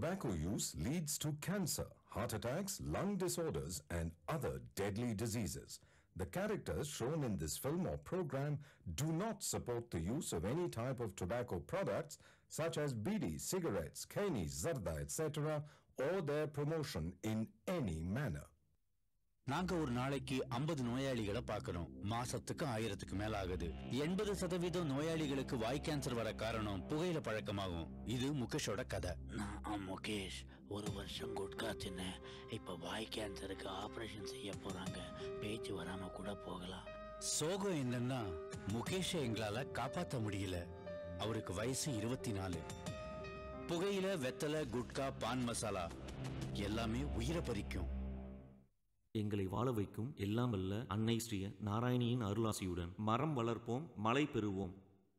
Tobacco use leads to cancer, heart attacks, lung disorders, and other deadly diseases. The characters shown in this film or program do not support the use of any type of tobacco products such as bidi, cigarettes, kani, zarda, etc., or their promotion in any manner. நாங்க ஒரு நாளைக்கு ஐம்பது நோயாளிகளை பார்க்கறோம் மாசத்துக்கு ஆயிரத்துக்கு மேல ஆகுது எண்பது சதவீதம் நோயாளிகளுக்கு வாய் கேன்சர் வர காரணம் புகையில பழக்கமாகும் இது முகேஷோட கதை நான் முகேஷ் ஒரு வருஷம் குட்கா தின்னேன் இப்போ வாய் கேன்சருக்கு ஆப்ரேஷன் செய்ய போறாங்க பேச்சு வராம கூட போகலாம் சோகம் என்னன்னா முகேஷை எங்களால காப்பாத்த முடியல அவருக்கு வயசு இருபத்தி நாலு புகையில வெத்தலை குட்கா பான் மசாலா எல்லாமே உயிரை பறிக்கும் எங்களை வாழ வைக்கும் எல்லாம் வல்ல அன்னை ஸ்ரீ நாராயணியின் அருளாசியுடன் மரம் வளர்ப்போம் மழை பெறுவோம்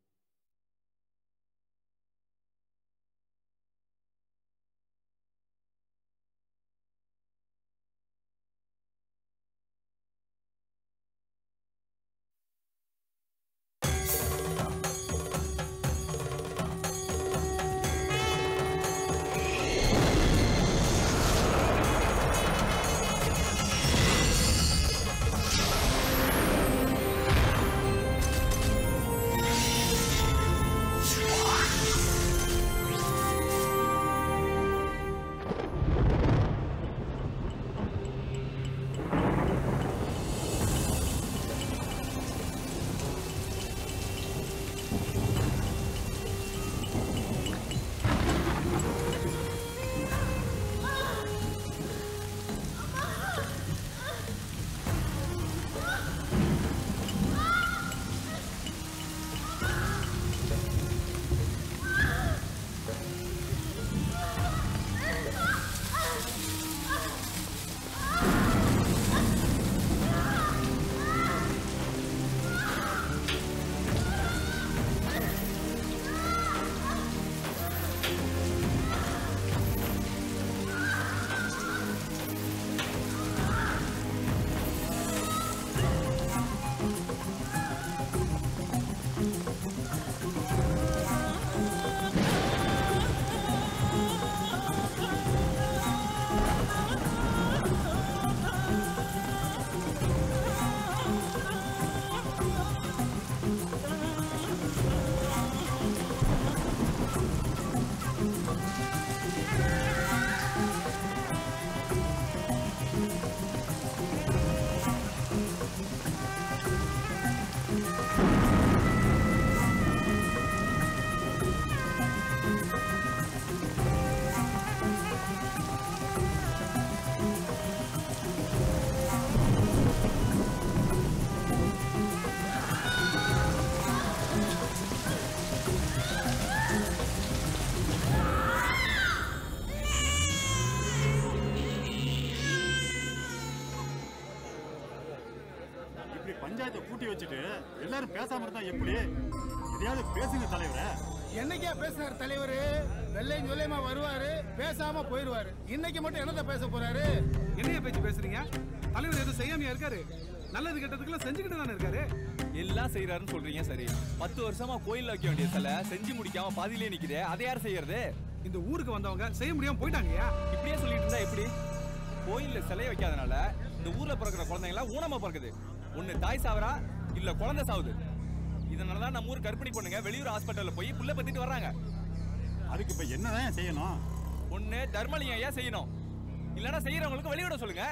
இப்படி பஞ்சாயத்தை கூட்டி வச்சுட்டு எல்லாரும் பேசாம இருந்தா எப்படி எதையாவது பேசுங்க தலைவரே என்னைக்கா பேசுறாரு தலைவரு வெள்ளையும் சொல்லியமா வருவாரு பேசாம போயிருவாரு இன்னைக்கு மட்டும் என்னத்த பேச போறாரு என்னைய பேச்சு பேசுறீங்க தலைவர் எதுவும் செய்யாமையா இருக்காரு நல்லது கெட்டதுக்கெல்லாம் செஞ்சுக்கிட்டு தானே இருக்காரு எல்லாம் செய்யறாருன்னு சொல்றீங்க சரி பத்து வருஷமா கோயில்ல வைக்க வேண்டிய சிலை செஞ்சு முடிக்காம பாதியிலே நிக்குதே அதை யார் செய்யறது இந்த ஊருக்கு வந்தவங்க செய்ய முடியாம போயிட்டாங்கயா இப்படியே சொல்லிட்டு இருந்தா எப்படி கோயில்ல சிலைய வைக்காதனால இந்த ஊர்ல பிறக்கிற குழந்தைங்களா ஊனமா பிறக்குது ஒண்ணு தாய் சாவரா இல்ல குழந்தை சாவுது இதனாலதான் நம்ம ஊர் கர்ப்பிணி பொண்ணுங்க வெளியூர் ஹாஸ்பிட்டல்ல போய் புள்ள பத்திட்டு வர்றாங்க அதுக்கு இப்ப என்னதான் செய்யணும் ஒண்ணு தர்மலிங்கம் ஐயா செய்யணும் இல்லனா செய்யறவங்களுக்கு வெளியிட சொல்லுங்க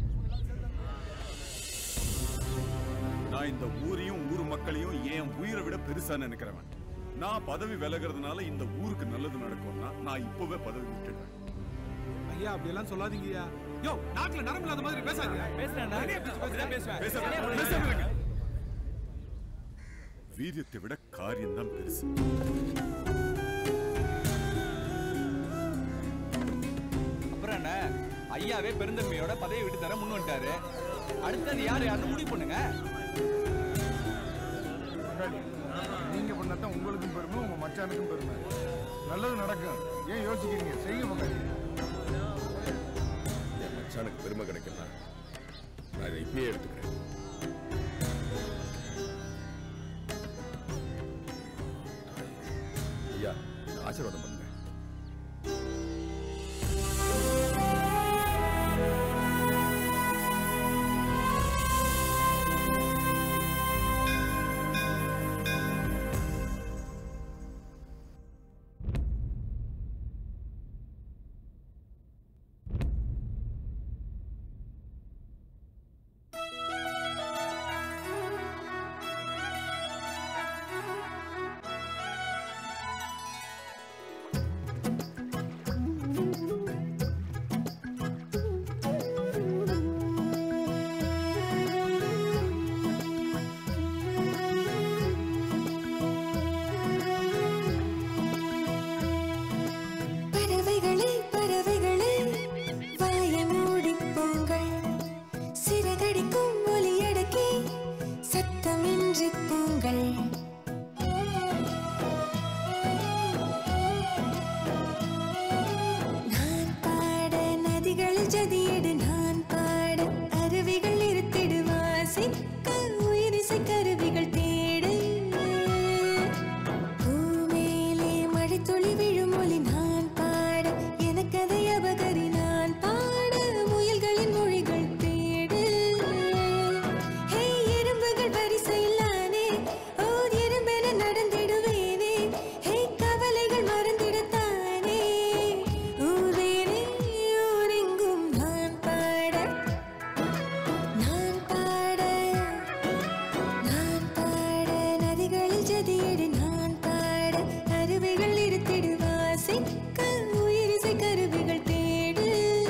நான் இந்த ஊரையும் ஊர் மக்களையும் என் உயிரை விட பெருசா நினைக்கிறவன் நான் பதவி விலகிறதுனால இந்த ஊருக்கு நல்லது நடக்கும்னா நான் இப்பவே பதவி விட்டுடுவேன் ஐயா அப்படி எல்லாம் சொல்லாதீங்கய்யா யோ நாட்டுல நரம்பு இல்லாத மாதிரி பேசாதீங்க பேசுறேன்டா. நிறைய பேச்சு அப்படிதான் பேசுறேன். பேசுவேன். பேசாம பேசாம பேசாம இருங்க. வீரியத்தை விட காரியம்தான் பெருசு அப்புறம் என்ன ஐயாவே பெருந்தன்மையோட பதவி விட்டு தர முன் வந்துட்டாரு அடுத்தது யாரு யாருன்னு முடிவு பண்ணுங்க நீங்க பண்ணாதான் உங்களுக்கும் பெருமை உங்க மச்சானுக்கும் பெருமை நல்லது நடக்கும் ஏன் யோசிக்கிறீங்க செய்ய பக்கம் என் மச்சானுக்கு பெருமை கிடைக்கலாம் நான் இதை இப்பயே எடுத்துக்கிறேன் ஐயா இந்த ஆசீர்வாதம் பண்ணுங்க நதிகளில் ஜதியடு நான் பாட அருவிகள் இருத்திடு வாசிக்க உயிரிசை கருவிகள் தேடு பூமேலே மழைத்துளி விழும் ஒலி நான் பாட எனக்கதை அபகரி நான் பாட முயல்களின் மொழிகள் தேடு ஹே எறும்புகள் வரிசையில் நானே ஓர் எறும்பென நடந்திடுவேனே ஹே கவலைகள் மறந்திடத்தானே ஊரேனே ஊரெங்கும் நான் பாட நான் பாட நான் பாட நதிகளில் ஜதியடு நான் பாட அருவிகள் இருத்திடு வாசிக்க உயிரிசை கருவிகள் தேடு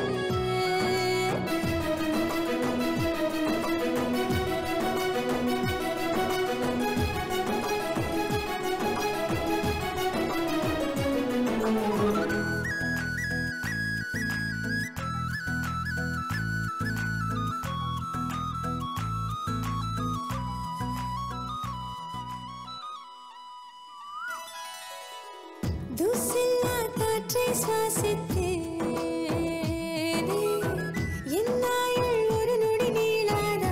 தூசில்லா காற்றை சுவாசித்தேனே என் நாயுள் ஒரு நொடி நீளாதா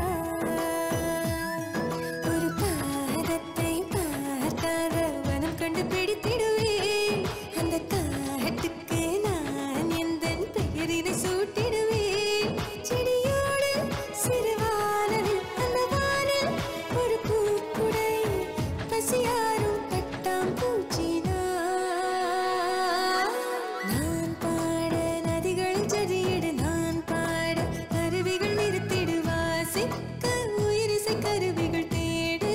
ஒரு பாதத்தை பார்க்காத வனம் கண்டு பிடித்திடுவேன் அந்த காட்டுக்கு நான் எந்தன் பெயரினை சூட்டிடுவேன் செடியோடு சிறுவானவில் அந்த வானில் ஒரு பூக்குடை பசியாரும் பட்டாம்பூச்சி நான் பாட நதிகள் ஜதியிடு நான் பாட அருவிகள் நிறுத்திடு வாசிக்க உயிரிசை கருவிகள் தேடு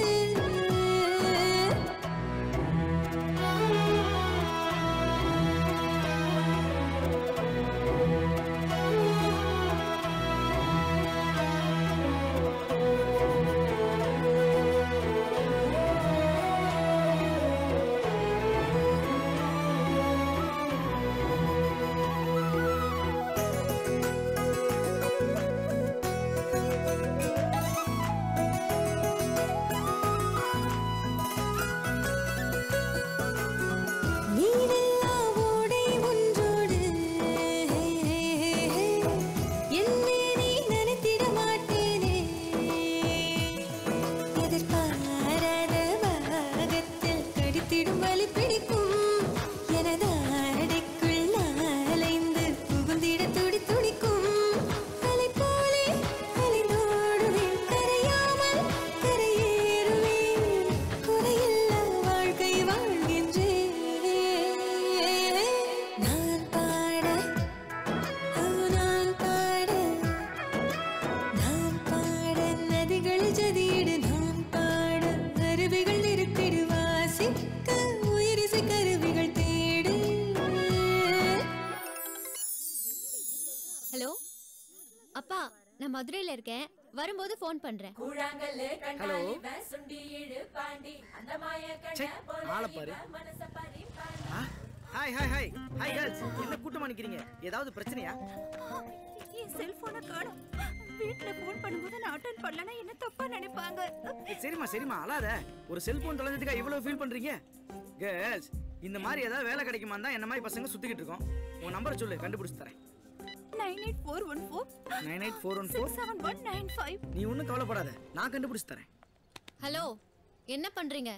நீரில்லா ஓடை ஒன்றோடு என்னை நீ நினைத்திட மாட்டேனே எதிர்பாராத பாகத்தில் கடித்திடும் வலி பிடிக்கும் எனது ஆடைக்குள் அலைந்து புகுந்திட துடி துடிக்கும் அலை போலே அலைந்தோடுவேன் கரையாமல் கரையேறுவேன் குறையில்லா வாழ்க்கை வாழ்கின்றேன் நான் பாட ஓ, நான் பாட நான் பாட நதிகள் ஜதியிடு நான் பாட அருவிகள் நிறுத்திடு வாசிக்க உயிரிசை கருவிகள் தேடு ஹலோ அப்பா நான் மதுரையில இருக்கேன் வரும்போது ஃபோன் பண்றேன் ஹலோ ச்சே, ஆளை பாரு hi hi hi hi girls என்ன கூட்டமா நிக்கிறீங்க ஏதாவது பிரச்சனையா என் செல்போனை காணோம் வீட்ல ஃபோன் பண்ணும்போது நான் அட்டன் பண்ணலனா என்ன தப்பா நினைப்பாங்க ஏய், சரிம்மா சரிம்மா அழாத ஒரு செல்போன் தொலைஞ்சதுக்கா இவ்வளவு ஃபீல் பண்றீங்க கேர்ள்ஸ் இந்த மாதிரி ஏதாவது வேலை கிடைக்குமா தான் என்ன மாதிரி பசங்க சுத்திக்கிட்டு இருக்கோம் உன் நம்பரை சொல்லு கண்டுபிடிச்சு தரேன் nine eight four one four nine eight four one four six seven one nine five நீ ஒன்றும் கவலைப்படாத நான் கண்டுபிடிச்சு தரேன் ஹலோ என்ன பண்றீங்க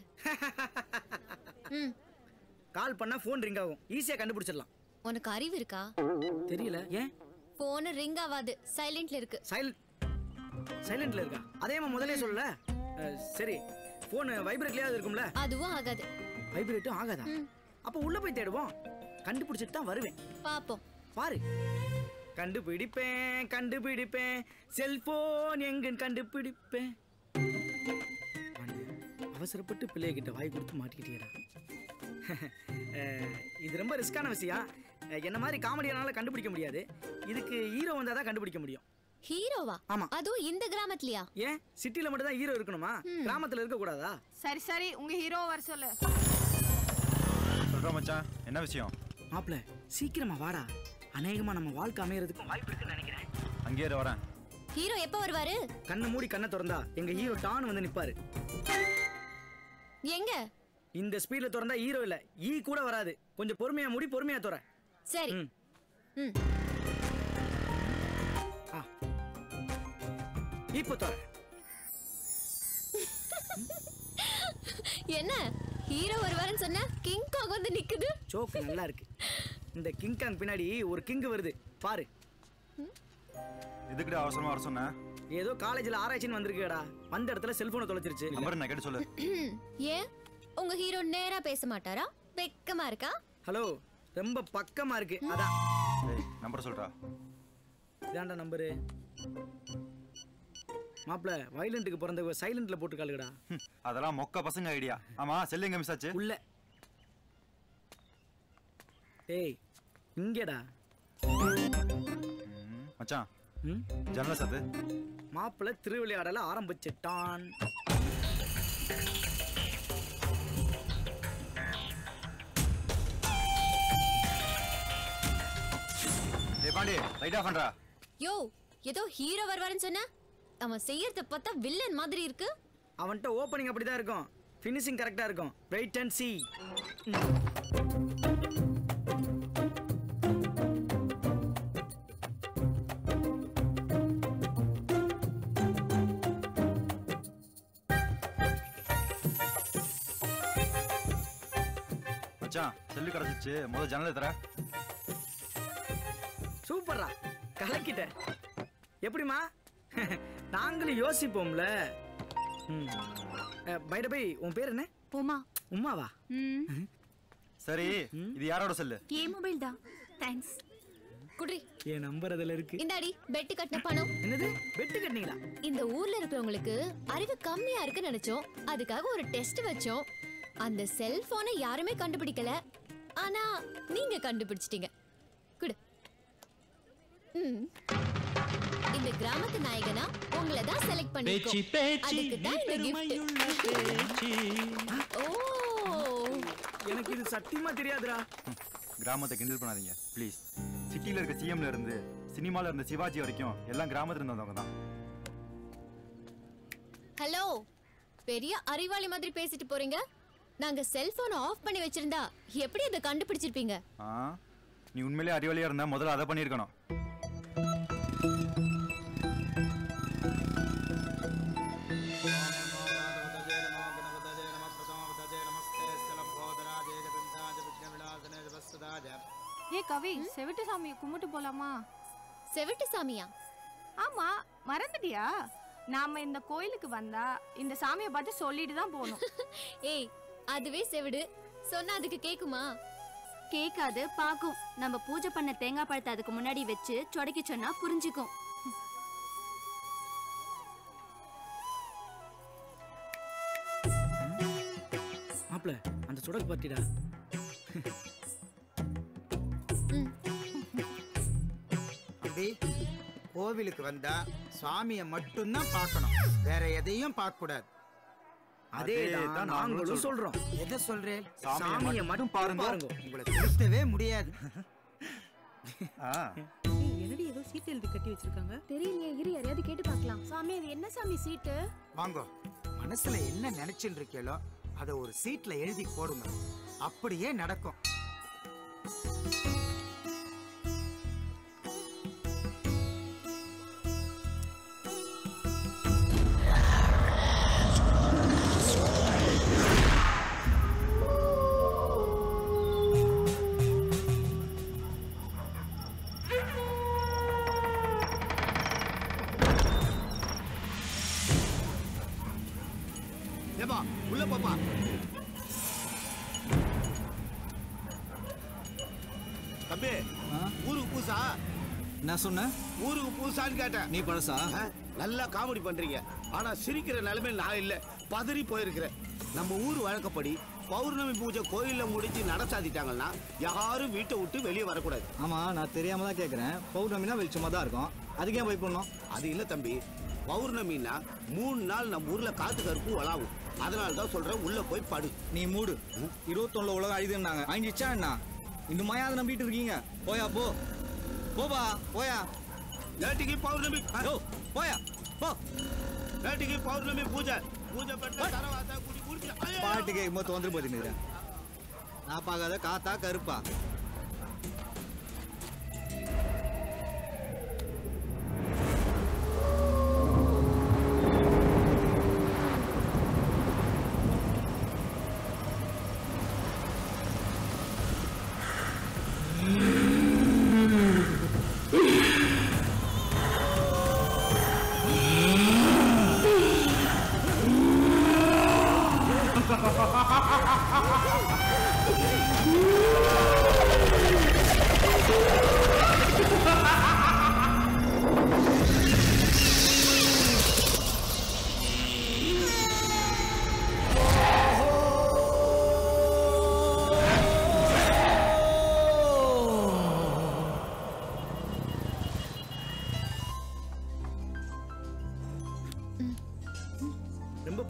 ம் கால் பண்ணா ஃபோன் ரிங் ஆகும் ஈஸியா கண்டுபிடிச்சிடலாம் உனக்கு அறிவு இருக்கா தெரியல ஏன் போன் ரிங் ஆகாது சைலண்ட்ல இருக்கு சைலண்ட் சைலண்ட்ல இருக்கா அதேமா முதல்ல சொல்லல அஹ், சரி ஃபோன் வைப்ரேட்லயாவது இருக்கும்ல அதுவும் ஆகாது வைப்ரேட்டும் ஆகாதா அப்ப உள்ள போய் தேடுவோம் கண்டுபிடிச்சிட்டு தான் வருவேன் பாப்போம் பாரு கண்டுபிடிப்பேன் கண்டுபிடிப்பேன் செல்போன் எங்கன்னு கண்டுபிடிப்பேன் பாண்டியா, அவசரப்பட்டு பிள்ளைகிட்ட வாய் கொடுத்து மாட்டிக்கிட்டேடா அஹ், இது ரொம்ப ரிஸ்கான விஷயம் அஹ், என்ன மாதிரி காமெடியானால கண்டுபிடிக்க முடியாது இதுக்கு ஹீரோ வந்தாதான் தான் கண்டுபிடிக்க முடியும் ஹீரோவா ஆமா அதுவும் இந்த கிராமத்துலயா ஏன் சிட்டில மட்டும் தான் ஹீரோ இருக்கணுமா கிராமத்துல இருக்க கூடாதா சரி சரி உங்க ஹீரோ வர சொல்லு சொல்றோம் மச்சான் என்ன விஷயம் மாப்ள சீக்கிரமா வாடா அநேகமா நம்ம வாழ்க்கை அமையறதுக்கும் வாய்ப்பு இருக்குன்னு நினைக்கிறேன் அங்கேயே இரு, வரேன் ஹீரோ எப்ப வருவாரு கண்ணை மூடி கண்ணை திறந்தா எங்க ஹீரோ டான் வந்து நிப்பாரு எங்க இந்த ஸ்பீட்ல திறந்தா ஹீரோ இல்ல ஈ கூட வராது கொஞ்சம் பொறுமையா மூடி பொறுமையா துற சரி ம். ம் இப்போ தர என்ன ஹீரோ வருவாருன்னு சொன்ன கிங் காங் வந்து நிக்குது ஜோக் நல்லா இருக்கு இந்த கிங் காங் பின்னாடி ஒரு கிங் வருது பாரு எதுக்குடா அவசரமா வர சொன்ன ஏதோ காலேஜ்ல ஆராய்ச்சின்னு வந்திருக்கேடா வந்த இடத்துல செல்போனை தொலைச்சிருச்சு நம்பர் நான் கேட்டு சொல்லு ஏன் உங்க ஹீரோ நேரா பேச மாட்டாரா வெக்கமா இருக்கா ஹலோ ரொம்ப பக்கமா இருக்கு அதான் நம்பர் சொல்றா இதாண்டா நம்பரு மாப்பிள வைலண்ட்டுக்கு பிறந்த சைலண்ட்ல போட்டு காலுகடா ஹம், அதெல்லாம் மொக்க பசங்க ஐடியா ஆமா செல்லு எங்க மிஸ் ஆச்சு உள்ள ஏய் இங்கடா ம், மச்சான் ஜன்னல சாத்து மாப்பிள திருவிளையாடல ஆரம்பிச்சிட்டான் டேய் பாண்டி லைட் ஆஃப் பண்றா யோ ஏதோ ஹீரோ வருவாருன்னு சொன்ன அவன் செய்யறத பார்த்தா வில்லன் மாதிரி இருக்கு அவன்கிட்ட ஓப்பனிங் அப்படிதான் இருக்கும் ஃபினிஷிங் கரெக்டா இருக்கும் வெயிட் அண்ட் சி மச்சான் செல்லு கிடைச்சிச்சு முதல்ல ஜன்னலை தர சூப்பர்ரா கலக்கிட்ட எப்படிமா நாங்களும் யோசிப்போம்ல பைட பை உன் பேர் என்ன உமா உமாவா சரி இது யாரோட செல்லு ஏன் மொபைல் தான் தேங்க்ஸ் குடி என் நம்பர் அதுல இருக்கு இந்தாடி பெட்டு கட்டின பணம் என்னது பெட்டு கட்டினீங்களா இந்த ஊர்ல இருக்கிறவங்களுக்கு அறிவு கம்மியா இருக்குன்னு நினைச்சோம் அதுக்காக ஒரு டெஸ்ட் வச்சோம் அந்த செல்போனை யாருமே கண்டுபிடிக்கல ஆனா நீங்க கண்டுபிடிச்சிட்டீங்க குடு ம். இந்த கிராமத்து நாயகனா உங்களை தான் செலக்ட் பேச்சு, பண்ணிருக்கோம் பேச்சு, அதுக்கு தான் இந்த gift ஓ எனக்கு இது சத்தியமா தெரியாதுடா கிராமத்தை கிண்டல் பண்ணாதீங்க ப்ளீஸ் சிட்டில இருக்க சிஎம்ல இருந்து சினிமால இருந்த சிவாஜி வரைக்கும் எல்லாம் கிராமத்துல இருந்து வந்தவங்க தான் ஹலோ பெரிய அறிவாளி மாதிரி பேசிட்டு போறீங்க நாங்க செல்போனை ஆஃப் பண்ணி வச்சிருந்தா எப்படி அதை கண்டுபிடிச்சிருப்பீங்க ஆ நீ உண்மையிலேயே அறிவாளியா இருந்தா முதல்ல அதை பண்ணியிருக்கணும் ஏ கவி செவிட்டு சாமியை கும்பிட்டு போலாமா செவிட்டு சாமியா ஆமா மறந்துட்டியா நாம இந்த கோயிலுக்கு வந்தா இந்த சாமியை பார்த்து சொல்லிட்டு தான் போகணும் ஏய் அதுவே செவிடு சொன்னா அதுக்கு கேக்குமா கேட்காது பாக்கும் நம்ம பூஜை பண்ண தேங்காய் பழத்தை அதுக்கு முன்னாடி வச்சு சொடக்கி சொன்னா புரிஞ்சுக்கும் மாப்பிள அந்த சுடக்கு பார்ட்டிடா அப்படி கோவிலுக்கு வந்தா சுவாமியை மட்டும்தான் பார்க்கணும் வேற எதையும் பார்க்க கூடாது அதேதான் நாங்களும் சொல்றோம் எதை சொல்றேன் சாமியை சாமியை மட்டும் மட்டும் பாருங்க பாருங்க. உங்களை திருத்தவே முடியாது என்னடி ஏதோ சீட் எழுதி கட்டி வச்சிருக்காங்க தெரியலையே இரு யாரையாவது கேட்டு பார்க்கலாம் சாமி அது என்ன சாமி சீட்டு வாங்க மனசுல என்ன நினைச்சுட்டு இருக்கீங்களோ அதை ஒரு சீட்ல எழுதி போடுங்க அப்படியே நடக்கும் ஏப்பா உள்ள போப்பா தம்பி ஊருக்கு பூசா நான் சொன்னேன் ஊருக்கு பூசான்னு கேட்டேன் நீ பழசா ஆ, நல்லா காமெடி பண்றீங்க ஆனா சிரிக்கிற நிலைமையில் நான் இல்ல பதறி போயிருக்கிறேன் நம்ம ஊர் வழக்கப்படி பௌர்ணமி பூஜை கோயில்ல முடிஞ்சு நட சாத்திட்டாங்கன்னா யாரும் வீட்டை விட்டு வெளியே வரக்கூடாது ஆமா நான் தெரியாம தான் கேக்குறேன் பௌர்ணமினா வெளிச்சமா தான் இருக்கும் அதுக்கு ஏன் போய் பண்ணணும் அது இல்ல தம்பி பௌர்ணமின்னா மூணு நாள் நம்ம ஊர்ல காத்து கருப்பு வளாவும் அதனால தான் சொல்றேன் உள்ள போய் படு நீ மூடு இருபத்தொன்னுல உலகம் அழிதுன்னாங்க அழிஞ்சிச்சா என்ன இன்னும் அதை நம்பிட்டு இருக்கீங்க போயா போ போபா போயா நேற்றுக்கு பௌர்ணமி யோ, போயா போ நேற்றுக்கு பௌர்ணமி பூஜை பூஜை பண்ண தரவாத்தா குடி குடிச்சு ஐயோ! பாட்டு கேட்கும்போது தோன்று போதுங்கிறேன் நான் பார்க்காத காத்தா கருப்பா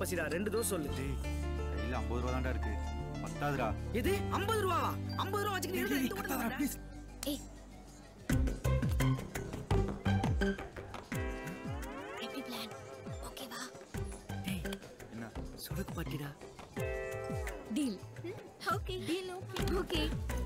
பசிடா ரெண்டு தோசை சொல்லு கையில் ஐம்பது ரூபா தான்டா இருக்கு பத்தாதுடா எது ஐம்பது ரூபாவா ஐம்பது ரூபா வச்சுக்கிட்டு ரெண்டு ஓட்டு ஏய் எப்படி பிளான் ஓகேவா என்ன சொடுக்கு பாட்டிடா deal okay deal okay okay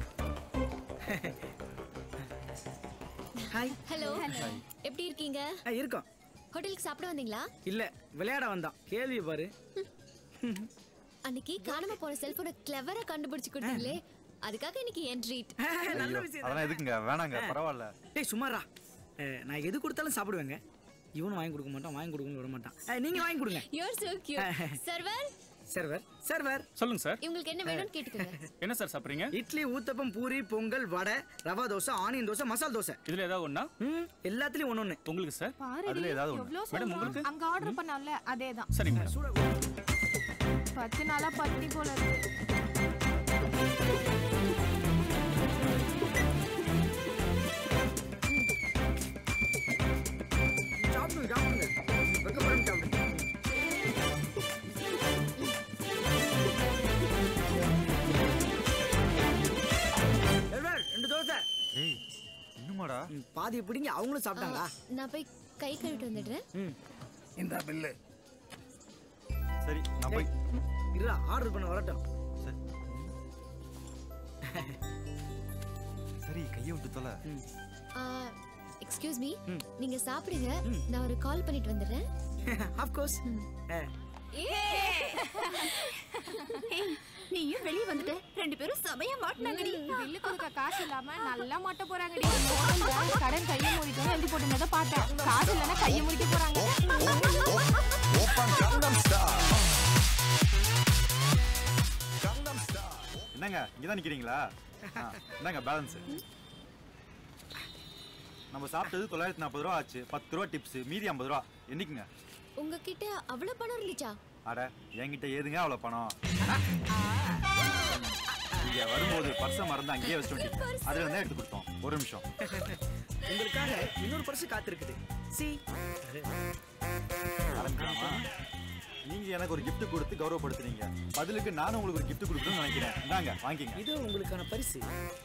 hi hello எப்படி இருக்கீங்க இருக்கோம் ஹோட்டலுக்கு சாப்பிட வந்தீங்களா இல்ல விளையாட வந்தான் கேள்வி பாரு அன்னைக்கு காணாம போன செல்போனை கிளவரா கண்டுபிடிச்சு கொடுத்தீங்களே அதுக்காக இன்னைக்கு என் ட்ரீட் நல்ல விஷயம் அதெல்லாம் எதுக்குங்க வேணாங்க பரவாயில்ல டேய் சும்மாரா அஹ், நான் எது கொடுத்தாலும் சாப்பிடுவேங்க இவனும் வாங்கி கொடுக்க மாட்டான் வாங்கி கொடுக்கணும் விட மாட்டான் அஹ், நீங்க வாங்கி கொடுங்க you're so cute server server server சொல்லுங்க சார் இவங்களுக்கு என்ன வேணும்னு கேட்டுக்கோங்க என்ன சார் சாப்பிடுறீங்க இட்லி ஊத்தப்பம் பூரி பொங்கல் வடை ரவா தோசை ஆனியன் தோசை மசால் தோசை இதுல ஏதாவது ஒண்ணா ம் எல்லாத்துலயும் ஒண்ணு ஒண்ணு உங்களுக்கு சார் பாருடி, எவ்வளோ சொல்றான். அங்க ஆர்டர் பண்ணால அதேதான் சரிங்க மேடம் பத்து நாளா பட்டி போல இருக்கு சாப்பிடுங்க சாப்பிடுங்க வெக்கப்படாம சாப்பிடுங்க சர்வர், ரெண்டு தோசை ஏய் இன்னுமாடா பாதி பிடிங்க அவங்களும் சாப்பிட்டாங்களா நான் போய் கை கழுவிட்டு வந்துடுறேன் ம் இந்த பில்லு சரி நான் போய் இருடா ஆர்டர் பண்ண வரட்டும் சரி கையை விட்டு தொலை எக்ஸ்கியூஸ் மீ நீங்க சாப்பிடுங்க நான் ஒரு கால் பண்ணிட்டு வந்துடுறேன் ஆஃப் கோர்ஸ் நீயும் வெளிய வந்துட்ட ரெண்டு பேரும் சமய மாட்டினாங்கடி பில்லு கொடுக்க காசு இல்லாம நல்லா மாட்ட போறாங்கடி ஹோட்டல்ல கடன் கையை மூடிக்கணும் எழுதி போட்டுனதை பார்த்தேன் காசு இல்லைன்னா கையை முடிக்க போறாங்க என்னங்க இங்கே தான் நிற்கிறீங்களா என்னங்க பேலன்ஸ் நம்ம சாப்பிட்டது தொள்ளாயிரத்தி நாற்பது ரூபா ஆச்சு பத்து ரூபா டிப்ஸ் மீதி ஐம்பது ரூபா என்னைக்குங்க உங்ககிட்ட அவ்வளவு பணம் இருந்துச்சா அட என்கிட்ட ஏதுங்க அவ்வளோ பணம் இங்க வரும்போது பர்ஸை மறந்து அங்கேயே வச்சுட்டு வந்துட்டீங்க. அதுல இருந்தா எடுத்து கொடுத்தோம் ஒரு நிமிஷம் உங்களுக்காக இன்னொரு பரிசு காத்திருக்குது சி ஆரம்பிக்கலாமா? நீங்க எனக்கு ஒரு gift கொடுத்து கௌரவப்படுத்துனீங்க பதிலுக்கு நானும் உங்களுக்கு ஒரு gift கொடுக்கணும்னு நினைக்கிறேன் இந்தாங்க வாங்கிங்க இது உங்களுக்கான பரிசு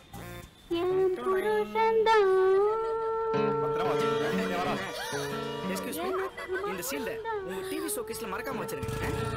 பத்திரமா வச்சுக்கோங்க இங்க வரேன். எக்ஸ்கியூஸ் மீ இந்த சீல்ட உங்க டிவி ஷோகேஸ்ல மறக்காம வச்சிருங்க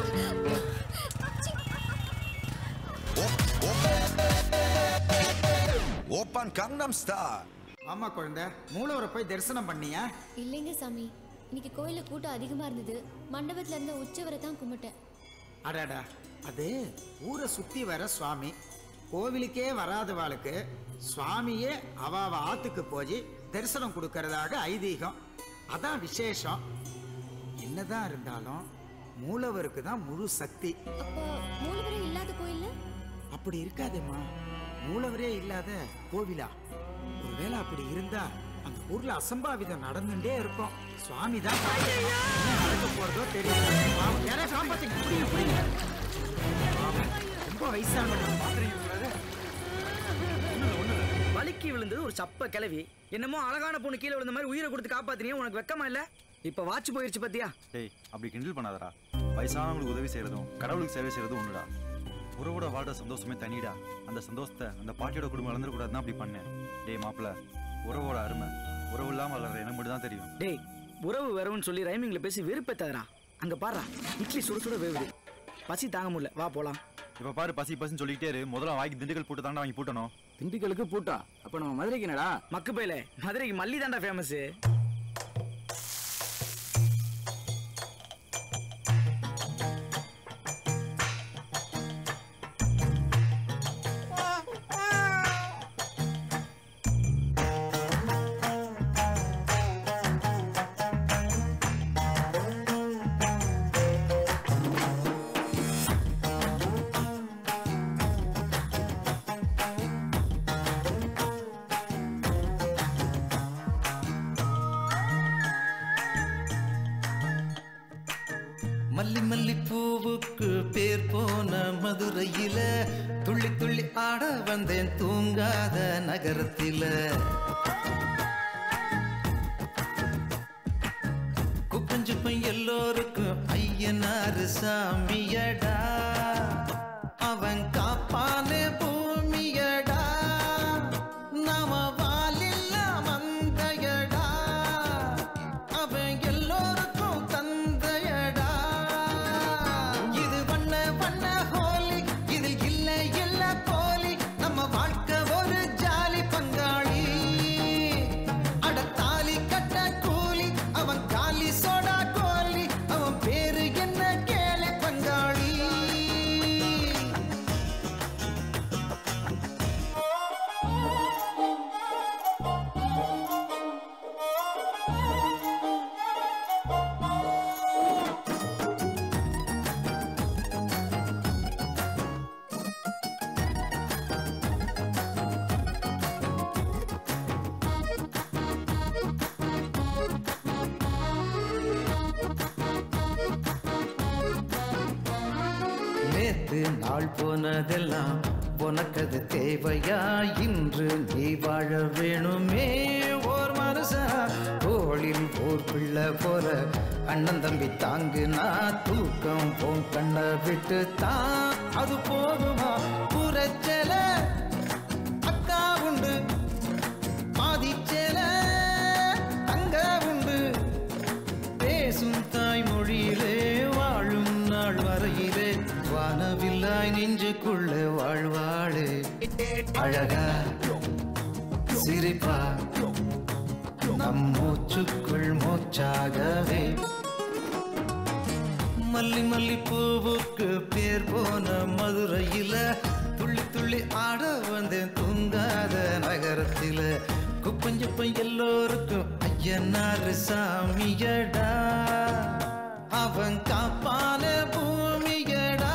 ஓப்பன் கங்னம் ஸ்டார் ஆமா குழந்தை மூலவரை போய் தரிசனம் பண்ணியா இல்லைங்க சாமி இன்னைக்கு கோயில்ல கூட்டம் அதிகமா இருந்தது மண்டபத்துல இருந்த உச்சவரை தான் கும்பிட்டேன் அடாடா அது ஊரை சுத்தி வர சுவாமி கோவிலுக்கே வராதவாளுக்கு சுவாமியே அவ அவ ஆத்துக்கு போய் தரிசனம் கொடுக்கறதாக ஐதீகம் அதான் விசேஷம் என்னதான் இருந்தாலும் மூலவருக்கு தான் முழு சக்தி அப்போ மூலவரே இல்லாத கோயில்ல அப்படி இருக்காதேம்மா மூலவரே இல்லாத கோவிலா ஒருவேளை அப்படி இருந்தா அந்த ஊர்ல அசம்பாவிதம் நடந்துட்டே இருக்கும் சுவாமி தான் என்ன நடக்க போறதோ தெரியல பாவம், யாரையா காப்பாத்துங்க புரியுங்க புரியுங்க பாவம், ரொம்ப வயசானவங்க பாக்குறீங்க வலிக்கு விழுந்தது ஒரு சப்ப கிளவி என்னமோ அழகான பொண்ணு கீழே விழுந்த மாதிரி உயிரை கொடுத்து காப்பாத்தினியே உனக்கு வெக்கமா இல்ல இப்ப வாட்ச் போயிருச்சு பாத்தியா டேய் அப்படி கிண்டல் பண்ணாதடா வயசானவங்களுக்கு உதவி செய்யறதும் கடவுளுக்கு சேவை செய்யறதும் ஒண்ணுடா உறவோட வாழ்ற சந்தோஷமே தனிடா அந்த சந்தோஷத்தை அந்த பாட்டியோட குடும்பம் இழந்துடக்கூடாதுன்னு அப்படி பண்ணேன் டேய் மாப்பிள உறவோட அருமை உறவு இல்லாம வளர்ற எனக்கு மட்டும் தான் தெரியும் டேய் உறவு வரவுன்னு சொல்லி ரைமிங்ல பேசி வெறுப்பேத்தாதடா அங்க பாரு இட்லி சுட சுட வேவுது பசி தாங்க முடியல வா போலாம் இப்ப பாரு பசி பசின்னு சொல்லிட்டே இரு முதல்ல வாங்கி திண்டுக்கல் போட்டு தாண்டா வாங்கி போட்டணும் திண்டுக்கலுக்கு பூட்டா அப்ப நம்ம மதுரைக்கு என்னடா மக்கு பையில மதுரைக்கு மல்லி தாண்டா ஃபேமஸ் மல்லி மல்லி பூவுக்கு பேர் போன மதுரையில துள்ளி துள்ளி ஆட வந்தேன் தூங்காத நகரத்தில குப்பஞ்சுப்பம் எல்லோருக்கும் ஐய ஐயனாறு சாமியடா அவன் காப்பானே பூமியடா நாம வாலில்ல மந்தையடா அவன் எல்லோருக்கும் தந்தையடா இது வண்ண வண்ண ஹோலி இதில் இல்ல இல்ல போலி நம்ம வாழ்க்கை ஒரு ஜாலி பங்காளி அட தாலி கட்ட கூலி அவன் காலி சோடா கோலி அவன் பேரு என்ன கேளு பங்காளி நேத்து நாள் போனதெல்லாம் உனக்கது தேவையா இன்று நீ வாழ வேணுமே ஓர் மனுஷா தோளில் ஓர் பிள்ளை போற அண்ணன் தம்பி தாங்குனா தூக்கம் போன் கண்ண விட்டு தான் அது போதுமா புறச்சல அக்கா உண்டு பாதிச்சல தங்க உண்டு பேசும் தாய்மொழியிலே வாழும் நாள் வரையிலே வானவில்லாய் நெஞ்சுக்குள்ள வாழ்வாளே அழகா சிரிப்பா நம் மூச்சுக்குள் மூச்சாகவே மல்லி மல்லி பூவுக்கு பேர் போன மதுரையில துள்ளி துள்ளி ஆட வந்தேன் தூங்காத நகரத்தில குப்பஞ்சப்பம் எல்லோருக்கும் ஐயனாரு சாமியடா அவன் காப்பான பூமியடா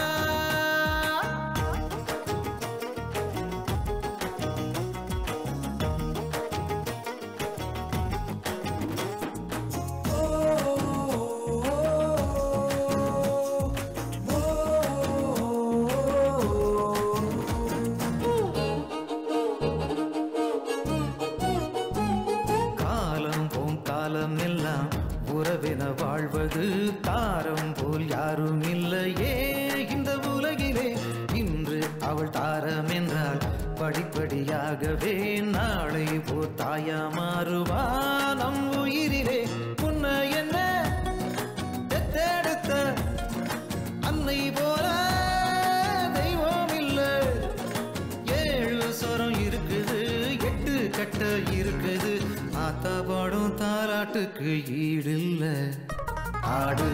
காலம் போம் காலம் எல்லாம் உறவென வாழ்வது தாரம் போல் யாரும் இல்லையே இந்த உலகிலே இன்று அவள் தாரம் என்றால் படிப்படியாகவே நாளை ஓர் தாயா மாறுவா நம் உயிரிலே முன்ன என்ன பெத்தெடுத்த அன்னை போல தெய்வம் இல்லை ஏழு சொரம் இருக்குது எட்டு கட்ட இருக்குது ஆத்தா பாடும் தாலாட்டுக்கு ஈடில்ல ஆடு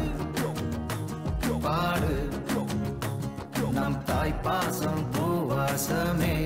பாடு நம் தாய் பாசம் பூவாசமே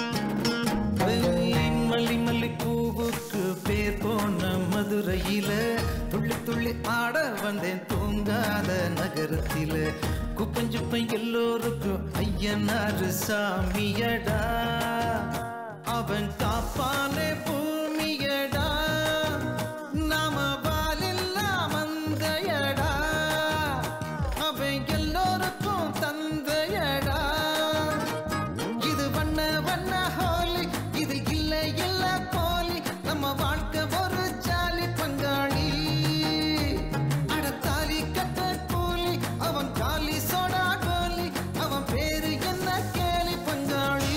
ஐய், மல்லி மல்லி பூவுக்கு பேர் போன மதுரையில துள்ளி துள்ளி ஆட வந்தேன் தூங்காத நகரத்தில குப்பஞ்சுப்பம் எல்லோருக்கும் ஐயனாரு சாமியடா அவன் காப்பானே பூமியடா நாம வாலில்லா மந்தையடா அவன் எல்லோருக்கும் தந்தையடா இது வண்ண வண்ண ஹோலி இது இல்ல இல்ல போலி நம்ம வாழ்க்கை ஒரு ஜாலி பங்காளி அட தாலி கட்ட கூலி அவன் காலி சோடா கோலி அவன் பேரு என்ன கேலி பங்காளி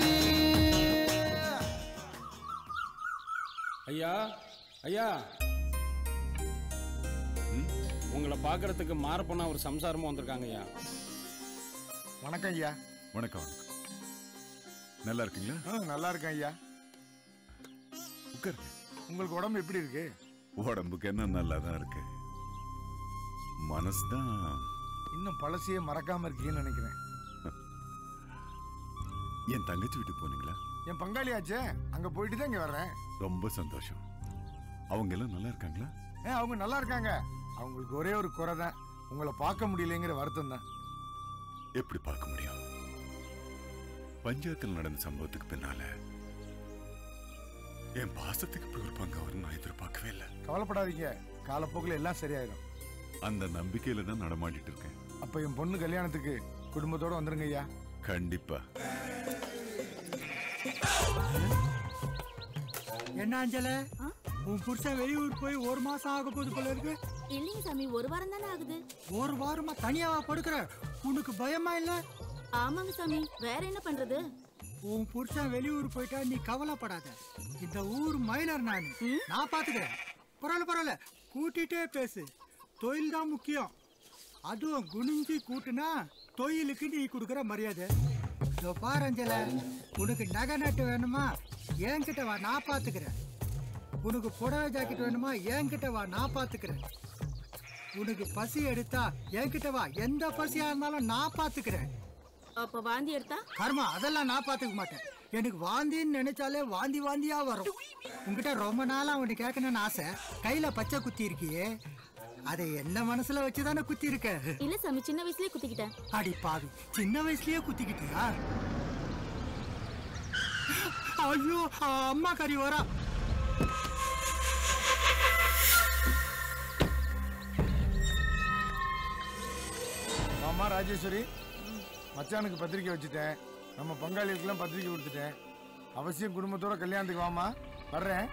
ஐயா ஐயா உங்களை பார்க்கறதுக்கு மாரப்பண்ணா ஒரு சம்சாரமும் வந்திருக்காங்க ஐயா வணக்கம் ஐயா வணக்கம் வணக்கம் நல்லா இருக்கீங்களா ஆ, நல்லா இருக்கேன் ஐயா உட்காருங்க உங்களுக்கு உடம்பு எப்படி இருக்கு உடம்புக்கு என்ன நல்லா தான் இருக்கு மனசு தான் இன்னும் பழசையே மறக்காம இருக்கீங்கன்னு நினைக்கிறேன் என் தங்கச்சி வீட்டுக்கு போனீங்களா என் பங்காளியாச்சே அங்க போயிட்டு தான் இங்க வர்றேன் ரொம்ப சந்தோஷம் அவங்க எல்லாம் நல்லா இருக்காங்களா ஏ அவங்க நல்லா இருக்காங்க அவங்களுக்கு ஒரே ஒரு குறை தான் உங்களை பார்க்க முடியலைங்கிற வருத்தம் தான் எப்படி பார்க்க முடியும் பஞ்சாயத்தில் நடந்த சம்பவத்துக்கு பின்னால என் பாசத்துக்கு இப்படி ஒரு பங்கு வரும் நான் எதிர்பார்க்கவே இல்லை கவலைப்படாதீங்க காலப்போக்கில் எல்லாம் சரியாயிடும் அந்த நம்பிக்கையில தான் நடமாடிட்டு இருக்கேன் அப்ப என் பொண்ணு கல்யாணத்துக்கு குடும்பத்தோட வந்துருங்க ஐயா கண்டிப்பா என்ன அஞ்சல உன் புருஷன் வெளியூர் போய் ஒரு மாசம் ஆக போகுது போல இருக்கு இல்லைங்க சாமி ஒரு வாரம் தானே ஆகுது ஒரு வாரமா தனியாவா படுக்கிற உனக்கு பயமா இல்ல ஆமாங்க சாமி வேற என்ன பண்றது உன் புருஷன் வெளியூர் போயிட்டா நீ கவலைப்படாத இந்த ஊர் மைனர் நான் நான் பாத்துக்கிறேன் பரவாயில்ல பரவாயில்ல கூட்டிட்டே பேசு தொழில் தான் முக்கியம் அதுவும் குனிஞ்சி கூட்டுனா தொழிலுக்கு நீ கொடுக்குற மரியாதை இதோ பாரு அஞ்சல உனக்கு நகை நட்டு வேணுமா என்கிட்ட வா நான் பாத்துக்கிறேன் உனக்கு புடவை ஜாக்கெட் வேணுமா என்கிட்ட வா நான் பாத்துக்கிறேன் உனக்கு பசி எடுத்தா என்கிட்ட வா எந்த பசியா இருந்தாலும் நான் பாத்துக்கிறேன் அப்ப வாந்தி எடுத்தா கர்மா அதெல்லாம் நான் பாத்துக்க மாட்டேன் எனக்கு வாந்தின்னு நினைச்சாலே வாந்தி வாந்தியா வரும் உன்கிட்ட ரொம்ப நாளா உன்னை கேட்கணும்னு ஆசை கையில பச்சை குத்தி இருக்கியே அதை என்ன மனசுல வச்சுதானே குத்தி இருக்க இல்ல சாமி சின்ன வயசுலயே குத்திக்கிட்டேன் அடி பாவி சின்ன வயசுலயே குத்திக்கிட்டியா ஐயோ அம்மா கறி வரா மாமா ராஜேஸ்வரி மச்சானுக்கு பத்திரிக்கை வச்சுட்டேன் நம்ம பங்காளிகளுக்கெல்லாம் பத்திரிக்கை கொடுத்துட்டேன் அவசியம் குடும்பத்தோட கல்யாணத்துக்கு வாமா வர்றேன்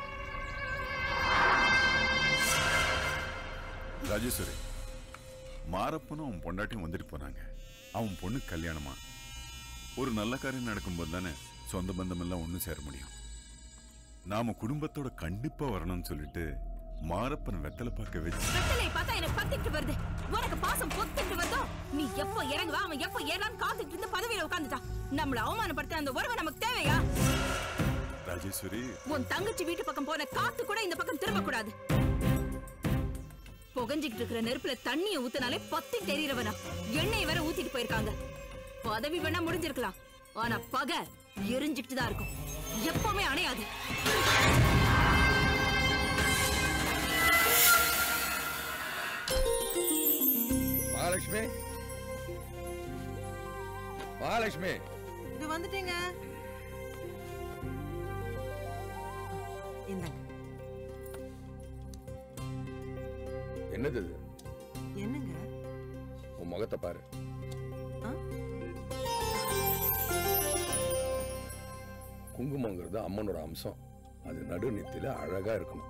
ராஜேஸ்வரி மாரப்பனும் அவன் பொண்டாட்டியும் வந்துட்டு போனாங்க அவன் பொண்ணு கல்யாணமா ஒரு நல்ல காரியம் நடக்கும்போது தானே சொந்த பந்தம் எல்லாம் ஒண்ணு சேர முடியும் நாம குடும்பத்தோட கண்டிப்பா வரணும்னு சொல்லிட்டு மாரப்பன் வெத்தலை பார்க்க வச்சு வெத்தலையை பார்த்தா எனக்கு பத்திட்டு வருது உனக்கு பாசம் பொத்துட்டு வருதோ நீ எப்போ இறங்குவா அவன் எப்போ ஏறான்னு காத்துட்டு இருந்து பதவியில உட்காந்துட்டான் நம்மள அவமானப்படுத்த அந்த உறவை நமக்கு தேவையா ராஜேஸ்வரி உன் தங்கச்சி வீட்டு பக்கம் போன காத்து கூட இந்த பக்கம் திரும்ப கூடாது புகஞ்சிக்கிட்டு இருக்கிற நெருப்புல தண்ணிய ஊத்துனாலே பத்தி தெரியறவனா எண்ணெய் வேற ஊத்திட்டு போயிருக்காங்க பதவி வேணா முடிஞ்சிருக்கலாம் ஆனா பகை எரிஞ்சுக்கிட்டு தான் இருக்கும் எப்பவுமே அணையாது மகாலட்சுமி மகாலட்சுமி இது வந்துட்டீங்க இந்தாங்க என்னது இது என்னங்க உன் முகத்தை பாரு ஆ? குங்குமங்கிறது அம்மனோட அம்சம் அது நடு நெத்தியில அழகா இருக்கணும்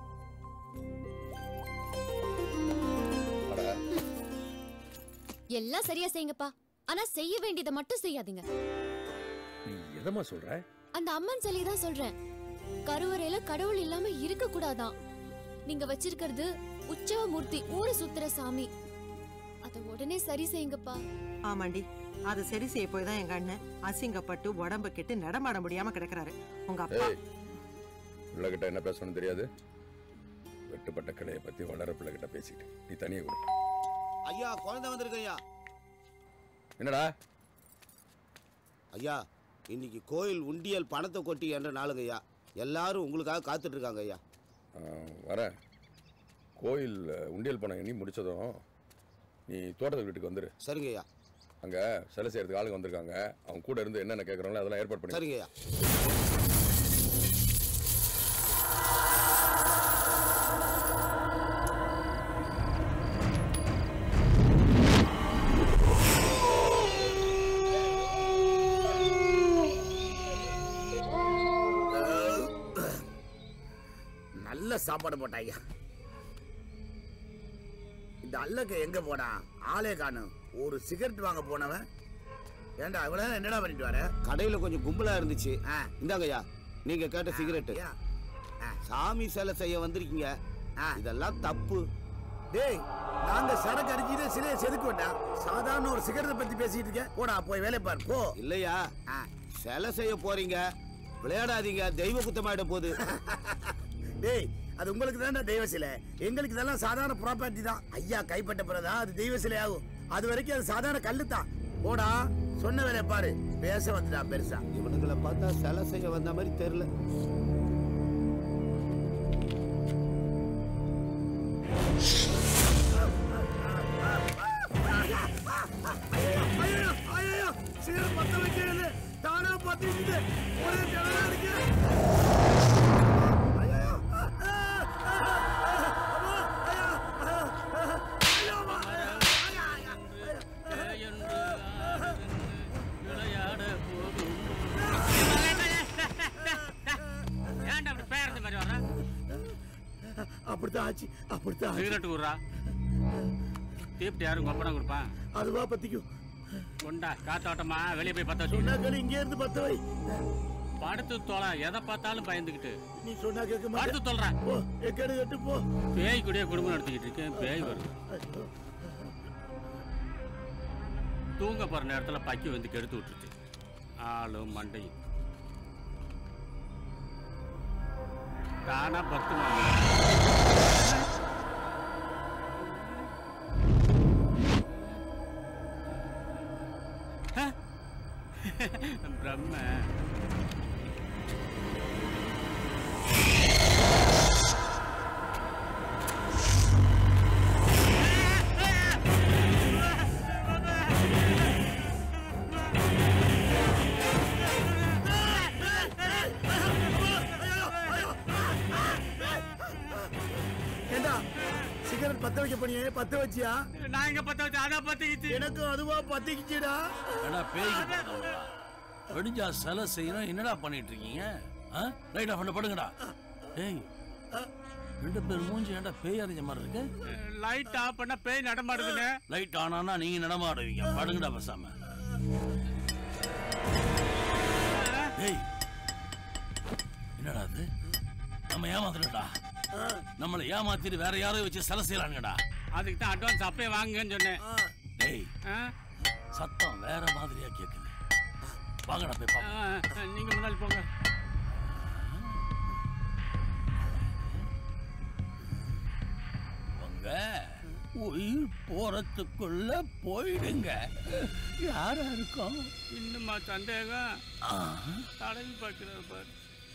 அட, எல்லாம் சரியா செய்யுங்கப்பா ஆனா செய்ய வேண்டியதை மட்டும் செய்யாதீங்க நீ எதமா சொல்ற அந்த அம்மன் சிலையை தான் சொல்றேன் கருவறையில கடவுள் இல்லாம இருக்க கூடாதான் நீங்க வச்சிருக்கிறது உற்சவ மூர்த்தி ஊரு சுத்துற சாமி அத உடனே சரி செய்யுங்கப்பா ஆமாண்டி அது சரி செய்ய போய் தான் எங்க அண்ணன் அசிங்கப்பட்டு உடம்ப கெட்டு நடமாட முடியாம கிடக்குறாரு உங்க அப்பா ஏய் பிள்ளைகிட்ட என்ன பேசணும்னு தெரியாது வெட்டுப்பட்ட கிளைய பத்தி வளர பிள்ளைகிட்ட பேசிட்டு நீ தனியே கொடு ஐயா குழந்தை வந்திருக்கு ஐயா என்னடா ஐயா இன்னைக்கு கோயில் உண்டியல் பணத்தை கொட்டி என்ற நாளுங்க ஐயா எல்லாரும் உங்களுக்காக காத்துட்டு இருக்காங்க ஐயா ஆ, வரேன் கோயில் உண்டியல் பணம் எண்ணி முடிச்சதும் நீ தோட்டத்து வீட்டுக்கு வந்துரு சரிங்க ஐயா அங்க சிலை செய்யறதுக்கு ஆளுங்க வந்திருக்காங்க அவங்க கூட இருந்து என்னென்ன கேட்கறாங்களோ அதெல்லாம் ஏற்பாடு பண்ணி சரிங்க ஐயா நல்ல சாப்பாடு போட்டாங்க இந்த அல்லக்க எங்க போனான் ஆளே காணும் ஒரு சிகரெட் வாங்க போனவன் ஏன்டா இவ்வளவு நேரம் என்னடா பண்ணிட்டு வர கடையில கொஞ்சம் கும்பலா இருந்துச்சு இந்தாங்க ஐயா நீங்க கேட்ட சிகரெட் சாமி சிலை செய்ய வந்திருக்கீங்க இதெல்லாம் தப்பு டேய் நாங்க சரக்கு அடிச்சுட்டு சிலையை செதுக்க வேண்டாம் சாதாரண ஒரு சிகரெட்டை பத்தி பேசிட்டு இருக்கேன் போடா போய் வேலை பாரு போ இல்லையா சிலை செய்ய போறீங்க விளையாடாதீங்க தெய்வ குத்தமாயிட போகுது டேய் அது உங்களுக்கு தானே தெய்வ சிலை எங்களுக்கு இதெல்லாம் சாதாரண ப்ராப்பர்ட்டி தான் ஐயா கைப்பட்ட பிறகுதான் அது தெய்வ சிலை ஆகும் அது வரைக்கும் அது சாதாரண கல்லு தான் போடா சொன்ன வேலையை பாரு பேச வந்துடா பெருசா இவனுங்களை பார்த்தா சிலை செய்ய வந்த மாதிரி தெரியல ஐயோ ஐயோ சிகரெட் பத்த வைக்கிறது தானா பத்திட்டு ஒரே ஜனலா இருக்கு ஏன்டா அப்படி பேரத்து மாதிரி வர்ற அப்படித்தான் ஆச்சு அப்படித்தான் ஆச்சு சிகரெட் விட்றா தீப்தி யாரும் கொப்பனை கொடுப்பான் அதுவா பத்திக்கும் கொண்டா காத்தோட்டமா வெளியே போய் பத்த சொன்னா வச்சு கேளு இங்கே இருந்து பத்த வை படுத்து தொலை எதை பார்த்தாலும் பயந்துக்கிட்டு நீ சொன்னா கேட்க படுத்து தொல்றேன் போ எக்கேடு கட்டு போ பேய் கூடயே குடும்பம் நடத்திக்கிட்டு இருக்கேன் பேய் வருது தூங்க போற நேரத்துல பக்கி வந்து கெடுத்து விட்டுருச்சு ஆளும் மண்டையும் தானா பத்து பிரம்ம ஏண்டா சிகரெட் பத்த வைக்க போனியே பத்த வச்சியா நான் எங்க பத்த வச்சு அதான் பத்திக்கிச்சு எனக்கு அதுவா பத்திக்கிச்சுடா ஏடா பேய்க்கு பிறந்தவங்களா? வெடிஞ்சா சிலை செய்யணும் என்னடா பண்ணிட்டு இருக்கீங்க ரைட் ஆஃப் பண்ண படுங்கடா டேய் ரெண்டு பேர் மூஞ்சி ஏன்டா பேய் அறிஞ்ச மாதிரி இருக்கு லைட் ஆஃப் பண்ணா பேய் நடமாடுதுன்னு லைட் ஆனானா நீங்க நடமாடுவீங்க படுங்கடா பேசாம டேய் என்னடா அது நம்ம ஏமாத்துறடா நம்மளை ஏமாத்திட்டு வேற யாரையும் வச்சு சிலை செய்யறாங்கடா அதுக்கு தான் அட்வான்ஸ் அப்பயே வாங்குங்கன்னு சொன்னேன் டேய் ஆ? சத்தம் வேற மாதிரியா கேக்குது வாங்கடா போய் ஆ, பாப்போம் ஆ, நீங்க முன்னாடி போங்க உங்க உயிர் போறதுக்குள்ள போயிடுங்க யாரா இருக்கும் இன்னுமா சந்தேகம் ஆ. தடவி பார்க்கிறார் பாரு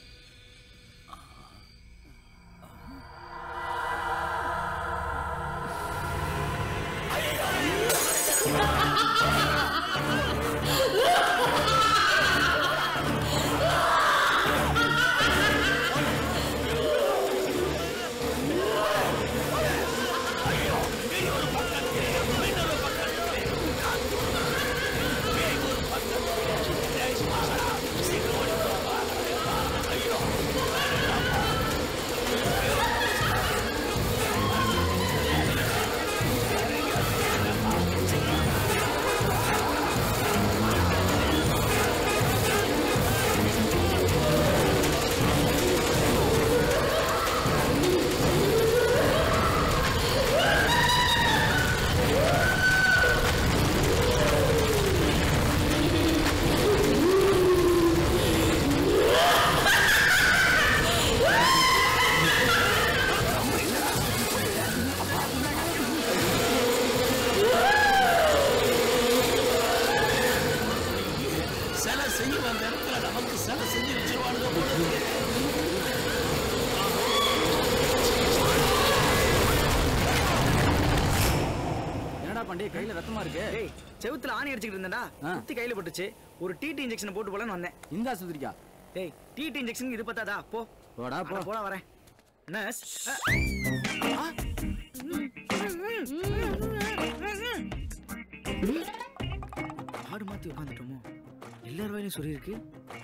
சிலை செய்ய வந்த இடத்துல நமக்கு சிலை செஞ்சு வச்சிருவானுங்க போல இருக்கு. என்னடா பாண்டி கையில ரத்தமா இருக்கு டேய் செவுத்துல ஆணி அடிச்சிட்டு இருந்தேன்டா குத்தி கையில பட்டுச்சு ஒரு டிடி இன்ஜெக்ஷன் போட்டு போலன்னு வந்தேன் இந்த ஆஸ்பத்திரிக்கா டேய் டிடி இன்ஜெக்ஷன் இது பத்தாதா போ போடா போ போடா வரேன் நர்ஸ் ஆடு மாத்தி உட்காந்துட்டோமோ எல்லார் வாயிலும் சொல்லி இருக்கு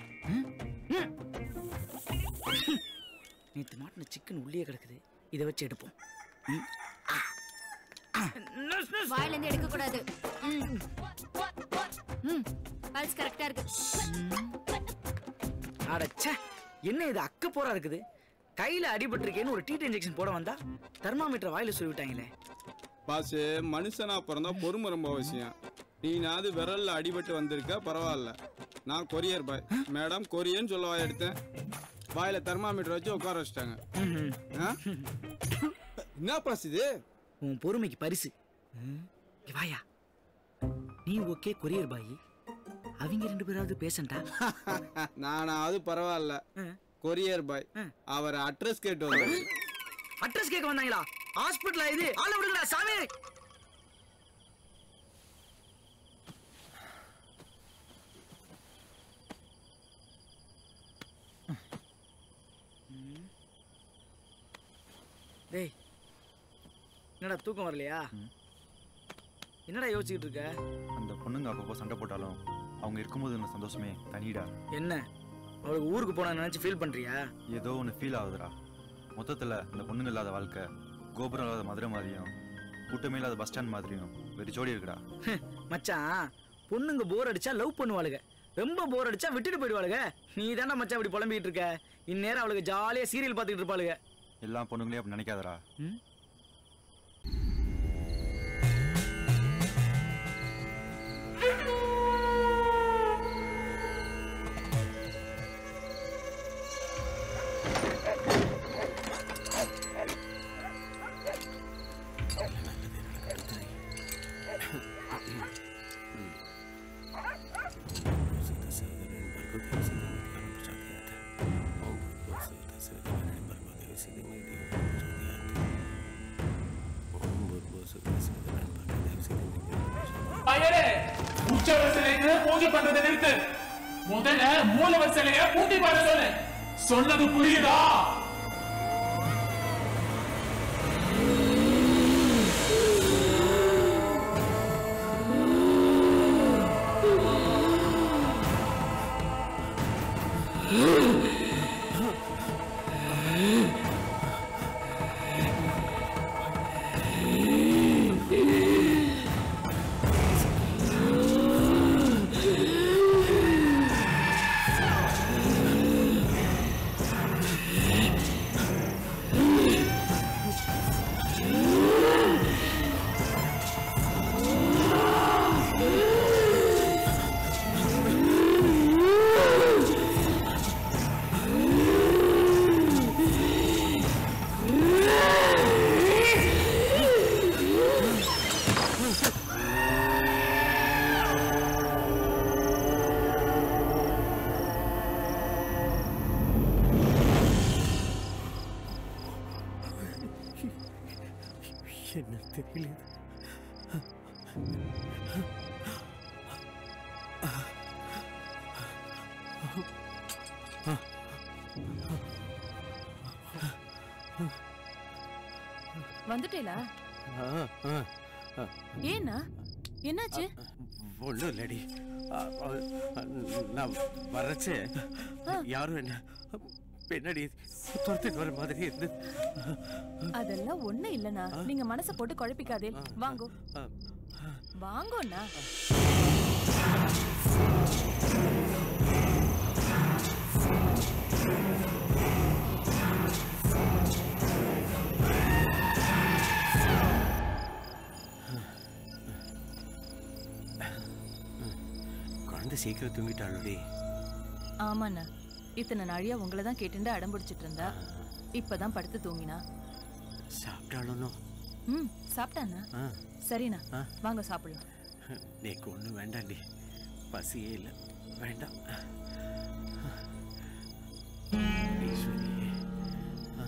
நேத்து மாட்டின சிக்கன் உள்ளே கிடக்குது இதை வச்சு எடுப்போம் ம். வாயில இருந்து எடுக்க கூடாது ம். ம் பல்ஸ் கரெக்டா இருக்கு அடச்சே என்ன இது அக்க போரா இருக்குது கையில அடிபட்டிருக்கேன்னு ஒரு டீட் இன்ஜெக்ஷன் போட வந்தா தெர்மாமீட்டர் வாயில சொல்லி விட்டாங்களே பாசு மனுஷனா பிறந்தா பொறுமை ரொம்ப அவசியம் நீனாவது விரல்ல அடிபட்டு வந்திருக்க பரவாயில்ல நான் கொரியர் பாய் மேடம் கொரியன்னு சொல்ல வாய் எடுத்தேன் வாயில தெர்மாமீட்டர் வச்சு உட்கார வச்சிட்டாங்க ஆ? என்ன பாஸ் இது உன் பொறுமைக்கு பரிசு ம், இங்க வாயா நீ ஓகே கொரியர் பாய் அவங்க ரெண்டு பேராவது பேசண்டா நானாவது பரவாயில்ல கொரியர் பாய் அவர் அட்ரஸ் கேட்டு வந்தாரு அட்ரஸ் கேட்க வந்தாங்களா ஹாஸ்பிட்டலா இது ஆள விடுங்கடா சாமி டேய் என்னடா தூக்கம் வரலையா என்னடா யோசிச்சுக்கிட்டு இருக்க அந்த பொண்ணுங்க அப்பப்போ சண்டை போட்டாலும் அவங்க இருக்கும்போது இருந்த சந்தோஷமே தனிடா என்ன அவளுக்கு ஊருக்கு போன நினைச்சு ஃபீல் பண்றியா ஏதோ ஒன்று ஃபீல் ஆகுதுடா மொத்தத்தில் இந்த பொண்ணுங்க இல்லாத வாழ்க்கை கோபுரம் இல்லாத மதுரை மாதிரியும் கூட்டமே இல்லாத பஸ் ஸ்டாண்ட் மாதிரியும் வெறி ஜோடி இருக்குடா மச்சான் பொண்ணுங்க போர் அடிச்சா லவ் பண்ணுவாளுங்க ரொம்ப போர் அடிச்சா விட்டுட்டு போயிடுவாளுங்க நீ தானே மச்சான் இப்படி புலம்பிக்கிட்டு இருக்க இந்நேரம் அவளுக்கு ஜாலியா சீரியல் பார்த்துக்கிட்டு இருப்பாளுங்க எல்லா பொண்ணுங்களையும் அப்படி நினைக்காதடா பயலே உச்ச வரிசையில பூஜை பண்றதை நிறுத்து முதல்ல மூல வரிசையில பூட்டி பாட சொல்லு சொன்னது புரியுதா என்ன தெரியல வந்துட்டேலா ஏன்னா என்னாச்சு ஒன்றும் இல்லடி அ, அ, நான் வரச்சே யாரும் என்ன பின்னாடி துரத்துட்டு வர மாதிரி இருந்து அதெல்லாம் ஒண்ணு இல்லனா நீங்க மனச போட்டு குழப்பிக்காதே வாங்கோ வாங்கோண்ணா குழந்தை சீக்கிரம் தூங்கிட்டாளுடி ஆமாண்ணா இத்தனை நாழியா உங்களை தான் கேட்டுண்டு அடம் பிடிச்சிட்டு இருந்தா இப்பதான் படுத்து தூங்கினா சாப்பிட்டாலும் ம் சாப்பிட்டாண்ணா ஆ சரிண்ணா ஆ. வாங்க சாப்பிடலாம் நீக்கு ஒன்றும் வேண்டாண்டி பசியே இல்லை வேண்டாம் ஈஸ்வரி ஆ.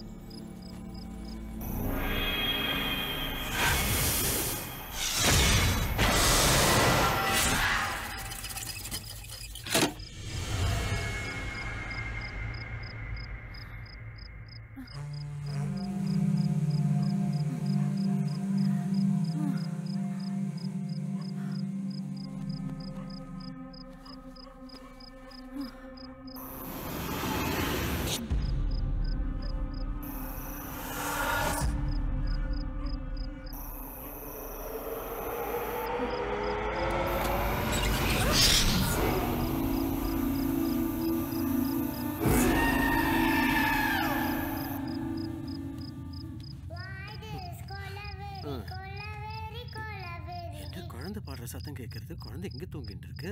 என்ன குழந்தை பாடுற சத்தம் கேட்கறது குழந்தை எங்க தூங்கிட்டு இருக்கு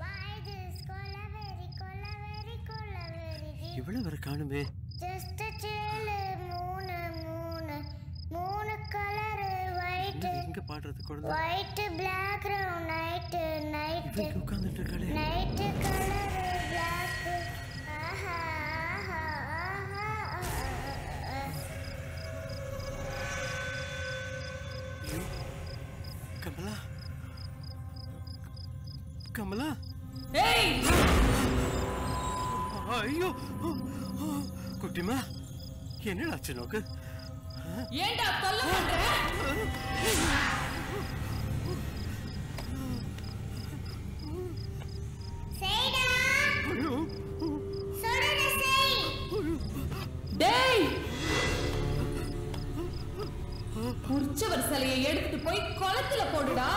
இவ்வளவு வர காணுமே ஜஸ்ட் சேலு மூணு மூணு மூணு கலரு ஒயிட் என்னது இங்க பாடுறது குழந்தை white black round night night இங்க உட்கார்ந்துட்டு இருக்காளே நைட்டு கலரு பிளாக் ஆஹா ஆஹா ஆஹா ஆஹா ஐயோ கமலா கமலா ஐயோ குட்டிமா என்னடாச்சு நோக்கு ஏண்டா தொல்லை பண்ற செய்டா சொல்றத செய் டேய் உற்சவர் சிலையை எடுத்துட்டு போய் குளத்துல போடுடா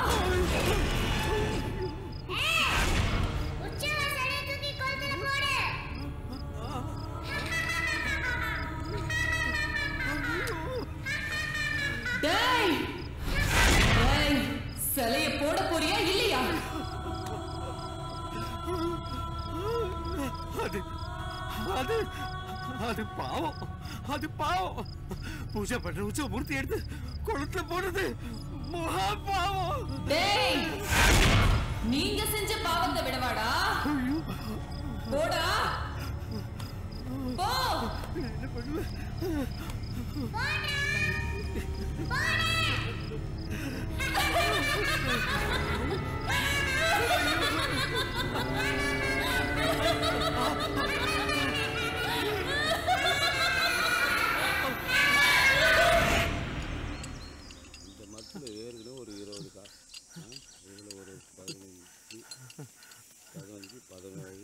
உற்சவர் சிலையை தூக்கி குளத்துல போடு டேய் டேய் சிலைய போட போறியா இல்லையா அது அது அது பாவம் அது பாவம் பூஜை பண்ற உச்ச மூர்த்தி எடுத்து குளத்துல போடுறது மகா பாவம் டேய் நீங்க செஞ்ச பாவத்தை விடவாடா போடா போ என்ன பண்ணுவேன் இந்த மரத்தில் ஏற்கனவே ஒரு இருபது கா இதில் ஒரு பதினஞ்சு பதினஞ்சு பதினேழு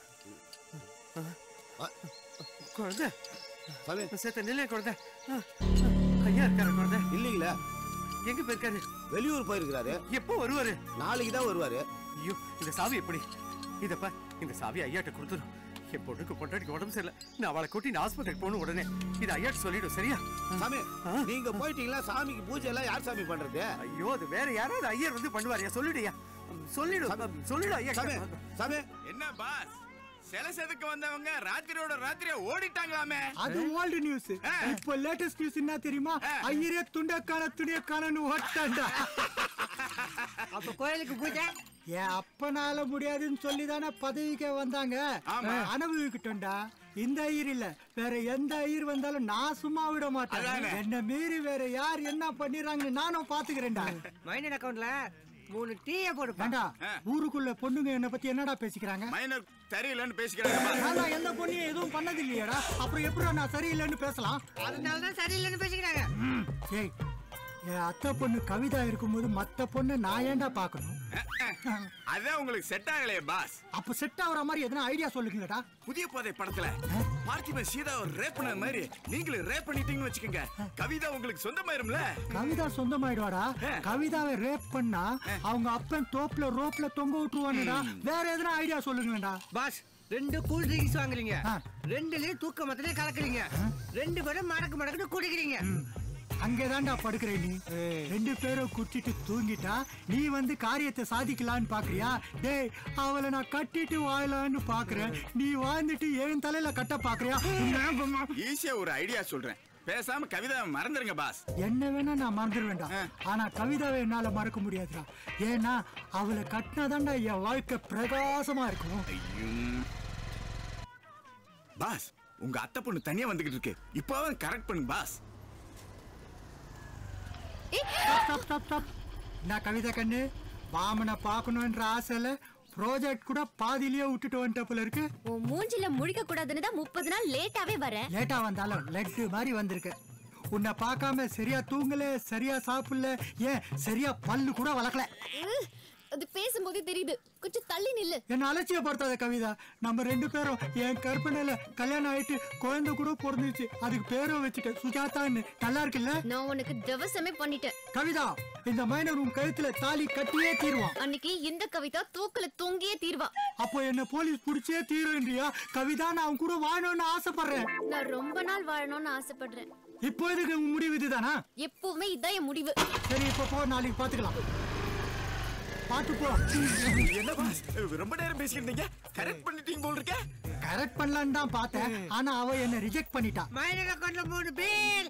குழந்தை சேர்த்த நிலைய குழந்தை ஆ, ஐயா இருக்காரு குழந்தை இல்லைங்களா எங்க போயிருக்காரு வெளியூர் போயிருக்கிறாரு எப்போ வருவாரு நாளைக்கு தான் வருவாரு ஐயோ இந்த சாவி எப்படி இதப்பா இந்த சாவி ஐயாட்ட கொடுத்துரும் என் பொண்ணுக்கு பொண்டாட்டிக்கு உடம்பு சரியில்லை நான் அவளை கூட்டி நான் ஆஸ்பத்திரிக்கு போகணும் உடனே இது ஐயாட்ட சொல்லிடும் சரியா சாமி நீங்க போயிட்டீங்களா சாமிக்கு பூஜை எல்லாம் யார் சாமி பண்றது ஐயோ அது வேற யாராவது ஐயர் வந்து பண்ணுவாரியா சொல்லிடுயா சொல்லிடு சொல்லிடு ஐயா சாமி சாமி என்ன பாஸ் சில செதுக்கு வந்தவங்க ராத்திரியோட ராத்திரியா ஓடிட்டாங்களாமே அது ஓல்டு நியூஸ் இப்போ லேட்டஸ்ட் நியூஸ் என்ன தெரியுமா ஐயரே துண்டக்கான துணியக்கானு ஓட்டாண்டா அப்ப கோயிலுக்கு பூஜை என் அப்பனால முடியாதுன்னு சொல்லி தானே பதவிக்கே வந்தாங்க ஆமா. அனுபவிக்கிட்டோம்டா இந்த ஐயர் இல்ல வேற எந்த ஐயர் வந்தாலும் நான் சும்மா விட மாட்டேன் அதானே. என்ன மீறி வேற யார் என்ன பண்ணிடுறாங்கன்னு நானும் பாத்துக்கிறேன்டா மைனர் அக்கவுண்ட்ல மூணு டீயை போடு வேண்டா ஊருக்குள்ள பொண்ணுங்க என்ன பத்தி என்னடா பேசிக்கிறாங்க மைனர் தெரியலன்னு பேசிக்கிறாங்க நான் தான் எந்த பொண்ணையும் எதுவும் பண்ணது இல்லையாடா அப்புறம் எப்படி நான் சரியில்லைன்னு பேசலாம் அதனால தான் சரியில்லைன்னு பேசிக்கிறாங்க ஏய் என் அத்தை பொண்ணு கவிதா இருக்கும்போது மத்த பொண்ணு நான் ஏன்டா பார்க்கணும் அதான் உங்களுக்கு செட் ஆகலையே பாஸ் அப்ப செட் ஆகுற மாதிரி எதனா ஐடியா சொல்லுங்கடா புதிய பாதை படத்துல பார்த்திபன் சீதா ஒரு ரேப் பண்ண மாதிரி நீங்களும் ரேப் பண்ணிட்டீங்கன்னு வச்சுக்கோங்க கவிதா உங்களுக்கு சொந்தமாயிரும்ல கவிதா சொந்தமாயிடுவாடா கவிதாவை ரேப் பண்ணா அவங்க அப்பன் தோப்புல ரோப்ல தொங்க விட்டுருவானுடா வேற எதனா ஐடியா சொல்லுங்களேடா பாஸ் ரெண்டு கூல் ட்ரிங்க்ஸ் வாங்குறீங்க ரெண்டுலயும் தூக்க மத்திலே கலக்குறீங்க ரெண்டு பேரும் மடக்கு மடக்குன்னு குடிக்கிறீங்க அங்கேதான்டா படுக்கிற நீ ரெண்டு பேரும் குடிச்சிட்டு தூங்கிட்டா நீ வந்து காரியத்தை சாதிக்கலான்னு பாக்குறியா டேய் அவளை நான் கட்டிட்டு வாழலான்னு பாக்குறேன் நீ வாழ்ந்துட்டு என் தலையில கட்ட பாக்குறியா ஈஸியா ஒரு ஐடியா சொல்றேன் பேசாம கவிதா மறந்துருங்க பாஸ் என்ன வேணா நான் மறந்துடுவேன்டா ஆனா கவிதாவை என்னால மறக்க முடியாதுடா ஏன்னா அவளை கட்டினாதான்டா என் வாழ்க்கை பிரகாசமா இருக்கும் பாஸ் உங்க அத்தை பொண்ணு தனியா வந்துகிட்டு இருக்கு இப்போவே கரெக்ட் பண்ணுங்க பாஸ் ஸ்டாப் ஸ்டாப் ஸ்டாப் நான் கவிதா கண்ணு வாமனை பார்க்கணுன்ற ஆசையில ப்ராஜெக்ட் கூட பாதியிலேயே விட்டுட்டு வந்துட்ட போல இருக்கு உன் மூஞ்சில முழிக்க கூடாதுன்னு தான் முப்பது நாள் லேட்டாவே வரேன் லேட்டா வந்தாலும் லட்டு மாதிரி வந்திருக்கு உன்னை பார்க்காம சரியா தூங்கல சரியா சாப்பிடல ஏன் சரியா பல்லு கூட வளர்க்கல உஹ், அது பேசும்போதே தெரியுது கொஞ்சம் தள்ளி நில்லு என்ன அலட்சியப்படுத்தாத கவிதா நம்ம ரெண்டு பேரும் என் கற்பனையில கல்யாணம் ஆயிட்டு குழந்தை கூட பிறந்துச்சு அதுக்கு பேரும் வச்சுட்டேன் சுஜாதான்னு நல்லா இருக்குல்ல நான் உனக்கு திவசமே பண்ணிட்டேன் கவிதா இந்த மைனர் உன் கழுத்துல தாலி கட்டியே தீருவான் அன்னைக்கு இந்த கவிதா தூக்குல தொங்கியே தீர்வா அப்போ என்ன போலீஸ் புடிச்சே தீருன்றியா கவிதா நான் அவன் கூட வாழணும்னு ஆசைப்படுறேன் நான் ரொம்ப நாள் வாழணும்னு ஆசைப்படுறேன் இப்போ இதுக்கு உன் முடிவு இதுதானா எப்பவுமே இதான் என் முடிவு சரி இப்போ போ நாளைக்கு பாத்துக்கலாம் பாத்து போ என்ன பாஸ் ரொம்ப நேரம் பேசிக்கிட்டீங்க கரெக்ட் பண்ணிட்டீங்க போல் இருக்க கரெக்ட் பண்ணலான்னு தான் பார்த்தேன் ஆனா அவ என்ன ரிஜெக்ட் பண்ணிட்டா மைனர் அக்கவுண்ட்ல மூணு பேர்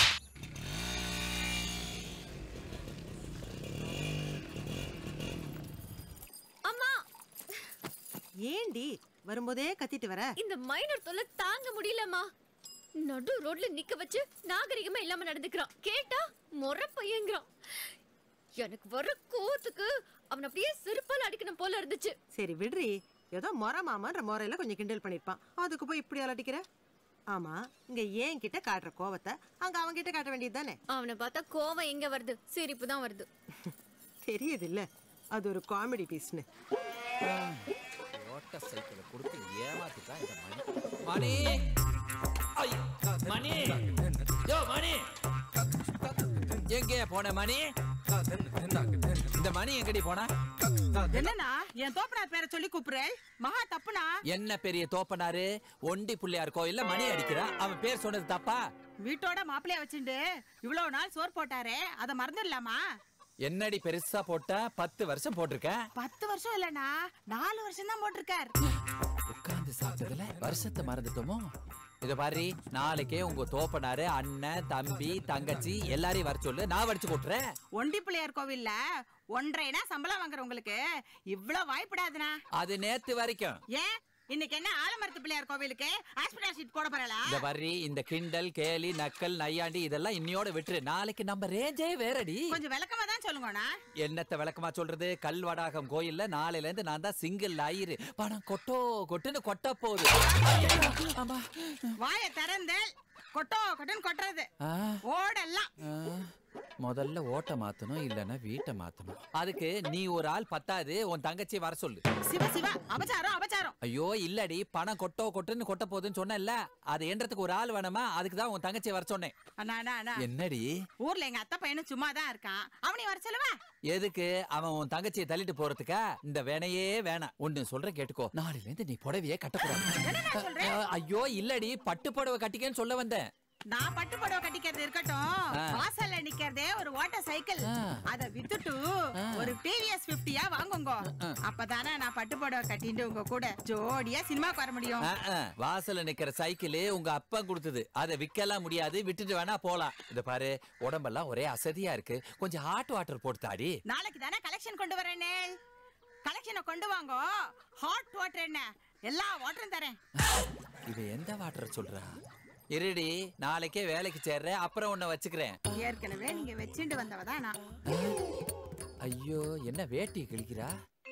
அம்மா ஏண்டி வரும்போதே கத்திட்டு வர இந்த மைனர் தொல்லை தாங்க முடியலம்மா நடு ரோட்ல நிக்க வச்சு நாகரிகமா இல்லாம நடந்துக்கிறான் கேட்டா முறை பையங்கிறான் எனக்கு வர கோவத்துக்கு அவன் அப்படியே செருப்பால் அடிக்கணும் போல இருந்துச்சு சரி விடுறி ஏதோ மொர மாமான்ற முறையில கொஞ்சம் கிண்டல் பண்ணிருப்பான் அதுக்கு போய் இப்படி அலட்டிக்கிற ஆமா இங்க ஏன் கிட்ட காட்டுற கோவத்தை அங்க அவன் கிட்ட காட்ட வேண்டியது தானே அவனை பார்த்தா கோவம் எங்க வருது சிரிப்பு தான் வருது தெரியுது இல்ல அது ஒரு காமெடி பீஸ்னு ஓட்ட சைக்கிளை கொடுத்து ஏமாத்திட்டான் இந்த மணி மணி ஐ, மணி யோ மணி எங்கேயா போன மணி இந்த மணி எங்கடி போனா என்னண்ணா என் தோப்பனார் பேரை சொல்லி கூப்பிடுறேன் மகா தப்புனா என்ன பெரிய தோப்பனாரு ஒண்டி புள்ளையார் கோயில்ல மணி அடிக்கிறான் அவன் பேர் சொன்னது தப்பா வீட்டோட மாப்பிளைய வச்சுண்டு இவ்வளவு நாள் சோறு போட்டாரே அத மறந்துடலாமா என்னடி பெருசா போட்ட பத்து வருஷம் போட்டிருக்கேன் பத்து வருஷம் இல்லண்ணா நாலு வருஷம் தான் போட்டிருக்கார் உட்கார்ந்து சாப்பிட்டதுல வருஷத்தை மறந்துட்டோமோ இத பாரு நாளைக்கே உங்க தோப்பனாரு அண்ணன் தம்பி தங்கச்சி எல்லாரையும் வர சொல்லு நான் வடிச்சு போட்டுறேன் ஒண்டி பிள்ளையார் கோவில்ல ஒன்றரைனா சம்பளம் வாங்குறவங்களுக்கு இவ்வளவு வாய்ப்பிடாதுண்ணா அது நேத்து வரைக்கும் ஏன் இன்னைக்கு என்ன ஆலமரத்து பிள்ளையார் கோவிலுக்கு ஹாஸ்பிட்டல் சீட் போட போறல இந்த வரி இந்த கிண்டல் கேலி நக்கல் நையாண்டி இதெல்லாம் இன்னியோட விட்டுரு நாளைக்கு நம்ம ரேஞ்சே வேறடி கொஞ்சம் விளக்கமா தான் சொல்லுங்கண்ணா என்னத்த விளக்கமா சொல்றது கல்வடாகம் கோயில்ல நாளையில இருந்து நான் தான் சிங்கிள் ஆயிரு பணம் கொட்டோ கொட்டுன்னு கொட்ட போகுது ஆமா வாயை திறந்து கொட்டோ கொட்டுன்னு கொட்டுறது ஆ, ஓடெல்லாம் ஆ. முதல்ல ஓட்ட மாத்தணும் இல்லன்னா வீட்டை மாத்தணும் அதுக்கு நீ ஒரு ஆள் பத்தாது உன் தங்கச்சி வர சொல்லு சிவ சிவா அபச்சாரம் அபச்சாரம் ஐயோ இல்லடி பணம் கொட்டோ கொட்டுன்னு கொட்ட போகுதுன்னு சொன்னேன்ல அது என்றதுக்கு ஒரு ஆள் வேணுமா அதுக்கு தான் உன் தங்கச்சி வர சொன்னேன் அண்ணா அண்ணா அண்ணா என்னடி ஊர்ல எங்க அத்தை பையனும் சும்மா தான் இருக்கான் அவனையும் வர சொல்லுவா எதுக்கு அவன் உன் தங்கச்சியை தள்ளிட்டு போறதுக்கா இந்த வேணையே வேணாம் ஒண்ணு சொல்ற கேட்டுக்கோ நாளையில இருந்து நீ புடவையே கட்டக்கூடாது அஹ், ஐயோ இல்லடி பட்டு புடவை கட்டிக்கன்னு சொல்ல வந்தேன் நான் பட்டு புடவை கட்டிக்கிறது இருக்கட்டும் ஆ. வாசல்ல நிக்கிறதே ஒரு ஓட்ட சைக்கிள் அத வித்துட்டு ஒரு டிவிஎஸ் பிப்டியா வாங்குங்க அப்பதானே நான் பட்டு புடவை கட்டிட்டு உங்க கூட ஜோடியா சினிமாக்கு வர முடியும் அஹ், அஹ், வாசல்ல நிக்கிற சைக்கிள் உங்க அப்பா கொடுத்தது அதை விக்கலாம் முடியாது விட்டுட்டு வேணா போலாம் இத பாரு உடம்பெல்லாம் ஒரே அசதியா இருக்கு கொஞ்சம் ஹாட் வாட்டர் போட்டு தாடி நாளைக்கு தானே கலெக்ஷன் கொண்டு வரேனே கலெக்ஷனை கொண்டு வாங்க ஹாட் வாட்டர் என்ன எல்லா வாட்டரும் தரேன் இது எந்த வாட்டர் சொல்றா இருடி நாளைக்கே வேலைக்கு சேர்றேன் அப்புறம் உன்னை வச்சுக்கிறேன் ஏற்கனவே நீங்க வச்சுட்டு வந்தவ தான் நான் ஐயோ என்ன வேட்டி கிழிக்கிறா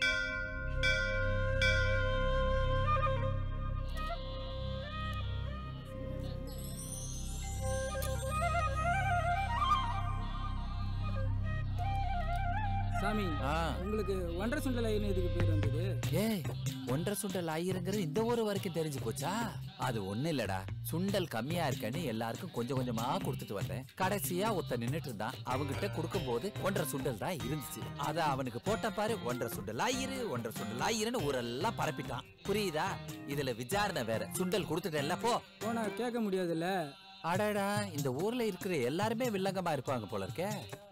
சாமி ஆ. உங்களுக்கு ஒன்றரை சுண்டல் ஐயன் எதுக்கு பேர் வந்தது ஏய் ஒன்றரை சுண்டல் ஆயிருங்கிறது இந்த ஊர் வரைக்கும் தெரிஞ்சு போச்சா அது ஒண்ணு இல்லடா சுண்டல் கம்மியா இருக்கேன்னு எல்லாருக்கும் கொஞ்சம் கொஞ்சமா கொடுத்துட்டு வந்தேன் கடைசியா ஒருத்த நின்னுட்டு இருந்தான் அவங்கிட்ட கொடுக்கும் போது ஒன்றரை சுண்டல் தான் இருந்துச்சு அத அவனுக்கு போட்ட பாரு ஒன்றரை சுண்டல் ஆயிரு ஒன்றரை சுண்டல் ஆயிருன்னு ஊரெல்லாம் பரப்பிட்டான் புரியுதா இதுல விசாரணை வேற சுண்டல் கொடுத்துட்டேன்ல போ போனா கேட்க முடியாதுல்ல அடடா இந்த ஊர்ல இருக்கிற எல்லாருமே வில்லங்கமா இருப்பாங்க போல இருக்கே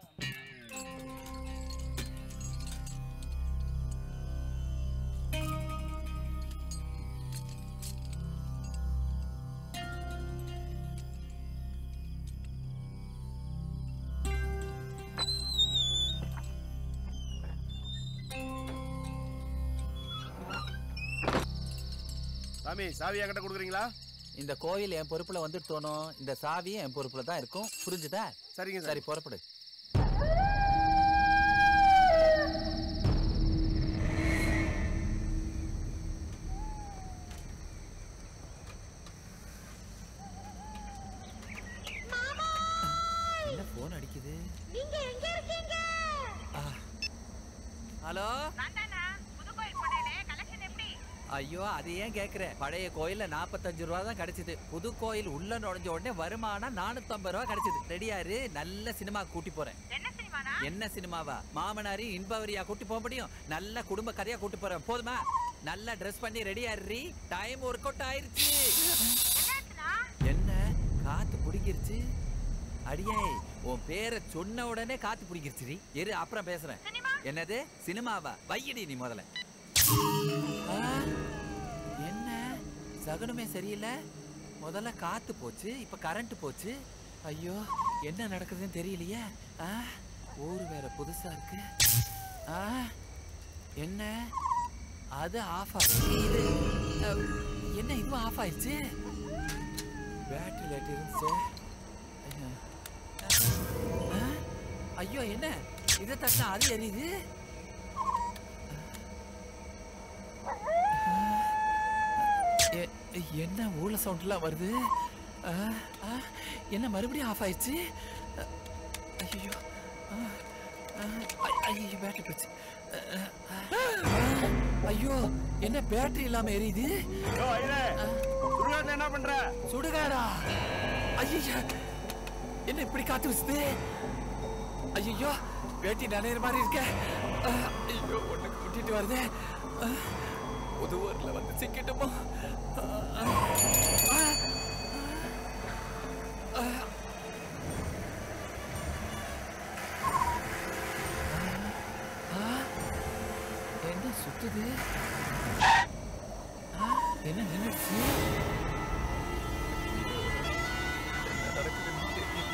சாமி சாவி என்கிட்ட கொடுக்குறீங்களா இந்த கோயில் என் பொறுப்புல வந்துட்டு தோணும் இந்த சாவியும் என் பொறுப்புல தான் இருக்கும் புரிஞ்சுதா சரிங்க சரி புறப்படு என்ன போன் அடிக்குது நீங்க எங்க இருக்கீங்க ஹலோ ஐயோ அது ஏன் கேக்குற பழைய கோயில்ல நாற்பத்தஞ்சு ரூபா தான் கிடைச்சது புது கோயில் உள்ள நுழைஞ்ச உடனே வருமானம் நானூத்தம்பது ரூபா கிடைச்சது ரெடியாரு நல்ல சினிமா கூட்டி போறேன் என்ன சினிமாவா மாமனாரி இன்பவரியா கூட்டி போக முடியும் நல்ல குடும்ப கதையா கூட்டி போறேன் போதுமா நல்லா ட்ரெஸ் பண்ணி ரெடியாரி டைம் ஒர்க் அவுட் ஆயிருச்சு என்ன காத்து பிடிக்கிருச்சு அடியே உன் பேரை சொன்ன உடனே காத்து பிடிக்கிருச்சுடி இரு அப்புறம் பேசுறேன் என்னது சினிமாவா வையடி நீ முதல்ல ஆ, என்ன சகுனமே சரியில்லை முதல்ல காத்து போச்சு இப்ப கரண்ட் போச்சு ஐயோ என்ன நடக்குதுன்னு தெரியலையே ஆ, ஊர் வேற புதுசா இருக்கு ஆ, என்ன அது ஆஃப் ஆச்சு இது அ, என்ன இதுவும் ஆஃப் ஆயிடுச்சு பேட்டரி லைட் இருந்துச்சு ஆ, ஐயோ என்ன இதை தட்டினா அது எரியுது எ- என்ன ஊழ சவுண்ட்லாம் வருது ஆ, ஆ, என்ன மறுபடியும் ஆஃப் ஆயிடுச்சு ஐயோ ஐயோ பேட்டரி போச்சு ஆ, ஆ, ஐயோ என்ன பேட்டரி இல்லாம எரியுது சுடுகாட்டுல என்ன பண்ற சுடுகாடா ஐயா என்ன இப்படி காத்து வச்சுது ஐயோ வேட்டி நனையிற மாதிரி இருக்க அஹ், ஐயோ ஒண்ணு கூட்டிட்டு வருதே அஹ், புதுவூர்ல வந்து சிக்கிட்டுமோ அஹ், அஹ், அஹ். அஹ், என்ன சுத்துது அஹ், என்ன நின்றுச்சு என்ன நடக்குதுன்னு தெரியல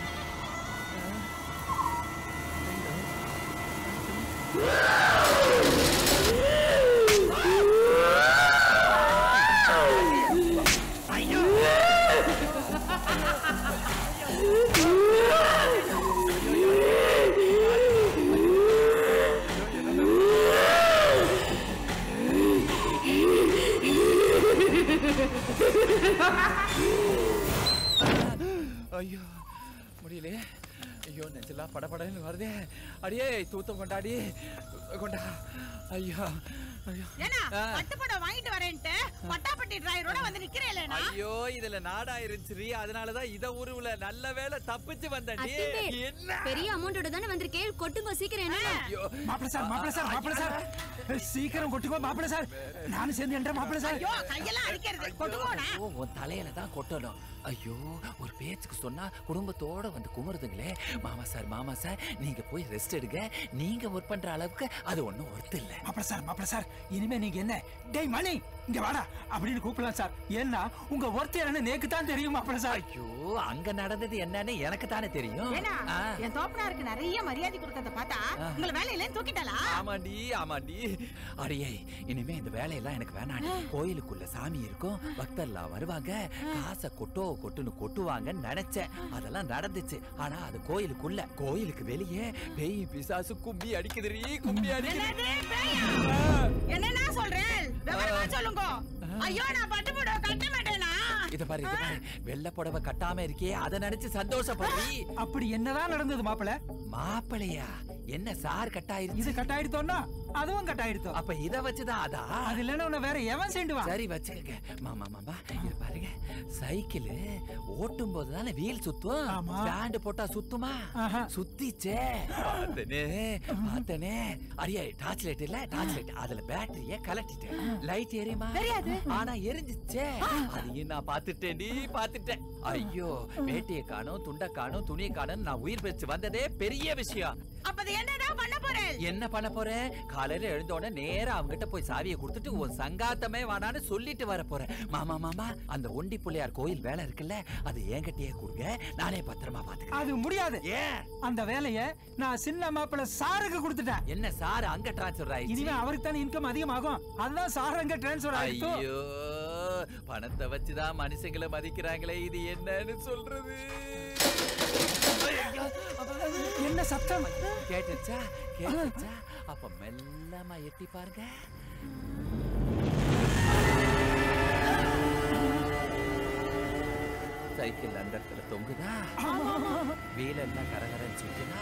ஐயோ முடியலையே ஐயோ நெஞ்செல்லாம் படபடன்னு வருதே அடியே தூத்தம் கொண்டாடி கொண்டா ஐயோ ஐயோ ஏன்னா ஆ. பட்டுப்படம் வாங்கிட்டு வரேன்ட்டு பட்டாப்பட்டி டிரைவரோட வந்து நிக்கிறேன்லனா ஐயோ இதுல நாடா இருந்துச்சு அதனாலதான் இத உருவுல நல்ல வேளை தப்பிச்சு வந்தடி அத்திம்பேர், என்ன பெரிய அமௌண்டோட தானே வந்திருக்கேன் கொட்டுங்க சீக்கிரம் என்ன மாப்பிள சார் மாப்பிள சார் மாப்பிள சார் சீக்கிரம் கொட்டுக்கோ மாப்பிள சார் நானும் சேர்ந்து என்ற மாப்பிள சார் ஐயோ கையெல்லாம் அடிக்கிறது கொட்டுவோனா ஐயோ, உன் தலையில தான் கொட்டணும் ஐயோ ஒரு பேச்சுக்கு சொன்னா குடும்பத்தோட வந்து குமுறுதுங்களே மாமா சார் மாமா சார் நீங்க போய் ரெஸ்ட் எடுங்க நீங்க ஒர்க் பண்ற அளவுக்கு அது ஒண்ணும் ஒர்த் இல்ல மாப்பிள சார் மாப்பிள சார் இனிமே நீங்க என்ன டேய் மணி இங்க வாடா அப்படின்னு கூப்பிடலாம் சார் ஏன்னா உங்க ஒருத்தர் என்ன நேக்கு தான் தெரியும் மாப்பிள சார் ஐயோ அங்க நடந்தது என்னன்னு எனக்கு தானே தெரியும் ஏன்னா ஆ. என் தோப்பனாருக்கு நிறைய மரியாதை கொடுக்கறத பார்த்தா ஆ. உங்களை வேலையில தூக்கிட்டாளா ஆமாண்டி ஆமாண்டி அடியே இனிமே இந்த வேலையெல்லாம் எனக்கு வேணாம் கோயிலுக்குள்ள சாமி இருக்கும் பக்தர்லாம் வருவாங்க காசை கொட்டோ கொட்டுன்னு கொட்டுவாங்கன்னு நினைச்சேன் அதெல்லாம் நடந்துச்சு ஆனா அது கோயிலுக்குள்ள கோயிலுக்கு வெளியே பேய் பிசாசு கும்பி அடிக்குதுரி கும்பி என்னது அடிக்குது பேயா? என்னன்னா சொல்றேன் விவரமா சொல்லுங்க ஐயோ நான் பட்டுப்படம் கட்ட மாட்டேனா இத பாரு இத பாரு வெள்ளை புடவை கட்டாம இருக்கே அதை நினைச்சு சந்தோஷப்படுறீ அப்படி என்னதான் நடந்தது மாப்பிள மாப்பிளையா என்ன சார் கட்டாயிருச்சு இது கட்டாயிடுத்தோன்னா அதுவும் கட்டாயிடுத்தோம் அப்ப இத வச்சுதான் அதா அது இல்லைன்னா உன்னை வேற எவன் சேர்ந்துவான் சரி வச்சுக்கங்க மாமா மாமா இது பாருங்க சைக்கிள் ஓட்டும் போது தானே வீல் சுத்தும் ஆமா. ஸ்டாண்ட் போட்டா சுத்துமா ஆஹா. சுத்திச்சே பார்த்தனே பார்த்தனே அரியா டார்ச் லைட் இல்ல டார்ச் லைட் அதுல பேட்டரிய கலட்டிட்டேன் லைட் எரியுமா தெரியாது. ஆனா எரிஞ்சிச்சே அதையும் நான் பாத்துட்டேன்டி பாத்துட்டேன் ஐயோ வேட்டியை காணும் துண்டை காணும் துணியை காணும் நான் உயிர் பெற்று வந்ததே பெரிய விஷயம் அப்ப அது என்னதான் பண்ண போறேன் என்ன பண்ண போறேன் காலையில எழுந்த உடனே நேரா அவங்கிட்ட போய் சாவியை கொடுத்துட்டு உன் சங்காத்தமே வேணான்னு சொல்லிட்டு வர போறேன் மாமா மாமா அந்த ஒண்டி பிள்ளையார் கோயில் வேலை இருக்குல்ல அது என்கிட்டயே கொடுங்க நானே பத்திரமா பாத்துக்கிறேன் அது முடியாது ஏன் அந்த வேலைய நான் சின்ன மாப்பிள சாருக்கு கொடுத்துட்டேன் என்ன சார் அங்க டிரான்ஸ்ஃபர் ஆயிடுச்சு இனிமே அவருக்கு தானே இன்கம் அதிகமாகும் அதுதான் சார் அங்க டிரான்ஸ்ஃபர் ஆயிடுச்சு ஐயோ பணத்தை வச்சுதான் மனுஷங்களை மதிக்கிறாங்களே இது என்னன்னு சொல்றது என்ன சத்தம் கேட்டுச்சா கேட்டுச்சா அப்ப மெல்லமா எட்டி பாருங்க சைக்கிள் அந்த இடத்துல தொங்குதா வீல் எல்லாம் கரகரன்னு சுத்துதா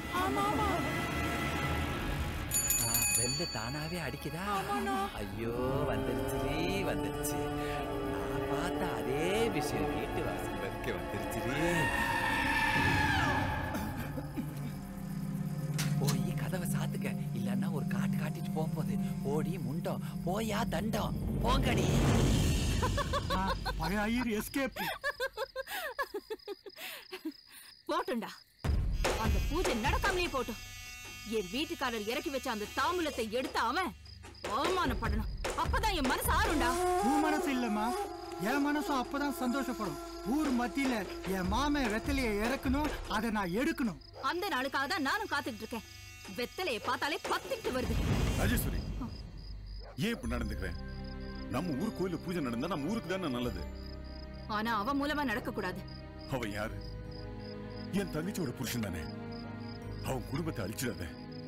ஆ, பெல்லு தானாவே அடிக்குதா ஐயோ வந்துருச்சுரி வந்துருச்சு நான் பார்த்த அதே விஷயம் வீட்டு வாசல் வரைக்கும் வந்துருச்சுரி போய் கதவை சாத்துக்க இல்லன்னா ஒரு காட்டு காட்டிட்டு போக போகுது ஓடி முண்டம் போயா தண்டம் போங்கடி பழைய ஐயர் எஸ்கேப் போட்டுண்டா அந்த பூஜை நடக்காமலே போட்டும் என் வீட்டுக்காரர் இறக்கி வச்ச அந்த தாம்பூலத்தை எடுத்து அவன் அவமானப்படணும் அப்பதான் என் மனசு ஆறுண்டா உன் மனசு இல்லம்மா என் மனசும் அப்பதான் சந்தோஷப்படும் ஊர் மத்தியில என் மாமன் வெத்தலைய இறக்கணும் அதை நான் எடுக்கணும் அந்த நாளுக்காக தான் நானும் காத்துக்கிட்டு இருக்கேன் வெத்தலைய பார்த்தாலே பத்திட்டு வருது ராஜேஸ்வரி ஏன் இப்படி நடந்துக்கிறேன் நம்ம ஊர் கோயில பூஜை நடந்தா நம்ம ஊருக்கு தானே நல்லது ஆனா அவன் மூலமா நடக்க கூடாது அவன் யாரு என் தங்கச்சியோட புருஷன் தானே அவன் குடும்பத்தை அழிச்சிடாத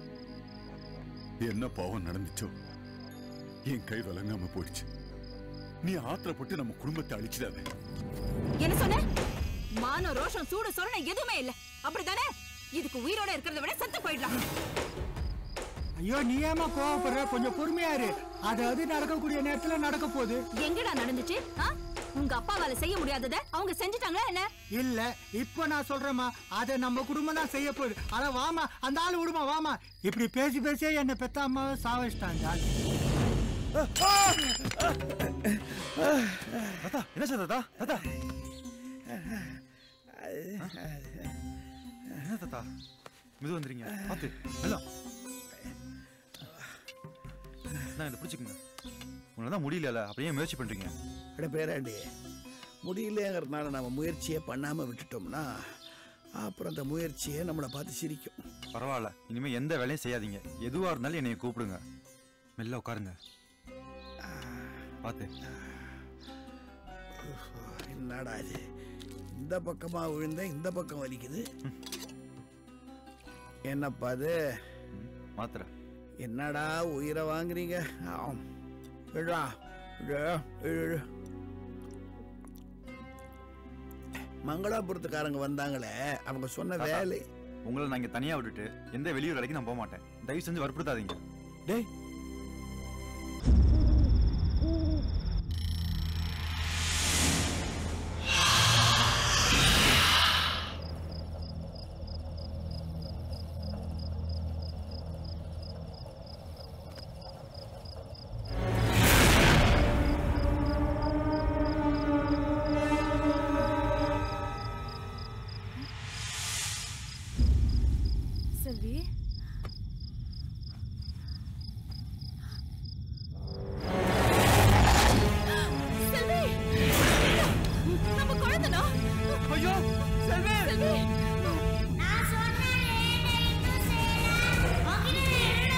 என்ன பாவம் நடந்துச்சோ என் கை விளங்காம போயிடுச்சு நீ ஆத்திரப்பட்டு நம்ம குடும்பத்தை அழிச்சிடாத என்ன சொன்ன மானம் ரோஷம் சூடு சொரணை எதுவுமே இல்ல அப்படிதானே இதுக்கு உயிரோட இருக்கிறத விட செத்து போயிடலாம் ஐயோ நீ ஏமா கோவப்படுற கொஞ்சம் பொறுமையா இரு அது அது நடக்கக்கூடிய நேரத்துல நடக்க போகுது எங்கடா நடந்துச்சு ஆ? உங்க அப்பாவால செய்ய முடியாதத அவங்க செஞ்சுட்டாங்களா என்ன இல்ல இப்ப நான் சொல்றேம்மா அதை நம்ம குடும்பம் தான் செய்ய போகுது அட வாமா அந்த ஆளு விடுமா வாமா இப்படி பேசி பேசியே என்னை பெத்த அம்மாவை சாவச்சிட்டாங்க தாத்தா என்ன சார் தாத்தா தாத்தா என்ன தாத்தா மெது வந்துறீங்க பார்த்து எல்லாம் நான் இதை பிடிச்சிக்கங்க உங்களை தான் முடியல அப்படியே முயற்சி பண்றீங்க அட பேராண்டி முடியலங்கிறதுனால நம்ம முயற்சியே பண்ணாம விட்டுட்டோம்னா அப்புறம் அந்த முயற்சியே நம்மளை பார்த்து சிரிக்கும் பரவாயில்ல இனிமே எந்த வேலையும் செய்யாதீங்க எதுவா இருந்தாலும் என்னைய கூப்பிடுங்க மெல்ல உட்காருங்க பார்த்து என்னடா இது இந்த பக்கமா விழுந்த இந்த பக்கம் வலிக்குது என்னப்பா அது மாத்திரை என்னடா உயிரை வாங்குறீங்க ஆம். விழா விழு, விழு, விழு. மங்களாபுரத்துக்காரங்க வந்தாங்களே அவங்க சொன்ன தாத்தா, வேலை உங்களை நான் இங்க தனியா விட்டுட்டு எந்த வெளியூர் வேலைக்கு நான் போக மாட்டேன் தயவு செஞ்சு வற்புறுத்தாதீங்க டேய் செல்வி செல்வி நம்ம குழந்தைனா ஐயோ செல்வி செல்வி நான் சொன்னேனே நான் இன்னும் செய்யல உன்கிட்ட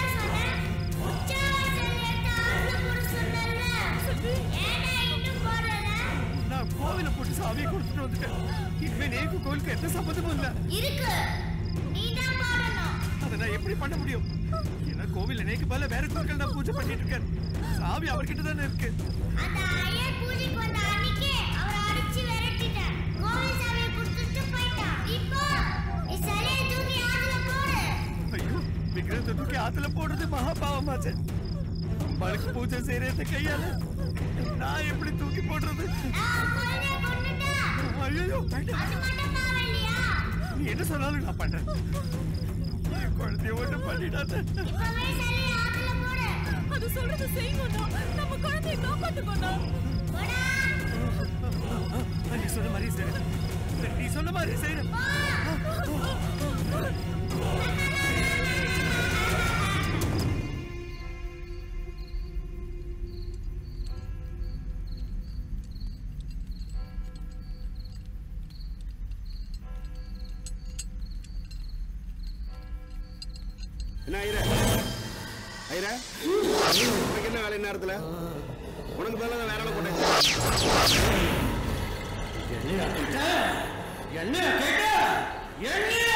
நான் என்னடா சொன்னேன் உச்சாவாசல் எடுத்து ஆத்துல போட சொன்னேன்ல ஏன்டா இன்னும் போடல நான் கோவில போட்டு சாவியை கொடுத்துட்டு வந்துட்டேன் இனிமே நேக்கு கோவிலுக்கு எந்த சம்மந்தமும் இல்ல இருக்கு நீ தான் போடணும் அதை நான் எப்படி பண்ண முடியும் ஏன்னா கோவில்ல நேக்கு பதிலா வேற கோவில்கள் தான் பூஜை பண்ணிட்டு இருக்கேன் சாவி அவர்கிட்ட தானே இருக்கு அந்த ஐயர் பூஜைக்கு வந்த அன்னைக்கு அவரை அடிச்சு விரட்டிட்டேன் கோவில் சாவியை கொடுத்துட்டு போயிட்டான் இப்போ நீ சிலையை தூக்கி ஆத்துல போடு ஐயோ விக்கிரத்தை தூக்கி ஆத்துல போடுறது மகா பாவமாச்சு அம்பாளுக்கு பூஜை செய்யறது கையால நான் எப்படி தூக்கி போடுறது ஐயோ நீ என்ன சொன்னாலும் நான் பண்றேன் என் குழந்தைய ஒண்ணு பண்ணிடாத அது சொல்றது செய்யுங்கண்ணா நம்ம குழந்தையை காப்பாத்துக்கோண்ணா நீ சொன்ன மாதிரி செய்யறேன் நீ சொன்ன மாதிரி செய்யறேன் என்ன ஐயரே ஐயரே உனக்கு என்ன வேலை நேரத்துல உனக்கு பதிலா நான் வேற ஆளை போட்டேன் என்ன கேட்ட என்ன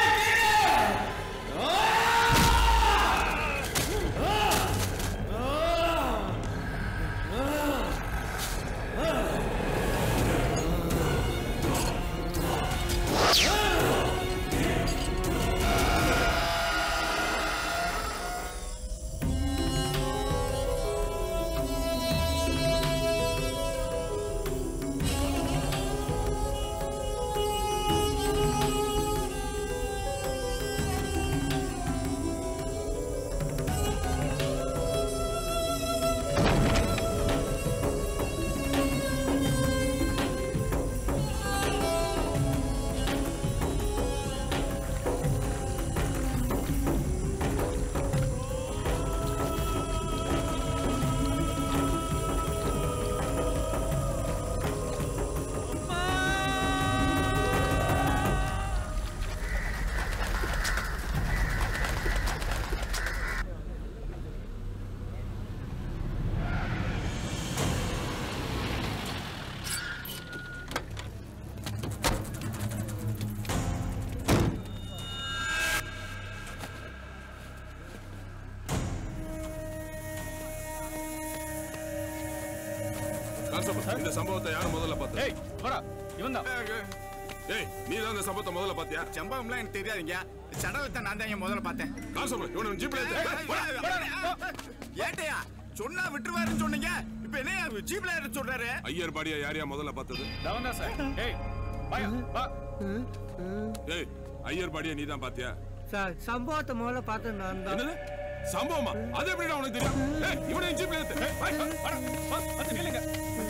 கான்ஸ்டபிள் இந்த சம்பவத்தை யார் முதல்ல பார்த்தா ஏய் வாடா இவன் தான் ஏய் நீ தான் இந்த சம்பவத்தை முதல்ல பாத்தியா சம்பவம்லாம் எனக்கு தெரியாதுங்க சடலத்தை நான் தான் இங்க முதல்ல பார்த்தேன் கான்ஸ்டபிள் இவனை ஜீப்ல ஏத்து. போடா. ஏட்டையா சொன்னா விட்டுருவாருன்னு சொன்னீங்க இப்ப என்ன ஜீப்ல ஏற சொல்றாரு ஐயர் பாடியா யாரையா முதல்ல பார்த்தது தான் சார் ஏய் வாயா வா ஏய் ஐயர் பாடியா நீ தான் பாத்தியா சார் சம்பவத்தை முதல்ல பார்த்து நான் தான் என்னது சம்பவமா அது எப்படிடா உனக்கு தெரியும் ஏய் இவனை ஜீப்ல ஏத்து ஏய், வா, வா, வாடா, வா, வந்து நில்லுங்க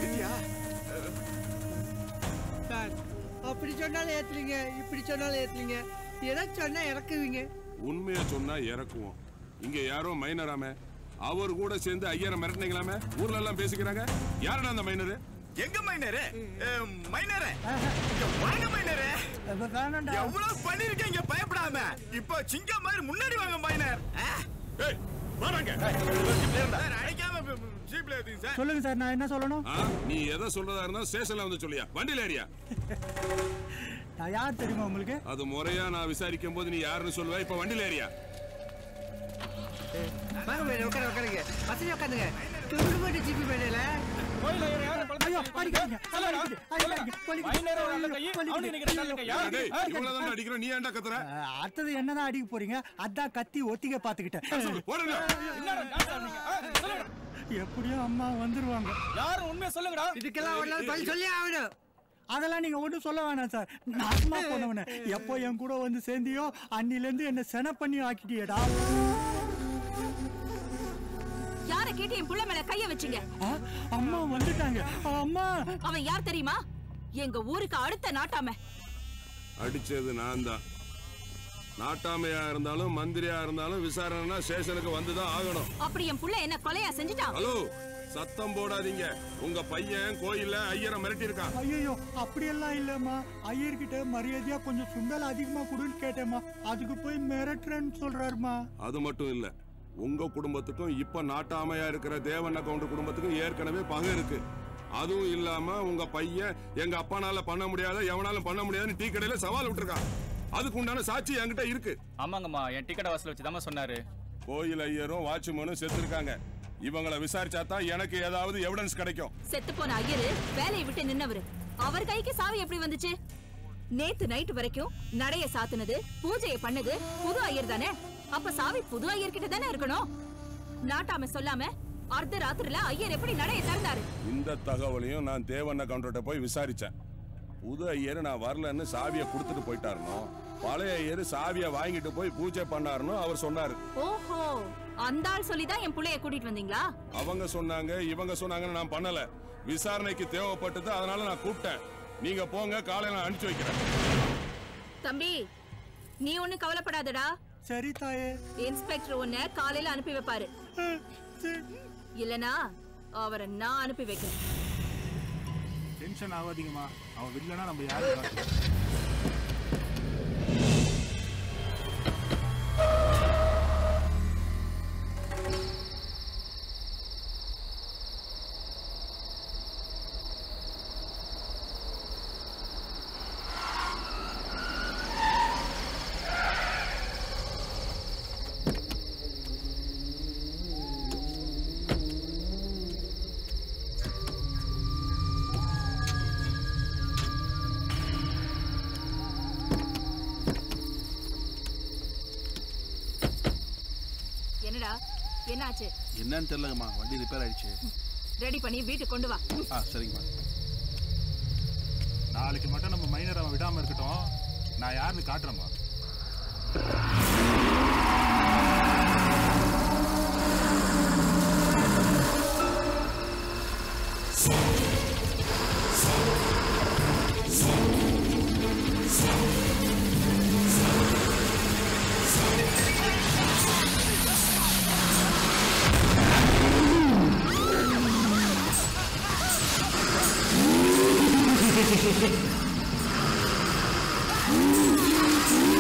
சார் அப்படி சொன்னாலும் ஏத்துலீங்க இப்படி சொன்னாலும் ஏத்துலீங்க எதை சொன்னா இறக்குவீங்க உண்மையை சொன்னா இறக்குவோம் இங்க யாரோ மைனராமே அவர் கூட சேர்ந்து ஐயரை மிரட்டினீங்களாமே ஊர்ல எல்லாம் பேசிக்கிறாங்க யாருடா அந்த மைனரு எங்க மைனரு மைனரு வாங்க மைனரு எவ்வளவு பண்ணிருக்கீங்க பயப்படாம இப்போ சிங்கம் மாதிரி முன்னாடி வாங்க மைனர் ஏய் வாடாங்க சார் அழைக்காம ஜீப்ல ஏத்துங்க சார் சொல்லுங்க சார் நான் என்ன சொல்லணும் ஆ, நீ எதை சொல்றதா இருந்தா ஸ்டேஷன்ல வந்து சொல்லியா வண்டியில ஏறியா நான் யார் தெரியுமா உங்களுக்கு அது முறையா நான் விசாரிக்கும் போது நீ யாருன்னு சொல்லுவ இப்ப வண்டியில ஏறியா வாங்க மேடம் உட்கார உட்காருங்க வசதி உட்காந்துங்க துண்டு போட்டு ஜிபி மேடையில ஐயோ அடிக்காதீங்க அடிக்காதீங்க, அடிக்காதீங்க, கொல்லிக்காதீங்க, டேய், இவங்கள அடிக்கிறோம் நீ ஏன்டா கத்துற அஹ், அடுத்தது என்னதான் அடிக்க போறீங்க அதான் கத்தி ஒத்திக பாத்துக்கிட்டேன் எப்படியும் அம்மா வந்துருவாங்க யாரும் உண்மையை சொல்லுங்கடா இதுக்கெல்லாம் ஒரு நாள் பதில் சொல்லி ஆகணும் அதெல்லாம் நீங்க ஒண்ணும் சொல்ல வேணாம் சார் நாசமா போனவன எப்போ என் கூட வந்து சேர்ந்தியோ அன்னில இருந்து என்ன சென பண்ணி ஆக்கிட்டியடா யார கேட்டு என் புள்ள மேல கைய வச்சீங்க ஆ, அம்மா வந்துட்டாங்க அம்மா அவன் யார் தெரியுமா எங்க ஊருக்கு அடுத்த நாட்டாம அடிச்சது நான் தான் நாட்டாமையா இருந்தாலும் மந்திரியா இருந்தாலும் விசாரணைனா ஸ்டேஷனுக்கு வந்துதான் ஆகணும் அப்படி என் புள்ள என்ன கொலையா செஞ்சுட்டான் ஹலோ சத்தம் போடாதீங்க உங்க பையன் கோயில்ல ஐயரை மிரட்டி இருக்கான் ஐயோ அப்படியெல்லாம் இல்லம்மா ஐயர்கிட்ட மரியாதையா கொஞ்சம் சுண்டல் அதிகமா கொடுன்னு கேட்டேம்மா அதுக்கு போய் மிரட்டுறேன்னு சொல்றாருமா அது மட்டும் இல்ல உங்க குடும்பத்துக்கும் இப்ப நாட்டாமையா இருக்கிற தேவன் அக்கவுண்ட் குடும்பத்துக்கும் ஏற்கனவே பகை இருக்கு அதுவும் இல்லாம உங்க பையன் எங்க அப்பானால பண்ண முடியாத எவனாலும் பண்ண முடியாதுன்னு டீ கடையில சவால் விட்டுருக்கான் அதுக்கு உண்டான சாட்சி என்கிட்ட இருக்கு ஆமாங்கம்மா என் டிக்கெட் வாசல் வச்சு சொன்னாரு கோயில் ஐயரும் வாட்ச்மேனும் செத்துருக்காங்க இவங்கள விசாரிச்சா தான் எனக்கு ஏதாவது எவிடன்ஸ் கிடைக்கும் செத்து போன ஐயரு வேலையை விட்டு நின்னவரு அவர் கைக்கு சாவி எப்படி வந்துச்சு நேத்து நைட் வரைக்கும் நடைய சாத்துனது பூஜையை பண்ணது புது ஐயர் தானே அப்ப சாவி புது ஐயர் கிட்ட தானே இருக்கணும் நாட்டாம சொல்லாம அர்த்த ராத்திரில ஐயர் எப்படி நடைய திறந்தாரு இந்த தகவலையும் நான் தேவண்ண கவுண்டர்கிட்ட போய் விசாரிச்சேன் புது ஐயர் நான் வரலன்னு சாவியை கொடுத்துட்டு போயிட்டாருனோ பழைய ஐயர் சாவியை வாங்கிட்டு போய் பூஜை பண்ணாருன்னு அவர் சொன்னாரு ஓஹோ அந்த ஆள் சொல்லிதான் என் புள்ளைய கூட்டிட்டு வந்தீங்களா அவங்க சொன்னாங்க இவங்க சொன்னாங்கன்னு நான் பண்ணல விசாரணைக்கு தேவைப்பட்டது அதனால நான் கூப்பிட்டேன் நீங்க போங்க காலையில நான் அனுப்பிச்சு வைக்கிறேன் தம்பி நீ ஒண்ணு கவலைப்படாதடா சரி தாயே இன்ஸ்பெக்டர் உன்னை காலையில அனுப்பி வைப்பாரு இல்லனா அவரை நான் அனுப்பி வைக்கிறேன் டென்ஷன் ஆகாதீங்கம்மா அவன் வில்லனா நம்ம யாரு என்னடா என்னாச்சு என்னன்னு தெரியலங்கம்மா வண்டி ரிப்பேர் ஆயிடுச்சு ரெடி பண்ணி வீட்டுக்கு கொண்டு வா ஆ சரிங்கம்மா நாளைக்கு மட்டும் நம்ம மைனர் அவன் விடாம இருக்கட்டும் நான் யாருன்னு காட்டுறேம்மா Thank you.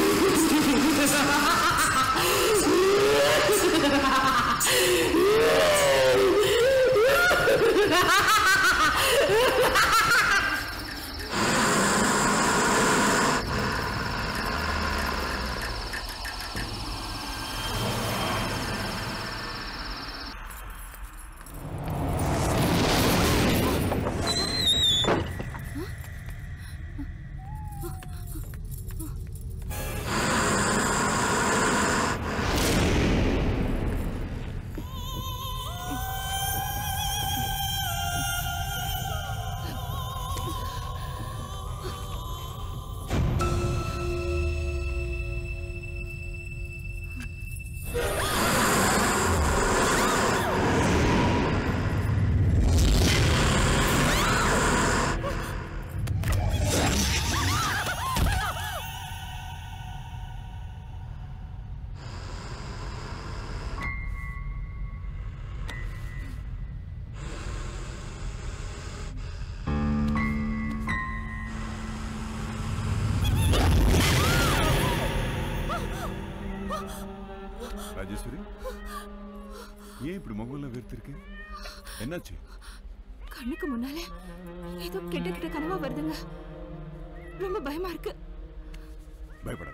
ராஜேஸ்வரி ஏன் இப்படி முகம்லாம் வேர்த்திருக்கு என்னாச்சு கண்ணுக்கு முன்னால ஏதோ கெட்ட கெட்ட கனவா வருதுங்க ரொம்ப பயமா இருக்கு பயப்படாத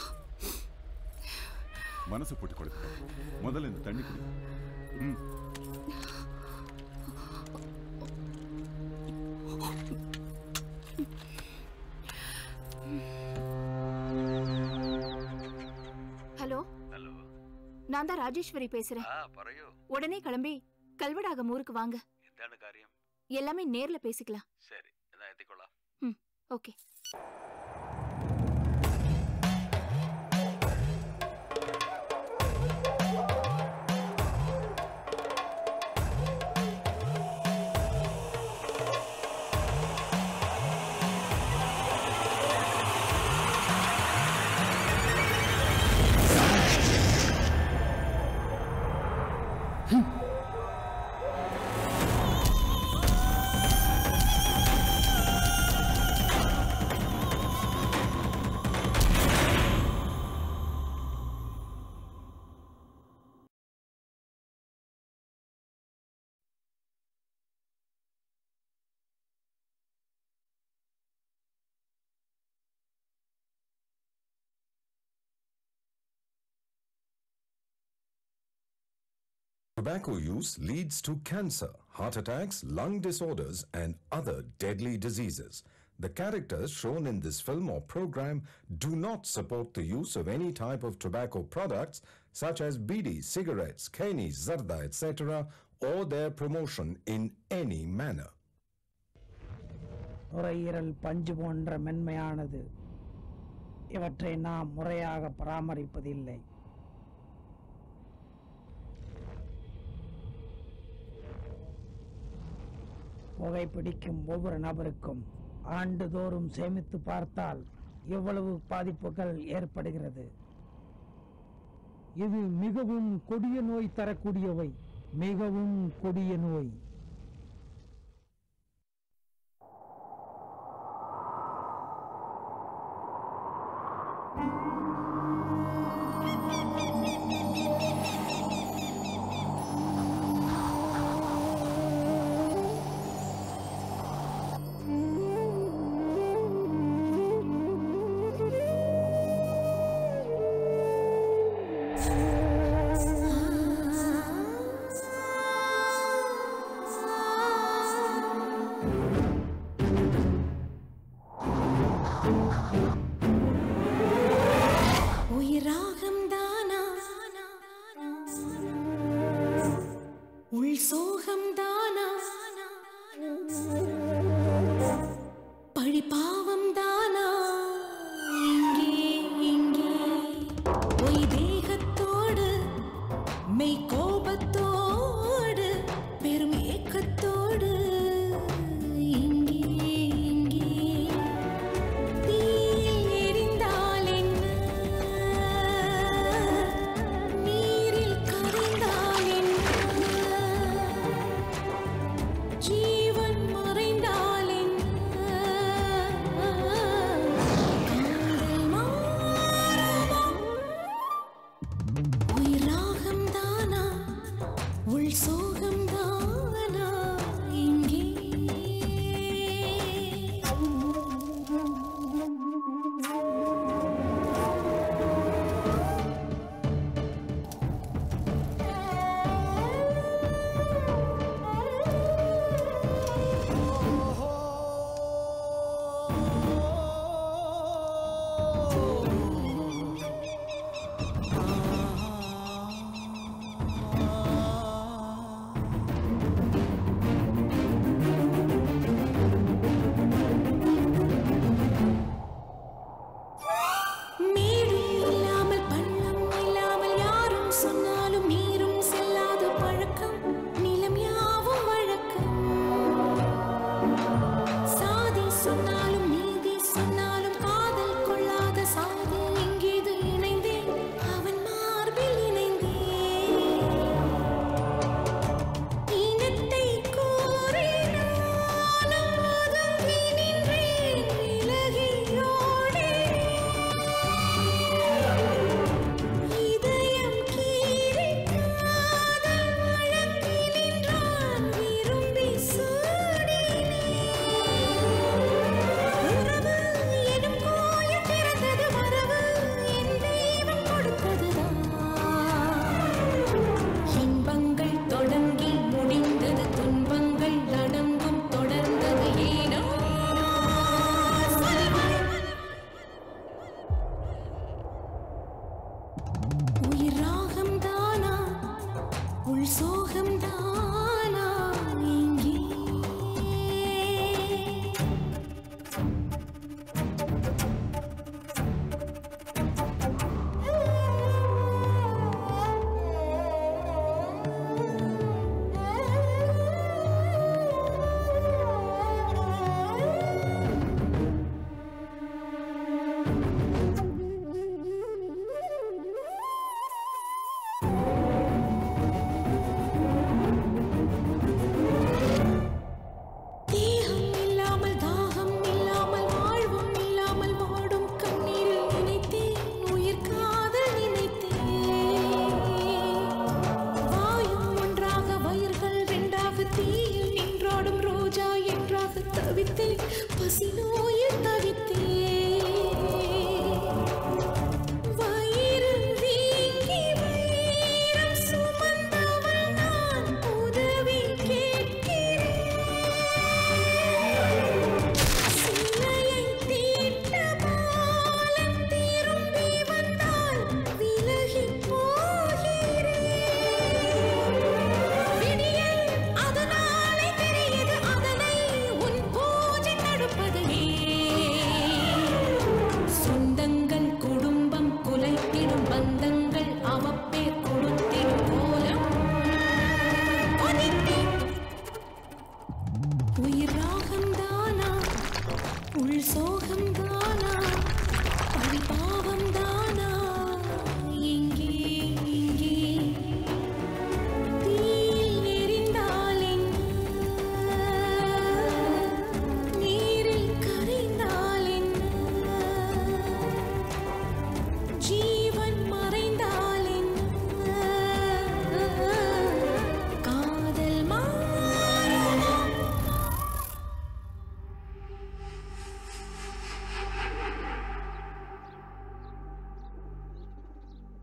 மனசை போட்டு கொடுக்க முதல்ல இந்த தண்ணி குடி ம் ஹலோ ஹலோ நான் தான் ராஜேஸ்வரி பேசுறேன் ஆ പറയൂ உடனே கிளம்பி கல்வடாகம் ஊருக்கு வாங்க എന്താണ് കാര്യം எல்லாமே நேர்ல பேசிக்கலாம் ശരി എന്നാ എത്തിക്കൊള്ളാം ம் okay Tobacco use leads to cancer, heart attacks, lung disorders, and other deadly diseases. The characters shown in this film or program do not support the use of any type of tobacco products such as bidi, cigarettes, kani, zarda, etc., or their promotion in any manner. நுரையீரல் பஞ்சு போன்ற மென்மையானது இவற்றை நாம் முறையாக பராமரிப்பதில்லை புகைப்பிடிக்கும் ஒவ்வொரு நபருக்கும் ஆண்டுதோறும் சேமித்து பார்த்தால் எவ்வளவு பாதிப்புகள் ஏற்படுகிறது இது மிகவும் கொடிய நோய் தரக்கூடியவை மிகவும் கொடிய நோய் ஆ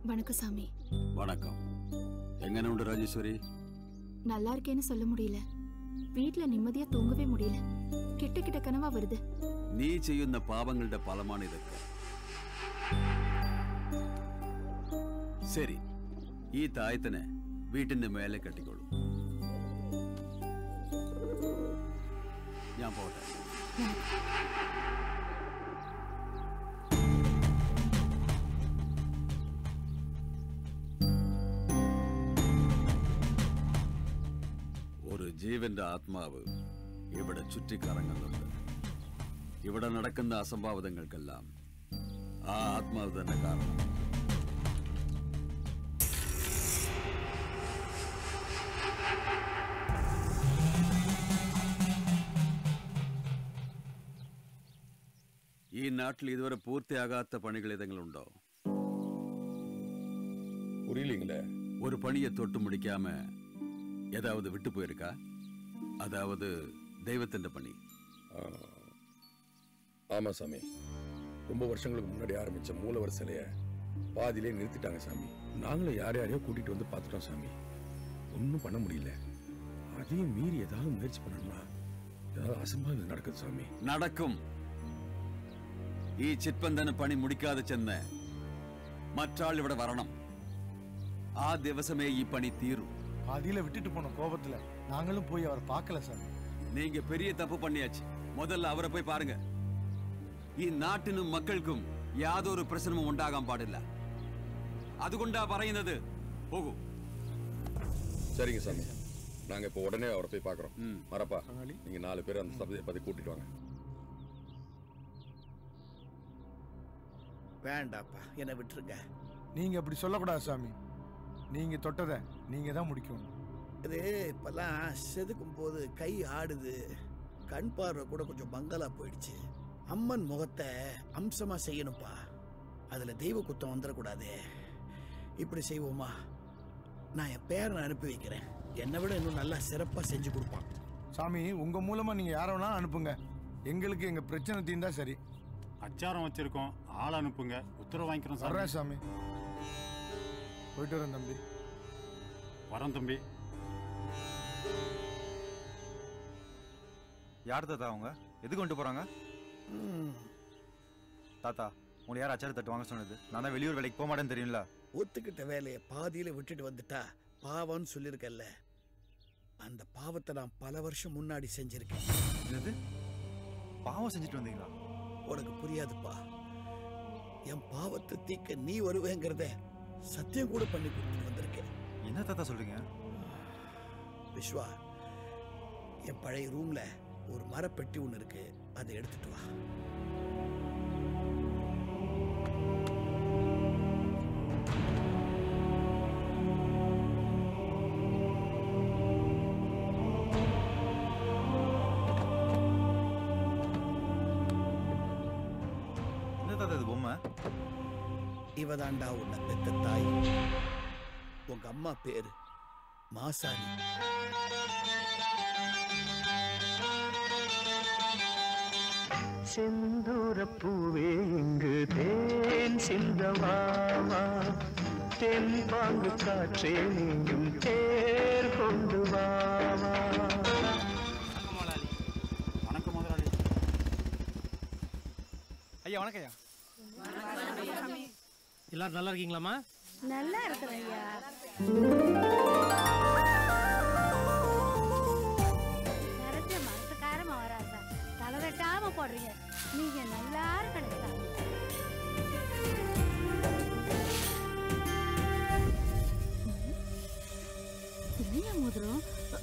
வணக்கம் சாமி வணக்கம் எங்கன உண்டு ராஜேஸ்வரி நல்லா இருக்கேன்னு சொல்ல முடியல വീട്ടിലെ നിമ്മതിയാ തൂങ്ങവേ മുടിയില്ല കിട്ട കിട്ട കനവാ വരുത് നീ ചെയ്യുന്ന പാപങ്ങളുടെ ഫലമാണ് ഇതൊക്കെ ശരി ഈ തായത്തിനെ വീട്ടിന്റെ മേലെ കെട്ടിക്കോളൂ ഞാൻ പോട്ടെ ഒരു ജീവന്റെ ആത്മാവ് ഇവിടെ ചുറ്റിക്കറങ്ങുന്നുണ്ട് ഇവിടെ നടക്കുന്ന അസംഭാവിതങ്ങൾക്കെല്ലാം ആ ആത്മാവ് തന്നെ കാരണം ഈ നാട്ടിൽ ഇതുവരെ പൂർത്തിയാകാത്ത പണികൾ ഏതെങ്കിലും ഉണ്ടോ புரியலீங்களே ஒரு பணியை தொட்டு முடிக்காம ஏதாவது விட்டு போயிருக்கா அதாவது தெய்வத்தின் பணி ஆமா சாமி ரொம்ப வருஷங்களுக்கு முன்னாடி ஆரம்பிச்ச மூலவர் சிலைய பாதியிலே நிறுத்திட்டாங்க சாமி நாங்களும் யார் யாரையோ கூட்டிட்டு வந்து பார்த்துட்டோம் சாமி ஒன்றும் பண்ண முடியல அதையும் மீறி ஏதாவது முயற்சி பண்ணணும்னா ஏதாவது அசம்பாவிதம் நடக்குது சாமி നടക്കും ഈ ചിറ്റ്പന്തന് പണി മുടിക്കാതെ ചെന്ന് മറ്റാൾ ഇവിടെ വരണം ആ ദിവസമേ ഈ പണി തീരും பாதியில விட்டுட்டு போன கோபத்துல நாங்களும் போய் அவரை பார்க்கல சார் நீங்க பெரிய தப்பு பண்ணியாச்சு முதல்ல அவரை போய் பாருங்க ഈ നാട്ടിനും മക്കൾക്കും യാതൊരു പ്രശ്നവും ഉണ്ടാകാൻ പാടില്ല അതുകൊണ്ടാ പറയുന്നത് പോകൂ சரிங்க சாமி நாங்க இப்போ உடனே அவரை போய் பார்க்குறோம் மரப்பா நீங்க நாலு பேர் அந்த சபதியை பத்தி கூட்டிட்டு வாங்க வேண்டாப்பா என்னை விட்டுருங்க நீங்க அப்படி சொல்லக்கூடாது சாமி நீங்க தொட்டதை நீங்க தான் முடிக்கணும் அது இப்பெல்லாம் செதுக்கும் போது கை ஆடுது கண் பார்வை கூட கொஞ்சம் மங்கலா போயிடுச்சு அம்மன் முகத்தை அம்சமா செய்யணும்ப்பா அதுல தெய்வ குத்தம் வந்துடக்கூடாது இப்படி செய்வோமா நான் என் பேரனை அனுப்பி வைக்கிறேன் என்னை விட இன்னும் நல்லா சிறப்பா செஞ்சு கொடுப்பான் சாமி உங்க மூலமா நீங்க யார வேணாலும் அனுப்புங்க எங்களுக்கு எங்க பிரச்சனை தீர்ந்தா சரி அச்சாரம் வச்சிருக்கோம் ஆள் அனுப்புங்க உத்தரவு வாங்கிக்கிறோம் சாமி. வர்றேன் சாமி போயிட்டு வரேன் தம்பி வரேன் தம்பி யார் தாத்தா அவங்க எதுக்கு கொண்டு போறாங்க தாத்தா உங்களை யார் அச்சாரி தட்டு வாங்க சொன்னது நான் தான் வெளியூர் வேலைக்கு போக மாட்டேன்னு தெரியும்ல ஒத்துக்கிட்ட வேலையை பாதியில விட்டுட்டு வந்துட்டா பாவம்னு சொல்லியிருக்கல்ல அந்த பாவத்தை நான் பல வருஷம் முன்னாடி செஞ்சிருக்கேன் என்னது பாவம் செஞ்சுட்டு வந்தீங்களா உனக்கு புரியாதுப்பா என் பாவத்தை தீக்க நீ வருவேங்கிறத சத்தியம் கூட பண்ணி கொடுத்துட்டு வந்திருக்கேன் என்ன தாத்தா சொல்றீங்க விஸ்வா என் பழைய ரூம்ல ஒரு மரப்பெட்டி ஒன்று இருக்கு அதை எடுத்துட்டு வா என்ன தாத்தா இது பொம்மை இவதாண்டா உன்னை பெத்த தாய் உங்க அம்மா பேரு மாசாணி செந்தூர பூவே இங்கு தேன் சிந்தவாமா தென்பாங்கு காற்றே நீயும் தேர் கொண்டு வாமா வணக்கம் முதலாளி ஐயா வணக்கம் ஐயா எல்லாரும் நல்லா இருக்கீங்களாம்மா நல்லா இருக்கிறேன் ஐயா நிறைஞ்ச மரத்துக்கார மகாராஜா தலை வெட்டாம போடுறீங்க நீங்க நல்லா இருக்கணும் என்னையா மோதிரம்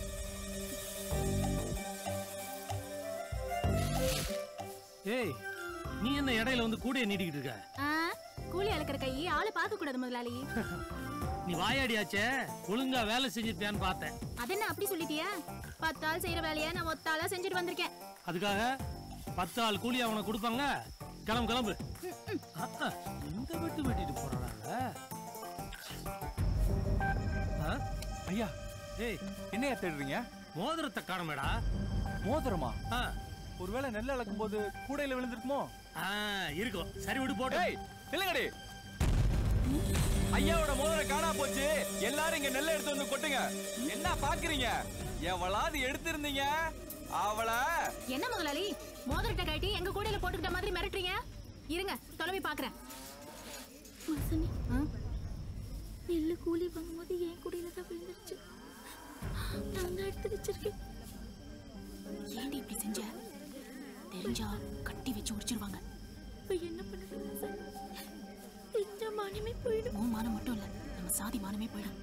ஏய் நீ என்ன இடையில வந்து கூடைய நீட்டிக்கிட்டு இருக்க ஆ, கூலி அளக்கிற கை ஆளை பார்க்க கூடாது முதலாளி நீ வாயாடியாச்சே ஒழுங்கா வேலை செஞ்சிருப்பியான்னு பார்த்தேன் அதென்ன அப்படி சொல்லிட்டியா பத்து ஆள் செய்யற வேலையை நான் ஒத்தாளா செஞ்சுட்டு வந்திருக்கேன் அதுக்காக பத்து ஆள் கூலி அவனை கொடுப்பாங்க கிளம்பு கிளம்பு அஹ், இந்த வெட்டு வெட்டிட்டு போறாங்க ஐயா ஏய் என்னையா தேடுறீங்க மோதிரத்தை காணமேடா மோதிரமா ஒருவேளை நெல் அளக்கும் போது கூடையில விழுந்திருக்குமோ இருக்கும் சரி விடு போட்டு இல்லங்கடி ஐயாவோட மோதிரம் காணா போச்சு எல்லாரும் இங்க நெல்லை எடுத்து வந்து கொட்டுங்க என்ன பாக்குறீங்க எவளாவது எடுத்திருந்தீங்க அவளை என்ன முதலாளி மோதிரத்தை கட்டி எங்க கூடையில போட்டுக்கிட்ட மாதிரி மிரட்டுறீங்க இருங்க தொலைவி பாக்குறேன் வாசனி நெல்லு கூலி வாங்கும்போது என் குடியில தான் விழுந்துருச்சு நான் தான் எடுத்து வச்சிருக்கேன் ஏன்டி இப்படி செஞ்ச தெரிஞ்சா கட்டி வச்சு உடிச்சிருவாங்க இப்ப என்ன பண்ணுறது வாசனி எந்த மானமே போயிடும் உன் மானம் மட்டும் இல்ல நம்ம சாதி மானமே போயிடும்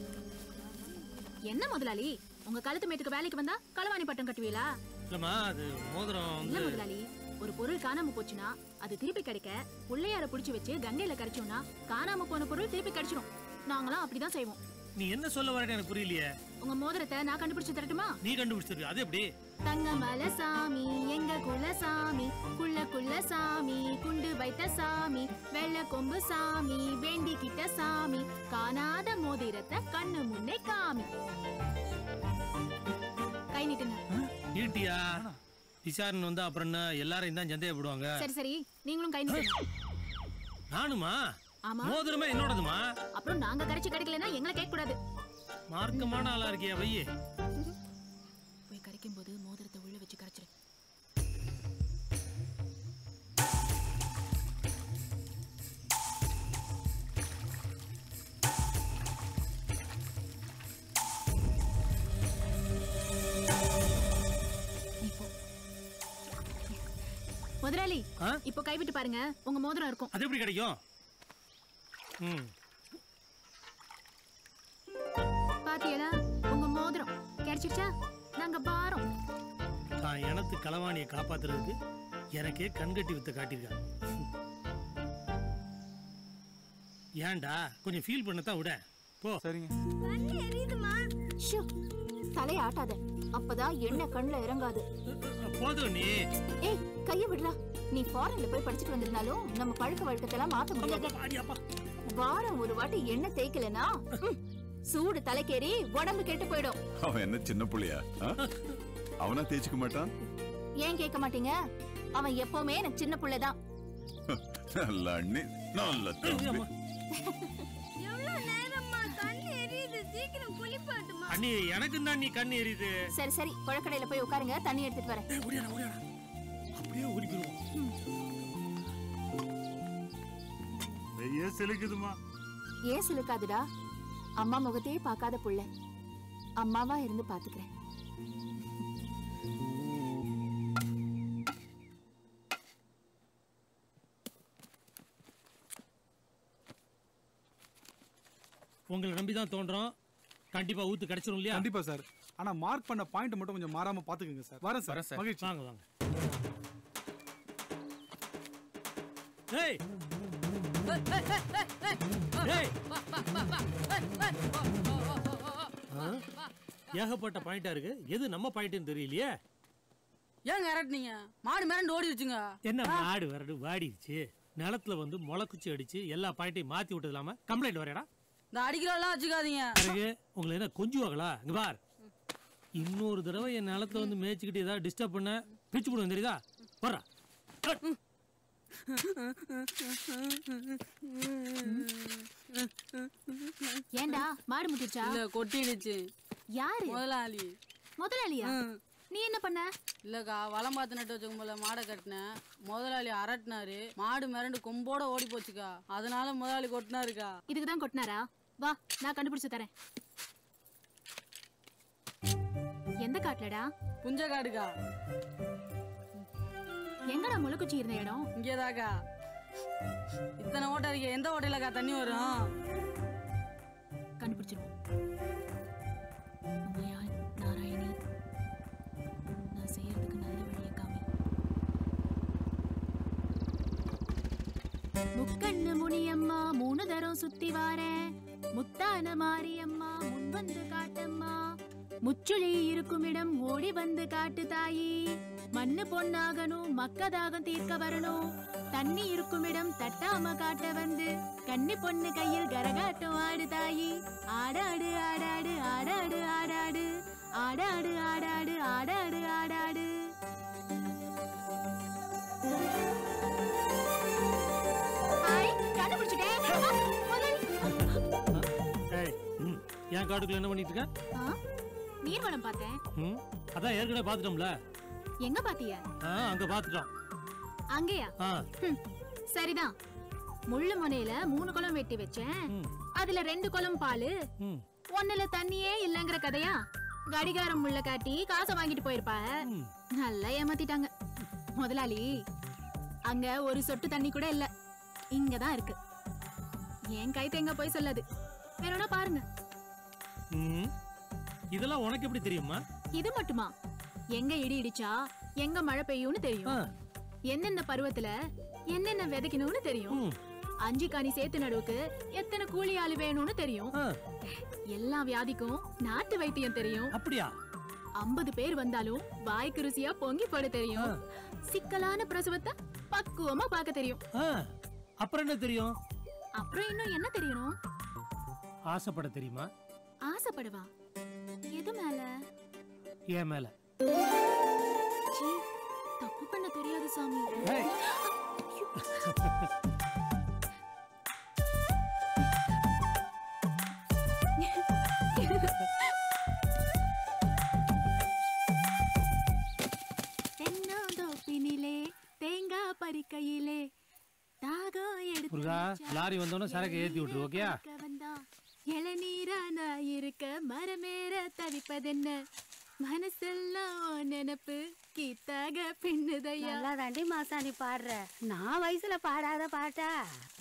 என்ன முதலாளி உங்க கழுத்து மேட்டுக்கு வேலைக்கு வந்தா களவாணி பட்டம் கட்டுவீங்களா இல்லம்மா அது மோதிரம் இல்ல வந்து முதலாளி ஒரு பொருள் காணாம போச்சுன்னா அது திருப்பி கிடைக்க பிள்ளையார புடிச்சு வச்சு கங்கையில கரைச்சோம்னா காணாம போன பொருள் திருப்பி கிடைச்சிரும் நாங்களாம் அப்படிதான் செய்வோம் நீ என்ன சொல்ல வரேன்னு எனக்கு புரியலையே உங்க மோதிரத்தை நான் கண்டுபிடிச்சு தரட்டுமா நீ கண்டுபிடிச்சிருக்க அது எப்படி தங்கமல சாமி எங்க குலசாமி குள்ள குள்ள சாமி குண்டு வைத்த சாமி வெள்ள கொம்பு சாமி வேண்டிக்கிட்ட சாமி காணாத மோதிரத்தை கண்ணு முன்னே காமி கை நீட்டுங்க நீட்டியா விசாரணை வந்தா அப்புறம் என்ன எல்லாரையும் தான் சந்தேகப்படுவாங்க சரி சரி நீங்களும் கை நீட்டுங்க நானுமா ஆமா மோதிரமே என்னோடதுமா அப்புறம் நாங்க கரைச்சு கிடைக்கலன்னா எங்களை கேட்க கூடாது மார்க்கமான ஆளா இருக்கியா வையே போய் கரைக்கும் போது மோதிரத்தை உள்ள வச்சு கரைச்சிரு நீ போ. முதலாளி ஆ? இப்போ கைவிட்டு பாருங்க உங்க மோதிரம் இருக்கும் அது எப்படி கிடைக்கும் ம் பாத்தியலா உங்க மோதிரம் கிடைச்சிருச்சா நாங்க பாரோம் தான் எனத்து களவாணியை காப்பாத்துறதுக்கு எனக்கே கண்கட்டி வித்த காட்டியிருக்காங்க ஏன்டா கொஞ்சம் ஃபீல் பண்ணத்தான் விட போ சரிங்க ஷோ தலைய ஆட்டாத அப்பதான் எண்ணெய் கண்ணுல இறங்காது போதும் நீ ஏய் கைய விடுறா நீ ஃபாரின்ல போய் படிச்சுட்டு வந்திருந்தாலும் நம்ம பழக்க வழக்கத்தெல்லாம் மாத்த முடியாது வாரம் ஒரு வாட்டி எண்ணெய் தேய்க்கலனா ம், சூடு தலைக்கேறி உடம்பு கெட்டு போயிடும் அவன் என்ன சின்ன புள்ளையா ஆ? அவனா தேய்ச்சிக்க மாட்டான் ஏன் கேட்க மாட்டீங்க அவன் எப்பவுமே எனக்கு சின்ன புள்ளைதான் நல்ல அண்ணி நல்ல தம்பி அண்ணி எனக்கு தான் நீ கண்ணு எரியுது சரி சரி குழக்கடையில போய் உட்காருங்க தண்ணி எடுத்துட்டு வரேன் அப்படியே ஓடிக்கிறோம் வெய்ய சிலுக்குதுமா ஏன் சிலுக்காதுடா அம்மா முகத்தையே பார்க்காத புள்ள அம்மாவா இருந்து பாத்துக்கிறேன் உங்களை நம்பி தான் தோன்றோம் கண்டிப்பா ஊத்து கிடைச்சிரும் இல்லையா கண்டிப்பா சார் ஆனா மார்க் பண்ண பாயிண்ட் மட்டும் கொஞ்சம் மாறாம பாத்துக்கோங்க சார் வரேன் சார் மகிழ்ச்சி வாங்க வாங்க ஏய் ஏய் ஆ? ஏகப்பட்ட பாயிண்டா இருக்கு எது நம்ம பாயிண்ட்னு தெரியலையே ஏங்க அரட்டினீங்க மாடு மிரண்டு ஓடிடுச்சுங்க என்ன மாடு வரடு வாடிடுச்சு நிலத்துல வந்து முளைக்குச்சி அடிச்சு எல்லா பாயிண்ட்டையும் மாத்தி விட்டது இல்லாம கம்ப்ளைண்ட் வரேடா இந்த அடிக்கிறோம்லாம் வச்சுக்காதீங்க பிறகு உங்களை என்ன கொஞ்சுவாங்களா இங்க பார் இன்னொரு தடவை என் நிலத்துல வந்து மேய்ச்சிக்கிட்டு ஏதாவது டிஸ்டர்ப் பண்ண பிச்சு போடுவேன் தெரியுதா வர்றா ஏண்டா மாடு முட்டிருச்சா இல்ல கொட்டிடுச்சு யாரு முதலாளி முதலாளியா நீ என்ன பண்ண இல்லக்கா வளம் பார்த்து நட்டு வச்சுக்கும் போல மாடை கட்டினேன் முதலாளி அரட்டினாரு மாடு மிரண்டு கொம்போட ஓடி போச்சுக்கா அதனால முதலாளி கொட்டினாருக்கா இதுக்கு தான் கொட்டினாரா வா நான் கண்டுபிடிச்சு தரேன் எந்த காட்டுலடா புஞ்ச காடுக்கா எங்கடா முளைக்குச்சி இருந்த இடம் இங்கேதாக்கா இத்தனை ஓட்டை இருக்கு எந்த ஓட்டையிலக்கா தண்ணி வரும் கண்டுபிடிச்சிருவோம் உமையாள் நாராயணி நான் செய்யறதுக்கு நல்ல வழியை காமி முக்கண்ணு முனியம்மா மூணு தரம் சுத்தி வாரேன் முத்தான மாரியம்மா முன் வந்து காட்டம்மா முச்சுளி இருக்கும் இடம் ஓடி வந்து காட்டு தாயி மண்ணு பொன்னாகணும் மக்கதாகம் தீர்க்க வரணும் தண்ணி இருக்கும் இடம் தட்டாம காட்ட வந்து கன்னி பொண்ணு கையில் கரகாட்டம் ஆடு தாயி ஆடாடு ஆடாடு ஆடாடு ஆடாடு ஆடாடு ஆடாடு ஆடாடு ஆடாடு ஹாய் கண்டுபிடிச்சிட்டேன் ஆ, முதலாளி. ஏய் ம், என் காட்டுக்குள்ள என்ன பண்ணிட்டு இருக்க ஆ? நீர்வளம் பார்த்தேன் ம், அதான் ஏற்கனவே பார்த்துட்டோம்ல எங்க பாத்திய ஆ அங்க பார்த்துட்டோம் அங்கேயா ஆ ஹம், சரிதான் முள்ளு முனையில மூணு குளம் வெட்டி வச்சேன் அதுல ரெண்டு குளம் பாலு ம். ஒண்ணுல தண்ணியே இல்லங்கிற கதையா கடிகாரம் முள்ள காட்டி காசை வாங்கிட்டு போயிருப்பா நல்லா ஏமாத்திட்டாங்க முதலாளி அங்க ஒரு சொட்டு தண்ணி கூட இல்ல இங்கதான் இருக்கு என் கை தேங்க போய் சொல்லாது வேணும்னா பாருங்க ம். இதெல்லாம் உனக்கு எப்படி தெரியுமா இது மட்டுமா எங்க இடி இடிச்சா எங்க மழை பெய்யும்னு தெரியும் எந்தெந்த பருவத்துல என்னென்ன விதைக்கணும்னு தெரியும் அஞ்சு காணி சேத்து நடுவுக்கு எத்தனை கூலி ஆளு வேணும்னு தெரியும் எல்லா வியாதிக்கும் நாட்டு வைத்தியம் தெரியும் அப்படியா ஐம்பது பேர் வந்தாலும் வாய்க்கு ருசியா பொங்கி போட தெரியும் சிக்கலான பிரசவத்தை பக்குவமா பார்க்க தெரியும் ஆ, அப்புறம் என்ன தெரியும் அப்புறம் இன்னும் என்ன தெரியணும் ஆசைப்பட தெரியுமா ஆசைப்படுவா எது மேல என் மேல சீ, தப்பு பண்ண தெரியாது சாமி ஏய். தென்னந்தோப்பினிலே தேங்காய் பறிக்கையிலே தாகம் எடுத்து முருகா லாரி வந்தோடனே சரக்கு ஏத்தி விட்டுரு ஓகேயா பார்க்க வந்தா இளநீரா நான் இருக்க மரமேற தவிப்பதென்ன மனசெல்லாம் உன் நினப்பு கீத்தாக பின்னுதையா நல்லா தாண்டி மாசாணி பாடுற நான் வயசுல பாடாத பாட்டா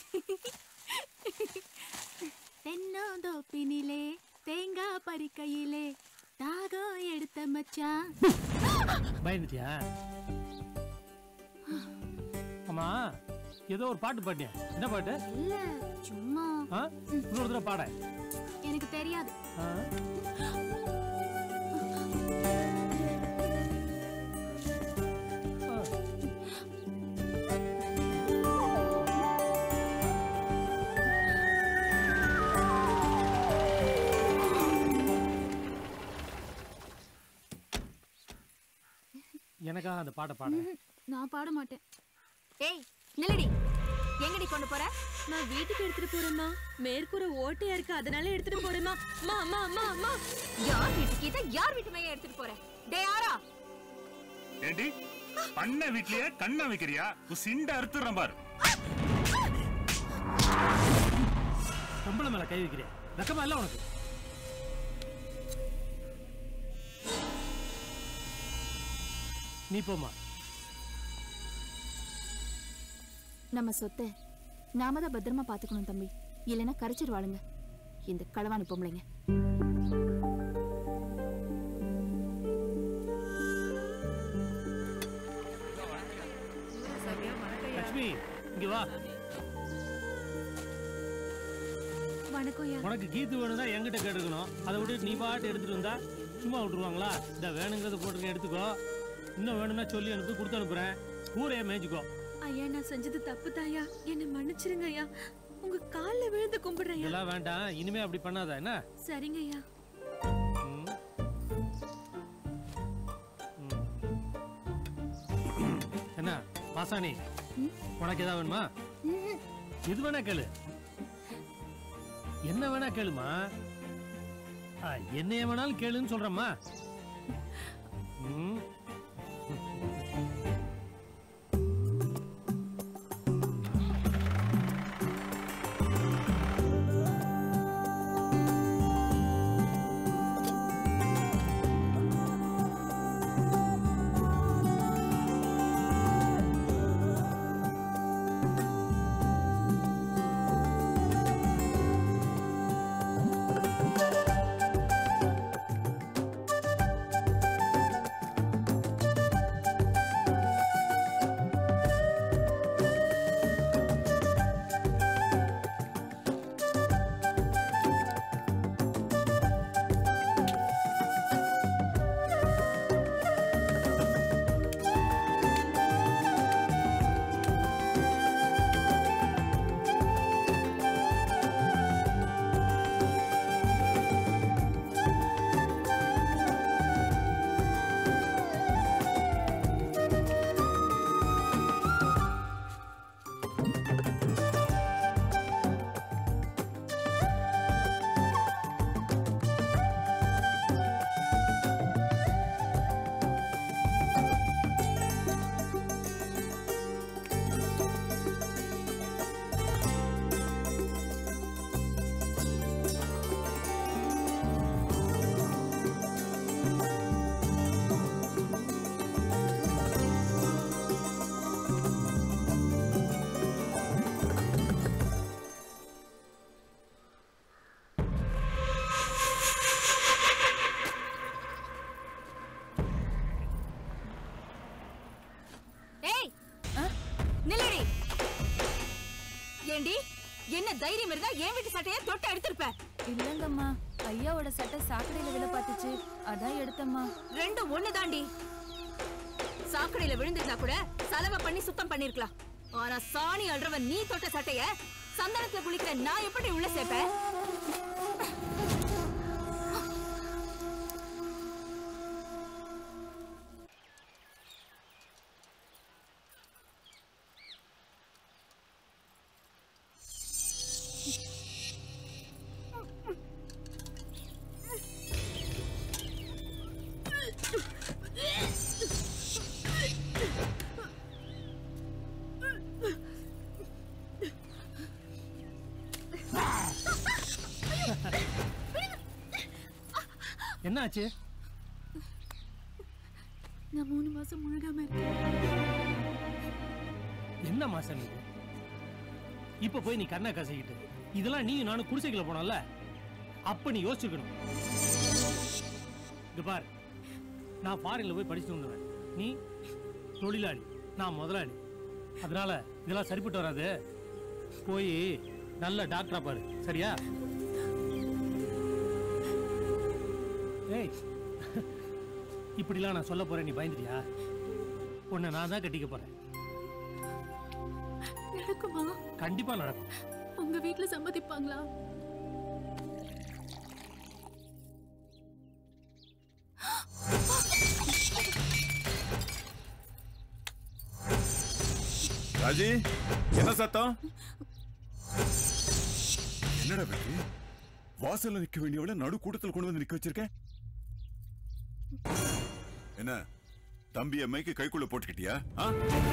தென்னந்தோப்பினிலே தேங்காய் பறிக்கையிலே தாகம் எடுத்த மச்சான் பயந்துட்டியா ஆமா ஏதோ ஒரு பாட்டு பாட்டியா என்ன பாட்டு இல்ல சும்மா ஆ? இன்னொரு தடவை பாட எனக்கு தெரியாது எனக்காக அந்த பாட்டை பாட நான் பாட மாட்டேன் ஏய் நில்லடி எங்கடி கொண்டு போற நான் வீட்டுக்கு எடுத்துட்டு போறேம்மா மேற்கூரை ஓட்டையா இருக்கு அதனால எடுத்துட்டு போறேம்மா அம்மா அம்மா அம்மா அம்மா யார் வீட்டுக்கு இதை யார் வீட்டு மேய எடுத்துட்டு போற டே யாரா ஏண்டி பண்ண வீட்லயே கண்ணை வைக்கிறியா உன் சிண்ட அறுத்துறேன் பாரு பொம்பளை மேல கை வைக்கிறேன் வெக்கமா இல்ல உனக்கு நீ போமா நம்ம சொத்தை நாம தான் பத்திரமா பாத்துக்கணும் தம்பி இல்லைன்னா கரைச்சிருவாளுங்க இந்த களவாணி பொம்பளைங்க லட்சுமி இங்க வா வணக்கம் உனக்கு கீத்து வேணும்னா என்கிட்ட கேட்டுக்கணும் அதை விட்டு நீ பாட்டு எடுத்துட்டு வந்தா சும்மா விட்டுருவாங்களா இந்த வேணுங்கிறத போட்டு எடுத்துக்கோ இன்னும் வேணும்னா சொல்லி அனுப்பி கொடுத்து அனுப்புறேன் ஊரே மேய்ச்சிக்கோ ஐயா நான் செஞ்சது தப்பு தாயா என்னை மன்னிச்சிருங்க ஐயா உங்க கால்ல விழுந்து கும்பிடுறேன் ஐயா இதெல்லாம் வேண்டாம் இனிமே அப்படி பண்ணாத என்ன சரிங்க ஐயா ம். ம். என்ன மாசாணி உனக்கு ஏதாவது வேணுமா எது வேணா கேளு என்ன வேணா கேளுமா ஆ, என்னைய வேணாலும் கேளுன்னு சொல்றேம்மா ம். தைரியம் இருந்தா என் வீட்டு சட்டையை தொட்டு எடுத்திருப்ப இல்லங்கம்மா ஐயாவோட சட்டை சாக்கடையில விழ பார்த்துச்சு அதான் எடுத்தம்மா ரெண்டும் ஒண்ணு தாண்டி சாக்கடையில விழுந்திருந்தா கூட சலவை பண்ணி சுத்தம் பண்ணிருக்கலாம் ஆனா சாணி அல்றவன் நீ தொட்ட சட்டைய சந்தனத்துல குளிக்கிற நான் எப்படி உள்ள சேர்ப்பேன் என்னாச்சு நான் மூணு மாசம் முழுகாம இருக்கேன் என்ன மாசம் இது இப்ப போய் நீ கண்ணை கசக்கிட்டு இதெல்லாம் நீயும் நானும் குடிசைக்குள்ள போனோம்ல அப்ப நீ யோசிச்சுக்கணும் இது பார் நான் ஃபாரின்ல போய் படிச்சுட்டு வந்துடுவேன் நீ தொழிலாளி நான் முதலாளி அதனால இதெல்லாம் சரிப்பட்டு வராது போய் நல்ல டாக்டரா பாரு சரியா ஏய் இப்படிலாம் நான் சொல்ல போறேன் நீ பயந்துட்டியா உன்னை நான் தான் கட்டிக்க போறேன் நடக்குமா கண்டிப்பா நடக்கும் உங்க வீட்ல சம்மதிப்பாங்களா ராஜி என்ன சத்தம் என்னடா வெற்றி வாசல்ல நிக்க வேண்டியவள நடு கூட்டத்தில் கொண்டு வந்து நிக்க வச்சிருக்க என்ன தம்பி அம்மைக்கு கைக்குள்ள போட்டுக்கிட்டியா ஆ?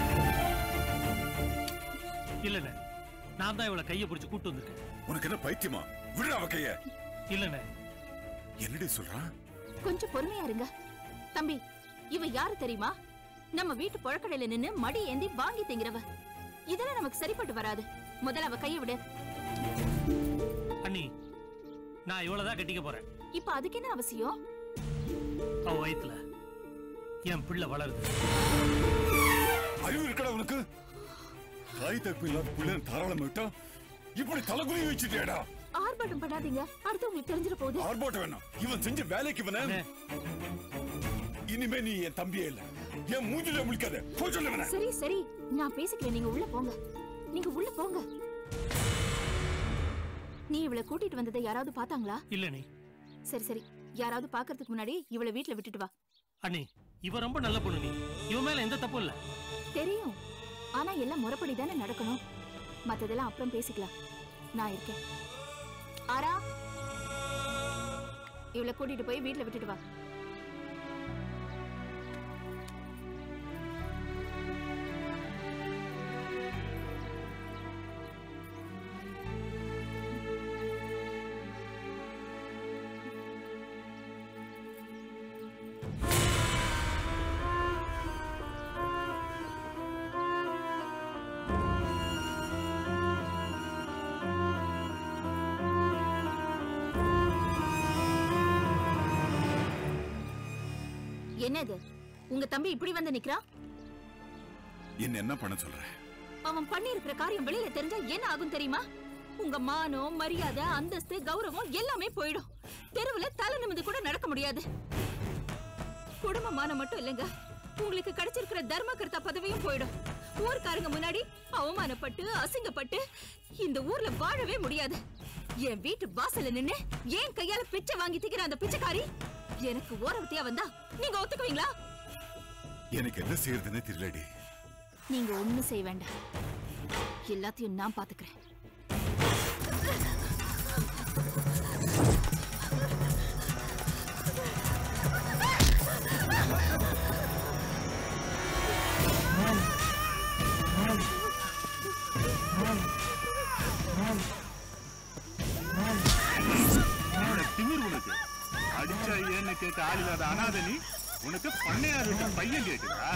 இல்லண்ணே நான் தான் இவளை கையை பிடிச்சு கூட்டு வந்திருக்கேன் உனக்கு என்ன பைத்தியமா விடுடா அவ கைய இல்லண்ணே என்னடி சொல்றான் கொஞ்சம் பொறுமையா இருங்க தம்பி இவ யாரு தெரியுமா நம்ம வீட்டு புழக்கடையில நின்னு மடி ஏந்தி வாங்கி திங்கிறவ இதெல்லாம் நமக்கு சரிப்பட்டு வராது முதல்ல அவ கையை விடு அண்ணி நான் இவ்வளவுதான் கட்டிக்க போறேன் இப்ப அதுக்கு என்ன அவசியம் அவ வயித்துல என் பிள்ளை வளருது அறிவு இருக்கடா உனக்கு தாய் தப்பு இல்லாத பிள்ளை தாராளம் விட்டா இப்படி தலைகுனி வச்சுட்டியாடா ஆர்ப்பாட்டம் பண்ணாதீங்க அடுத்து உங்களுக்கு தெரிஞ்சிட போகுது ஆர்ப்பாட்டம் வேணாம் இவன் செஞ்ச வேலைக்கு இவன இனிமே நீ என் தம்பியே இல்ல என் மூஞ்சில முழிக்காத போய் சொல்லு இவனை. சரி சரி நான் பேசிக்கிறேன் நீங்க உள்ள போங்க நீங்க உள்ள போங்க நீ இவளை கூட்டிட்டு வந்ததை யாராவது பார்த்தாங்களா இல்ல நீ சரி சரி யாராவது பாக்குறதுக்கு முன்னாடி இவளை வீட்ல விட்டுட்டு வா அண்ணி இவ ரொம்ப நல்ல பொண்ணு நீ இவன் மேல எந்த தப்பும் இல்ல தெரியும் ஆனா எல்லாம் முறைப்படி தானே நடக்கணும் மத்ததெல்லாம் அப்புறம் பேசிக்கலாம் நான் இருக்கேன் ஆரா இவளை கூட்டிட்டு போய் வீட்ல விட்டுட்டு வா என்னது உங்க தம்பி இப்படி வந்து நிக்கிறான் என்ன என்ன பண்ண சொல்ற அவன் பண்ணி இருக்கிற காரியம் வெளியில தெரிஞ்சா என்ன ஆகும் தெரியுமா உங்க மானம் மரியாதை அந்தஸ்து கௌரவம் எல்லாமே போயிடும் தெருவுல தலை நிமிந்து கூட நடக்க முடியாது குடும்ப மானம் மட்டும் இல்லைங்க உங்களுக்கு கிடைச்சிருக்கிற தர்மகர்த்தா பதவியும் போயிடும் ஊர்க்காரங்க முன்னாடி அவமானப்பட்டு அசிங்கப்பட்டு இந்த ஊர்ல வாழவே முடியாது என் வீட்டு வாசல்ல நின்னு ஏன் கையால பிச்சை வாங்கி திக்கிற அந்த பிச்சைக்காரி எனக்கு ஓரவத்தியா வந்தா நீங்க ஒத்துக்குவீங்களா எனக்கு என்ன செய்யறதுன்னே தெரியலடி நீங்க ஒண்ணும் செய்ய வேண்டாம் எல்லாத்தையும் நான் பாத்துக்கிறேன் என்னோட திமிர் உனக்கு அடிச்சா ஏன்னு கேட்க ஆள் இல்லாத அனாதை நீ உனக்கு பண்ணையார் வீட்டு பையன் கேக்குதா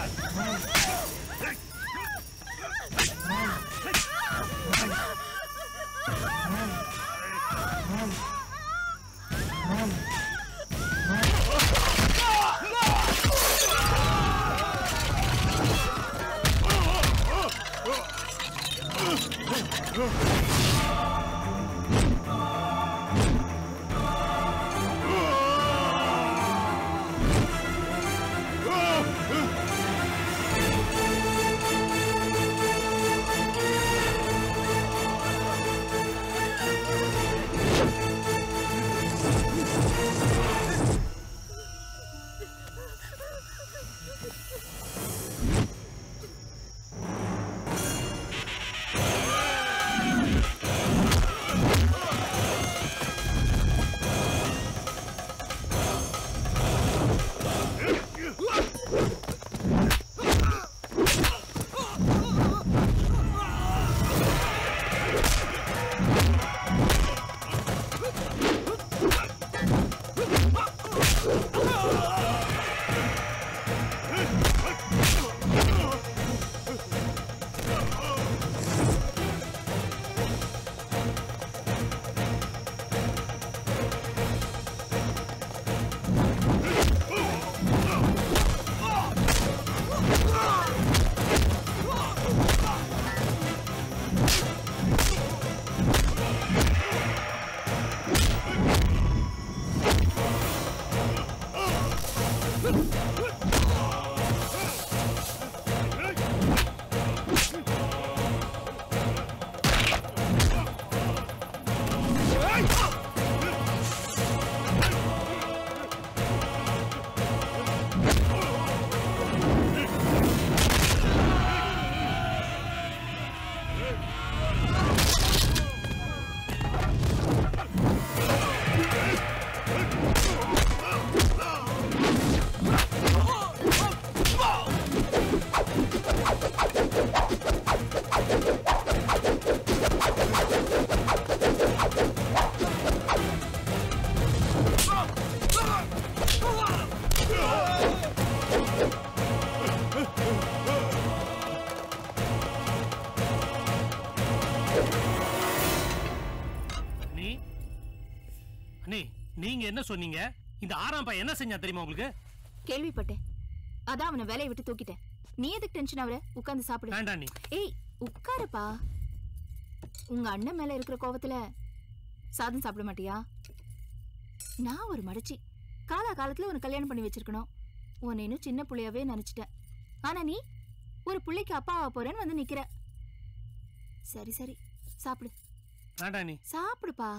அண்ணே நீங்க என்ன சொன்னீங்க இந்த ஆறாம் பையன் என்ன செஞ்சா தெரியுமா உங்களுக்கு கேள்விப்பட்டேன் அதான் அவனை வேலையை விட்டு தூக்கிட்டேன் நீ எதுக்கு டென்ஷன் ஆகுற உட்கார்ந்து சாப்பிடு வேண்டாம் நீ ஏய் உட்காருப்பா உங்க அண்ணன் மேல இருக்கிற கோவத்துல சாதம் சாப்பிட மாட்டியா நான் ஒரு மடச்சி காலா காலத்துல உனக்கு கல்யாணம் பண்ணி வச்சிருக்கணும் உன்னை இன்னும் சின்ன புள்ளையாவே நினைச்சிட்டேன் ஆனா நீ ஒரு புள்ளைக்கு அப்பா ஆக போறேன்னு வந்து நிக்கிற சரி சரி சாப்பிடு வேண்டாம் நீ சாப்பிடுப்பா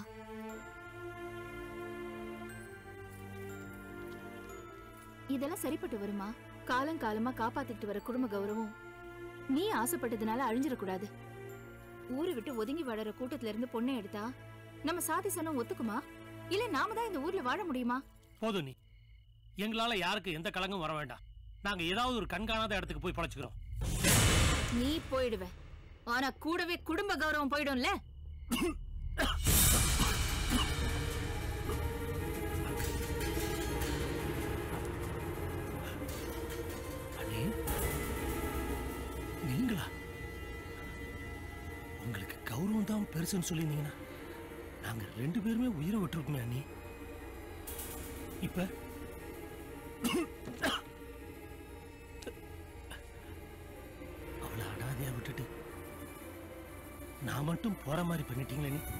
இதெல்லாம் சரிப்பட்டு வருமா காலம் காலமா காப்பாத்திட்டு வர குடும்ப கௌரவம் நீ ஆசைப்பட்டதுனால அழிஞ்சிடக்கூடாது ஊரை விட்டு ஒதுங்கி வாழற கூட்டத்துல இருந்து பொண்ணை எடுத்தா நம்ம சாதி சனம் ஒத்துக்குமா இல்ல நாம தான் இந்த ஊர்ல வாழ முடியுமா போதும் நீ எங்களால யாருக்கு எந்த கலங்கும் வர வேண்டாம் நாங்க ஏதாவது ஒரு கண்காணாத இடத்துக்கு போய் பழச்சுக்கிறோம் நீ போயிடுவ ஆனா கூடவே குடும்ப கௌரவம் போயிடும்ல அண்ணே நீங்களா உங்களுக்கு கௌரவம் தான் பெருசுன்னு சொல்லியிருந்தீங்கன்னா நாங்க ரெண்டு பேருமே உயிரை விட்டுருக்குமே அண்ணி இப்ப அவளை அனாதையா விட்டுட்டு நான் மட்டும் போற மாதிரி பண்ணிட்டீங்களே நீ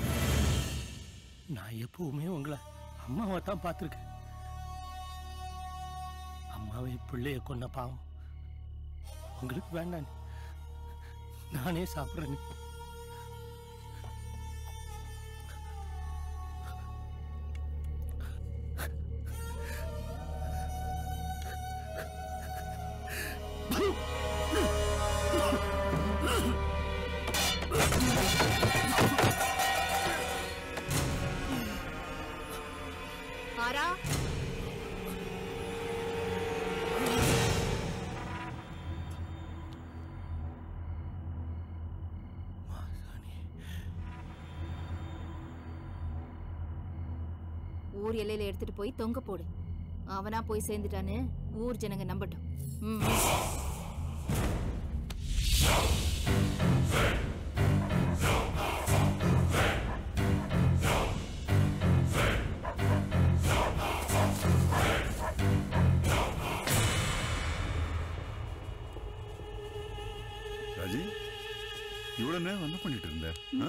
நான் எப்பவுமே உங்களை அம்மாவை தான் பார்த்துருக்கேன் அம்மாவை பிள்ளைய கொன்ன பாவம் உங்களுக்கு வேண்டாம் நீ. நானே சாப்பிட்றேன் நீ. ஆரா ஊர் எல்லையில எடுத்துட்டு போய் தொங்க போடு அவனா போய் சேர்ந்துட்டான்னு ஊர் ஜனங்க நம்பட்டும் ம். ராஜி இவ்வளவு நேரம் என்ன பண்ணிட்டு இருந்த ஆ?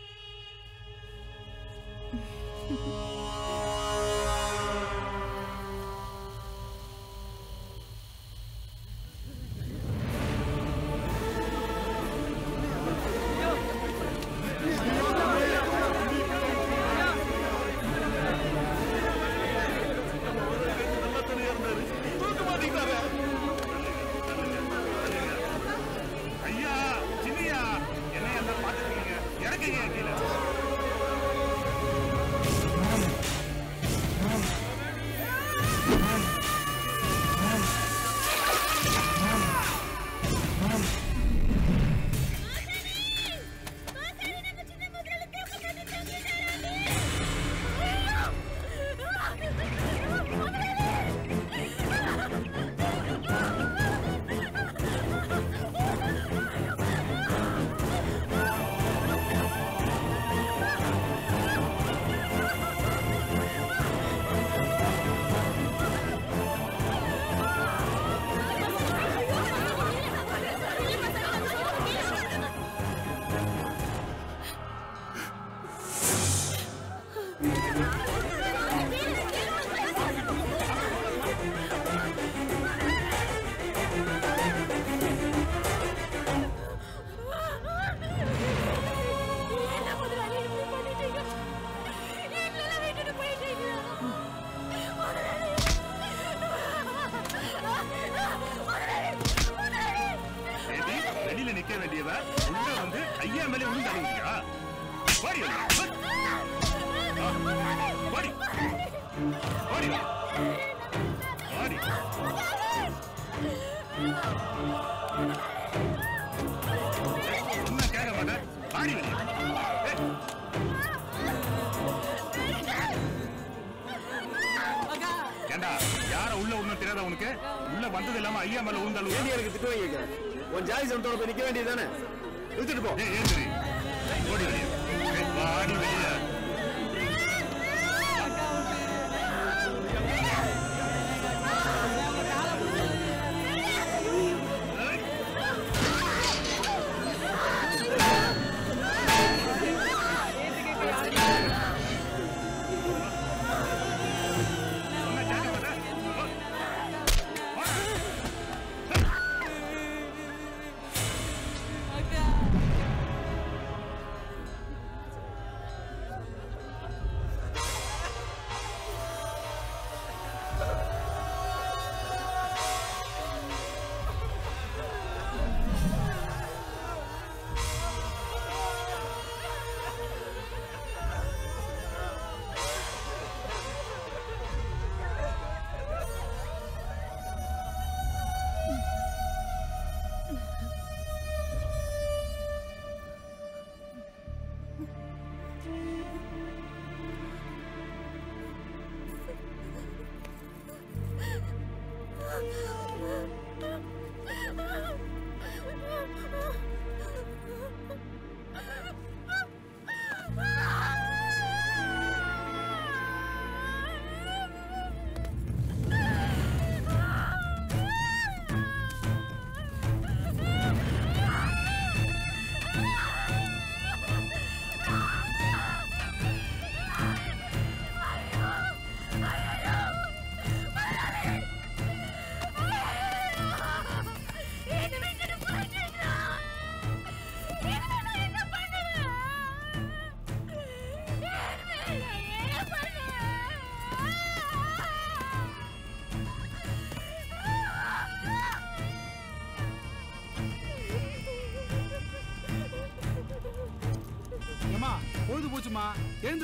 ஐயா சின்னையா என்ன என்ன பாத்துருக்கீங்க இறக்குங்க கீழே ஏடி, வெளியில நிக்க வேண்டியவ உள்ள வந்து ஐயா மேல விழுந்து அழுகுறியா ஓடி வெளிய, ஓடி. ஆ, ஓடி ஓடி ஓடி ஒன்னும் கேட்க மாட்டேன் ஆடி வெளிய ஏய். ஏண்டா யார உள்ள ஒண்ணும் தெரியாத உனக்கு உள்ள வந்தது இல்லாம ஐயா மேல விழுந்து ஏண்டி எனக்கு திட்டு வாங்கிக்க உன் ஜாதி சமத்தோட போய் நிக்க வேண்டியதானே இழுத்துட்டு போ ஏய் ஏந்திரி ஓடி வெளிய ஏய், வாடி வெளிய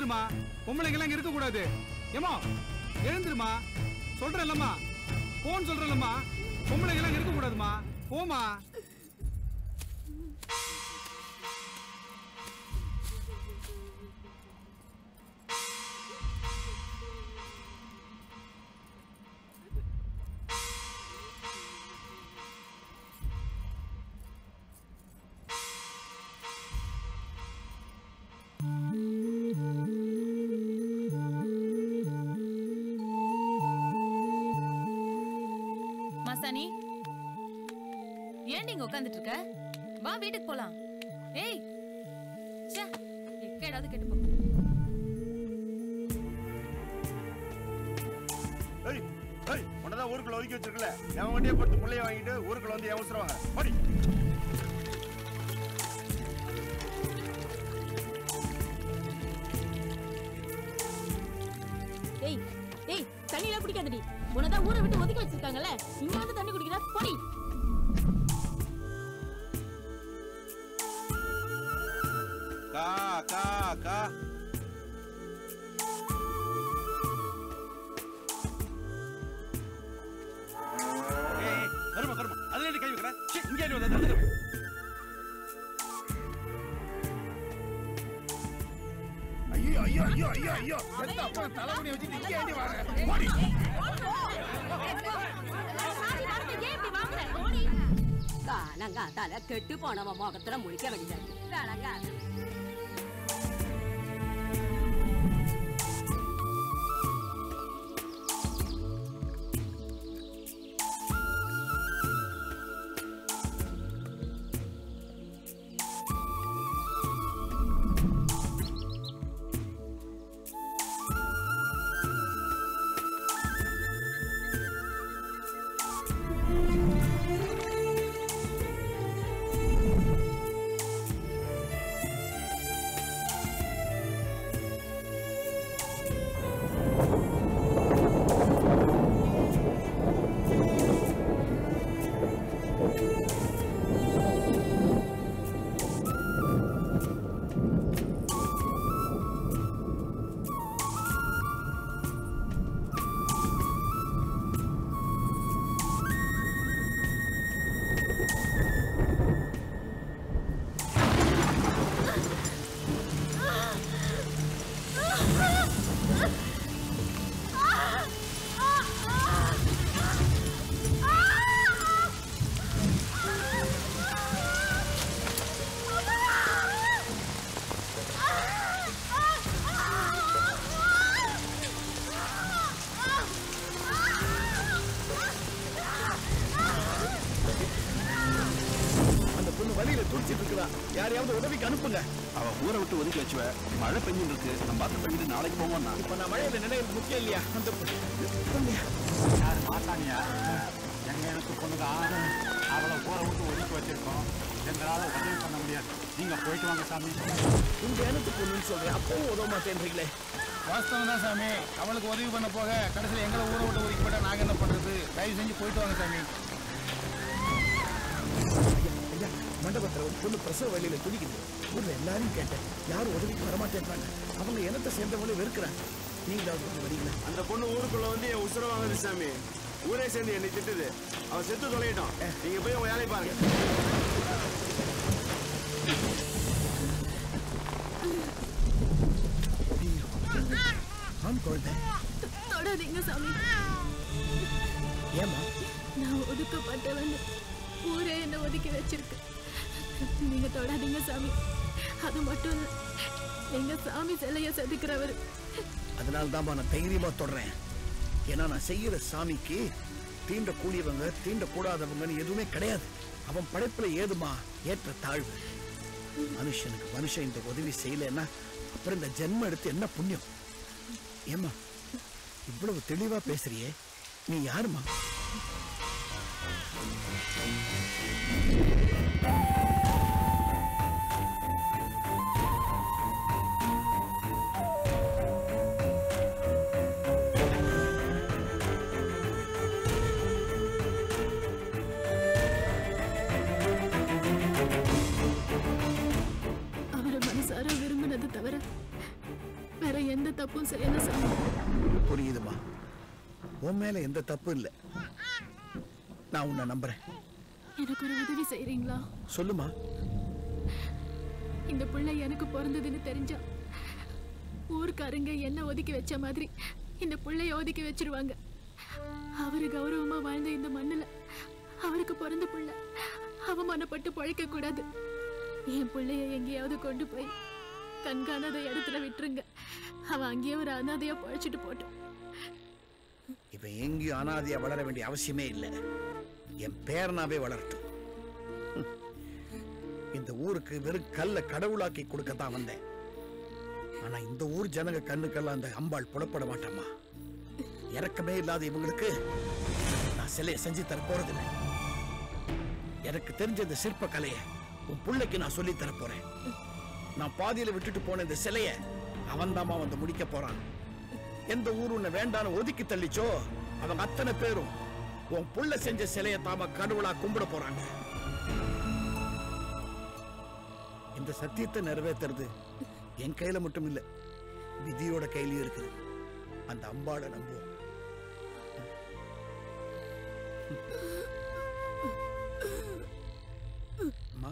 எழுந்துருமா பொம்பளைங்க எல்லாம் இங்க இருக்க கூடாது ஏமா எழுந்துருமா சொல்றேன்லம்மா போன் சொல்றேன்லம்மா பொம்பளைங்க எல்லாம் இங்க இருக்க கூடாதுமா போமா மாசாணி ஏன் நீங்க உட்கார்ந்துட்டு இருக்க வா வீட்டுக்கு போலாம் ஏய் ச்சே எக்கேடாவது கெட்டு போ ஏய் ஏய் உன்னதான் ஊருக்குள்ள ஒதுக்கி வச்சிருக்கல எவன் வண்டியை போட்டு பிள்ளைய வாங்கிட்டு ஊருக்குள்ள வந்து அவசரவாங்க படி ஏய் ஏய் தண்ணி எல்லாம் குடிக்காதடி உனதான் ஊரை விட்டு ஒதுக்கி வச்சிருக்காங்கல்ல இங்க வந்து தண்ணி குடிக்கிறா போடி கா கா கா ஏய் கருமா கருமா அதுல என்ன கை வைக்கிற சீ, இங்க ஏறி வந்தா தடுத்துரு. ஐயோ ஐயோ ஐயோ ஐயோ ஐயோ எந்த அப்பா தலைமுடி வச்சுட்டு இங்கே ஏண்டி வர வாடி காலங்காத்தால கெட்டு போனவன் முகத்துல முழிக்க வேண்டியது காலங்காத்தால அந்த பொண்ணு வழியில துடிச்சிட்டு இருக்குதா யாரையாவது உதவிக்கு அனுப்புங்க அவ ஊரை விட்டு ஒதுக்கி வச்சுவ மழை பெஞ்சுட்டு இருக்கு நம்ம பார்த்து பெஞ்சிட்டு நாளைக்கு போவோம்னா இப்ப நான் மழையில நினைக்கிறது முக்கியம் இல்லையா அந்த யார் மாட்டானியா எங்க எனக்கு பொண்ணுங்க அவளை ஊரை விட்டு ஒதுக்கி வச்சிருக்கோம் எங்களால உதவி பண்ண முடியாது நீங்க போயிட்டு வாங்க சாமி உங்க எனக்கு பொண்ணுன்னு சொல்றேன் அப்பவும் உதவ மாட்டேன்றீங்களே வாஸ்தவம் தான் சாமி அவளுக்கு உதவி பண்ண போக கடைசியில் எங்களை ஊரை விட்டு ஒதுக்கி போட்டா நாங்க என்ன பண்றது தயவு செஞ்சு போயிட்டு வாங்க சாமி ஐயா மண்டபத்துல ஒரு பொண்ணு பிரசவ வழியில துடிக்குது ஊர்ல எல்லாரையும் கேட்டேன் யாரும் உதவிக்கு வரமாட்டேன்றாங்க அவங்க இனத்தை சேர்ந்தவங்களே வெறுக்கிறாங்க நீங்களாவது கொஞ்சம் வரீங்களா அந்த பொண்ணு ஊருக்குள்ள வந்து என் உசுர வாங்குது சாமி ஊரே சேர்ந்து என்னை திட்டுது அவன் செத்து தொலையிட்டான் நீங்க போய் உங்க வேலையை பாருங்க ஆண் குழந்தை தொடாதீங்க சாமி ஏமா நான் ஒதுக்கப்பட்டவன் ஊரே என்ன ஒதுக்கி வச்சிருக்கு நீங்க தொடாதீங்க சாமி அது மட்டும் இல்ல நீங்க சாமி சிலைய செதுக்கிறவர் அதனால தான் நான் தைரியமா தொடறேன் ஏன்னா நான் செய்யற சாமிக்கு தீண்ட கூடியவங்க தீண்ட கூடாதவங்கன்னு எதுவுமே கிடையாது அவன் படைப்புல ஏதுமா ஏற்ற தாழ்வு மனுஷனுக்கு மனுஷன் இந்த உதவி செய்யலைன்னா அப்புறம் இந்த ஜென்மம் எடுத்து என்ன புண்ணியம் ஏமா இவ்வளவு தெளிவா பேசுறியே நீ யாருமா அவரை மனசார விரும்பினது தவிர வேற எந்த தப்பும் செய்யல சாமி புரியுதுமா உன் மேல எந்த தப்பும் இல்லை நான் உன்னை நம்புறேன் எனக்கு ஒரு உதவி செய்றீங்களா சொல்லுமா இந்த பிள்ளை எனக்கு பிறந்ததுன்னு தெரிஞ்சா ஊருக்காரங்க என்ன ஒதுக்கி வச்ச மாதிரி இந்த பிள்ளைய ஒதுக்கி வச்சிருவாங்க அவரு கௌரவமா வாழ்ந்த இந்த மண்ணுல அவருக்கு பிறந்த புள்ள அவமானப்பட்டு பழைக்க கூடாது என் பிள்ளைய எங்கேயாவது கொண்டு போய் கண்காணாத இடத்துல விட்டுருங்க அவன் அங்கேயே ஒரு அனாதையா பழைச்சிட்டு போட்டோம் இவன் எங்கேயும் அனாதையா வளர வேண்டிய அவசியமே இல்லை என் பேரனாவே வளரட்டும் ஹம். இந்த ஊருக்கு வெறும் கல்ல கடவுளாக்கி கொடுக்கத்தான் வந்தேன் ஆனா இந்த ஊர் ஜனங்க கண்ணுக்கெல்லாம் அந்த அம்பாள் புலப்பட மாட்டாமா இறக்கமே இல்லாத இவங்களுக்கு நான் சிலையை செஞ்சு தர போறதில்லை எனக்கு தெரிஞ்ச இந்த சிற்ப கலையை உன் பிள்ளைக்கு நான் சொல்லி தர போறேன் நான் பாதியில விட்டுட்டு போன இந்த சிலைய அவன்தாம்மா வந்து முடிக்க போறான் எந்த ஊர் உன்னை வேண்டான்னு ஒதுக்கி தள்ளிச்சோ அவங்க அத்தனை பேரும் உன் புள்ள செஞ்ச சிலையை தாம கடவுளா கும்பிட போறாங்க இந்த சத்தியத்தை நிறைவேத்துறது என் கையில மட்டும் இல்ல விதியோட கையிலயும் இருக்குது அந்த அம்பாளை நம்புவோம் அம்மா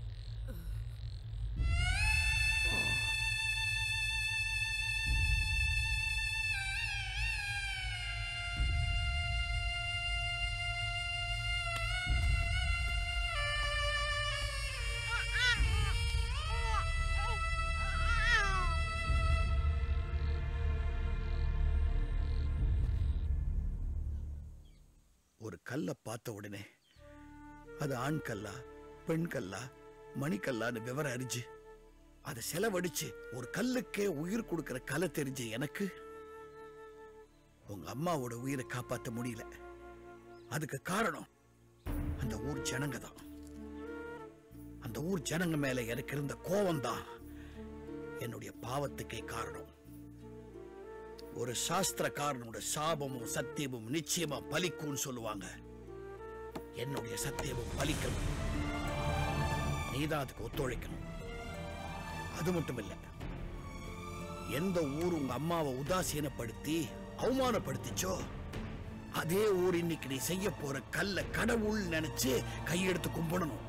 ஒரு கல்லை பார்த்த உடனே அது ஆண் கல்லா பெண் கல்லா மணிக்கல்லான்னு விவரம் அறிஞ்சு அதை செலவழிச்சு ஒரு கல்லுக்கே உயிர் கொடுக்கிற கலை தெரிஞ்ச எனக்கு உங்க அம்மாவோட உயிரை காப்பாத்த முடியல அதுக்கு காரணம் அந்த ஊர் ஜனங்க தான் அந்த ஊர் ஜனங்க மேல எனக்கு இருந்த கோபம் தான் என்னுடைய பாவத்துக்கே காரணம் ஒரு சாஸ்திரக்காரனோட சாபமும் சத்தியமும் நிச்சயமா பலிக்கும்னு சொல்லுவாங்க என்னுடைய சத்தியமும் பலிக்கணும் நீதான் அதுக்கு ஒத்துழைக்கணும் அது மட்டும் இல்ல எந்த ஊர் உங்க அம்மாவை உதாசீனப்படுத்தி அவமானப்படுத்திச்சோ அதே ஊர் இன்னைக்கு நீ செய்ய போற கல்ல கடவுள் நினைச்சு கையெடுத்து கும்பிடணும்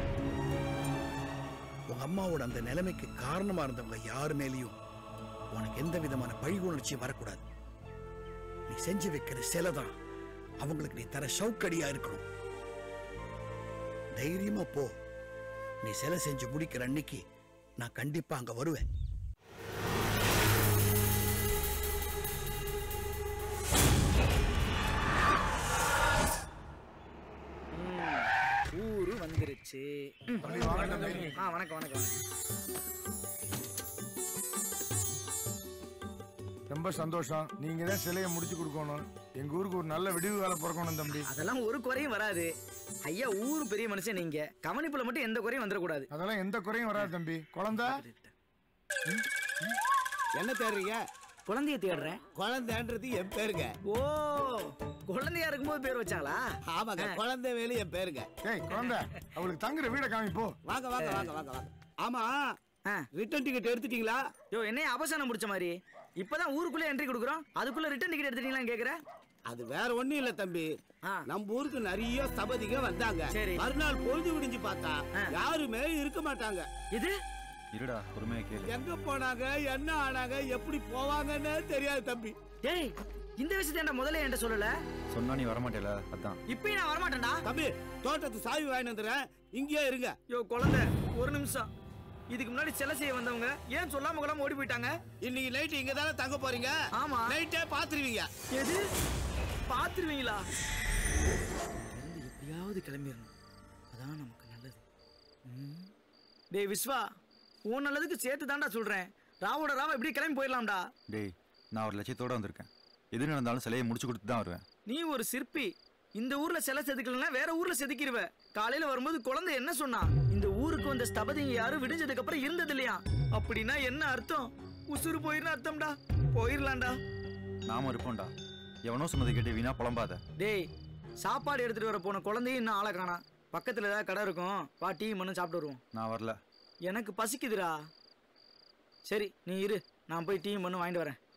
உங்க அம்மாவோட அந்த நிலைமைக்கு காரணமா இருந்தவங்க யாரு மேலேயும் உனக்கு எந்த விதமான பழி உணர்ச்சியும் வரக்கூடாது நீ செஞ்சு வைக்கிற சிலை தான் அவங்களுக்கு நீ தர சவுக்கடியா இருக்கணும் தைரியமா போ நீ சிலை செஞ்சு முடிக்கிற அன்னைக்கு நான் கண்டிப்பா அங்க வருவேன் ஊரு வந்துருச்சு ம். தம்பி, வாங்க தம்பி. ஆ வணக்கம் வணக்கம் ரொம்ப சந்தோஷம் நீங்க தான் சிலையை முடிச்சு கொடுக்கணும் எங்க ஊருக்கு ஒரு நல்ல விடிவு வேலை பிறக்கணும் தம்பி அதெல்லாம் ஒரு குறையும் வராது ஐயா ஊரு பெரிய மனுஷன் நீங்க கவனிப்புல மட்டும் எந்த குறையும் வந்துடக்கூடாது அதெல்லாம் எந்த குறையும் வராது தம்பி குழந்தை என்ன தேடுறீங்க குழந்தைய தேடுறேன் குழந்தைன்றது என் பேருங்க ஓ குழந்தையா இருக்கும்போது பேர் வச்சாங்களா ஆமாங்க குழந்தை வேலு என் பேருங்க ஏய் குழந்தை அவளுக்கு தங்குற வீட காமி போ வாங்க வாங்க வாங்க வாங்க வாங்க ஆமா ரிட்டர்ன் டிக்கெட் எடுத்துட்டீங்களா யோ என்னைய அவசானம் முடிச்ச மாதிரி இப்பதான் ஊருக்குள்ள என்ட்ரி கொடுக்குறோம் அதுக்குள்ள ரிட்டர்ன் டிக்கெட் எடுத்துட்டீங்களான்னு கேக்குறேன் அது வேற ஒண்ணும் இல்ல தம்பி நம்ம ஊருக்கு நிறைய சபதிங்க வந்தாங்க சரி. மறுநாள் பொழுது விடிஞ்சு பார்த்தா யாருமே இருக்க மாட்டாங்க இது இருடா பொறுமையா கேளு எங்க போனாங்க என்ன ஆனாங்க எப்படி போவாங்கன்னு தெரியாது தம்பி டேய் இந்த விஷயத்தை என்ன முதல்ல என்கிட்ட சொல்லல சொன்னா நீ வரமாட்டேல அதான் இப்பயும் நான் வரமாட்டேன்டா தம்பி தோட்டத்து சாவி வாங்கி வந்துடுறேன் இங்கேயே இருங்க யோ குழந்தை ஒரு நிமிஷம் இதுக்கு முன்னாடி சிலை செய்ய வந்தவங்க ஏன் சொல்லாம கொள்ளாம ஓடி போயிட்டாங்க இன்னைக்கு நைட்டு இங்க தானே தங்க போறீங்க ஆமா நைட்டே பாத்துருவீங்க எது பாத்துருவீங்களா எப்படியாவது கிளம்பிடணும் அதான் நமக்கு நல்லது ம். டேய் விஸ்வா உன் நல்லதுக்கு சேர்த்து தான்டா சொல்றேன் ராவோட ராவ எப்படி கிளம்பி போயிடலாம்டா டேய் நான் ஒரு லட்சியத்தோட வந்திருக்கேன் எது நடந்தாலும் சிலையை முடிச்சு கொடுத்து தான் வருவேன் நீ ஒரு சிற்பி இந்த ஊர்ல சிலை செதுக்கலன்னா வேற ஊர்ல செதுக்கிடுவ காலையில வரும்போது குழந்தை என்ன சொன்னா இந்த ஊருக்கு வந்த ஸ்தபதிங்க யாரும் விடிஞ்சதுக்கு அப்புறம் இருந்தது இல்லையா அப்படின்னா என்ன அர்த்தம் உசுறு போயிருந்து அர்த்தம்டா போயிடலாம்டா நாம இருப்போம்டா எவனோ சொன்னதை கேட்டு வீணா புலம்பாத டேய் சாப்பாடு எடுத்துட்டு வர போன குழந்தையும் இன்னும் ஆளை காணா பக்கத்துல ஏதாவது கடை இருக்கும் வா டீ மண்ணு சாப்பிட்டு வருவோம் நான் வரல எனக்கு பசிக்குதுடா சரி நீ இரு நான் போய் டீயும் பண்ணு வாங்கிட்டு வரேன்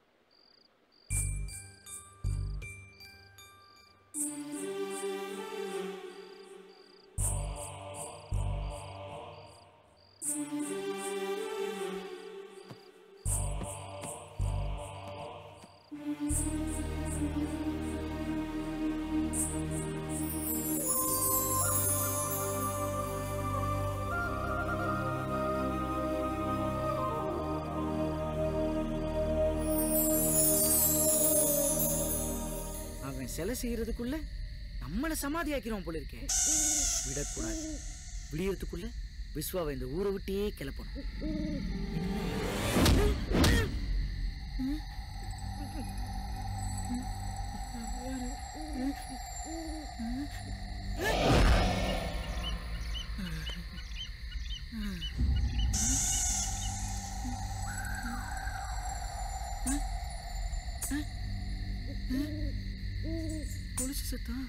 அவன் சிலை செய்யறதுக்குள்ள நம்மளை சமாதி ஆக்கிறோம் போல இருக்கே விடக்கூடாது விடியறதுக்குள்ள விஸ்வாவை இந்த ஊரை விட்டே கிளப்பணும் கொலுசு சத்தம்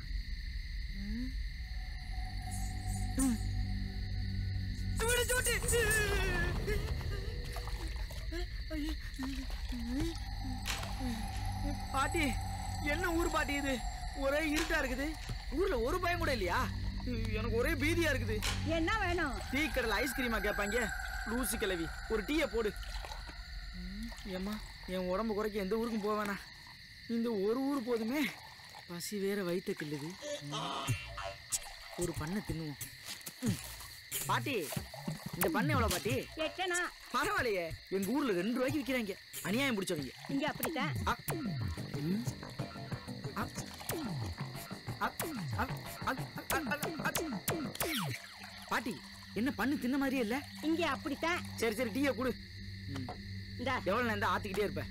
பாட்டி என்ன ஊர் பாட்டி இது ஒரே இருட்டா இருக்குது ஊர்ல ஒரு பயம் கூட இல்லையா எனக்கு ஒரே பீதியா இருக்குது என்ன வேணும் டீ கடையில் ஐஸ்கிரீமா கேட்பாங்க லூசு கிளவி ஒரு டீயை போடு ஏம்மா என் உடம்பு குறைக்க எந்த ஊருக்கும் போக வேணாம் இந்த ஒரு ஊர் போதுமே பசி வேற வயிற்ற கிள்ளுது ஒரு பண்ணை தின்னுவோம் ம். பாட்டி இந்த பண்ணை எவ்வளோ பாட்டி எட்டனா பரவாயில்லையே எங்க ஊர்ல ரெண்டு ரூபாய்க்கு விற்கிறாங்க அநியாயம் பிடிச்சவங்க இங்க அப்படித்தான் ம். அப். அப், அப், அப், அப், அப், அப். பாட்டி என்ன பண்ணு தின்ன மாதிரியே இல்ல இங்க அப்படித்தான் சரி சரி டீயை கொடு இந்தா எவ்வளவு நேரம் ஆத்திக்கிட்டே இருப்பேன்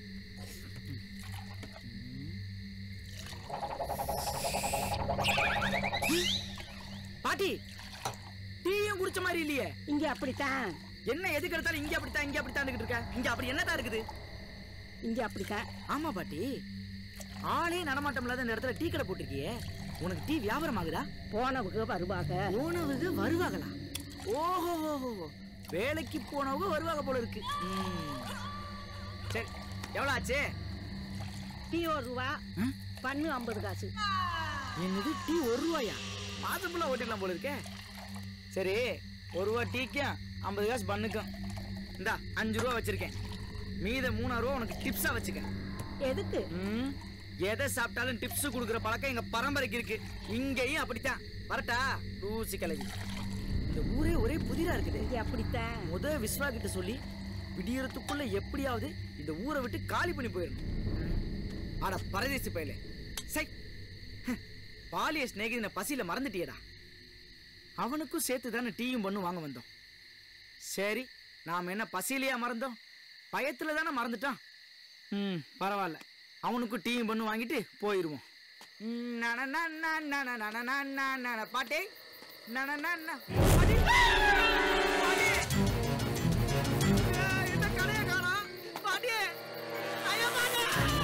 பாட்டி டீயும் குடிச்ச மாதிரி இல்லையே இங்க அப்படித்தான் என்ன எதுக்கு எடுத்தாலும் இங்க அப்படித்தான் இங்க அப்படித்தான் இருக்க இங்க அப்படி என்னதான் இருக்குது இங்க அப்படித்தான் ஆமா பாட்டி ஆளே நடமாட்டம் இல்லாத இந்த இடத்துல டீ கடை போட்டிருக்கியே உனக்கு டீ வியாபாரம் ஆகுதா போனவங்க வருவாங்க போனவங்க வருவாங்களா ஓஹோ ஓஹோ வேலைக்கு போனவங்க வருவாங்க போல இருக்கு ம். சரி எவ்வளவு ஆச்சு டீ ஒரு ரூபா பண்ணு ஐம்பது காசு என்னது டீ ஒரு ரூபாயா மாசம் ஃபுல்லா ஓட்டிடலாம் போல இருக்கே சரி ஒரு ரூபா டீக்கும் ஐம்பது காசு பண்ணுக்கும் இந்தா அஞ்சு ரூபா வச்சிருக்கேன் மீத மூணாயிரம் ரூபா உனக்கு டிப்ஸா வச்சுக்க எதுக்கு ம், எதை சாப்பிட்டாலும் டிப்ஸ் கொடுக்குற பழக்கம் எங்க பரம்பரைக்கு இருக்கு இங்கேயும் அப்படித்தான் வரட்டா லூசி கிளவி இந்த ஊரே ஒரே புதிரா இருக்குது அப்படித்தான் முத விஸ்வா கிட்ட சொல்லி விடியறதுக்குள்ள எப்படியாவது இந்த ஊரை விட்டு காலி பண்ணி போயிடணும் ம். அட பரதேசி பயலே சை ஹ், பாலிய ஸ்நேகிதனை பசியில மறந்துட்டியடா அவனுக்கும் சேர்த்து தானே டீயும் பண்ணு வாங்க வந்தோம் சரி நாம் என்ன பசியிலையா மறந்தோம் பயத்துல தானே மறந்துட்டான் ம் பரவாயில்ல அவனுக்கும் டீயும் பண்ணு வாங்கிட்டு போயிடுவோம் ம், நன, நன, நன, நன, நன, நன, நன, பாட்டே நன, நன, பாட்டி. பாட்டி. ஏய், இந்த கடையை காணோம். பாட்டி. ஐயா, பாட்டி.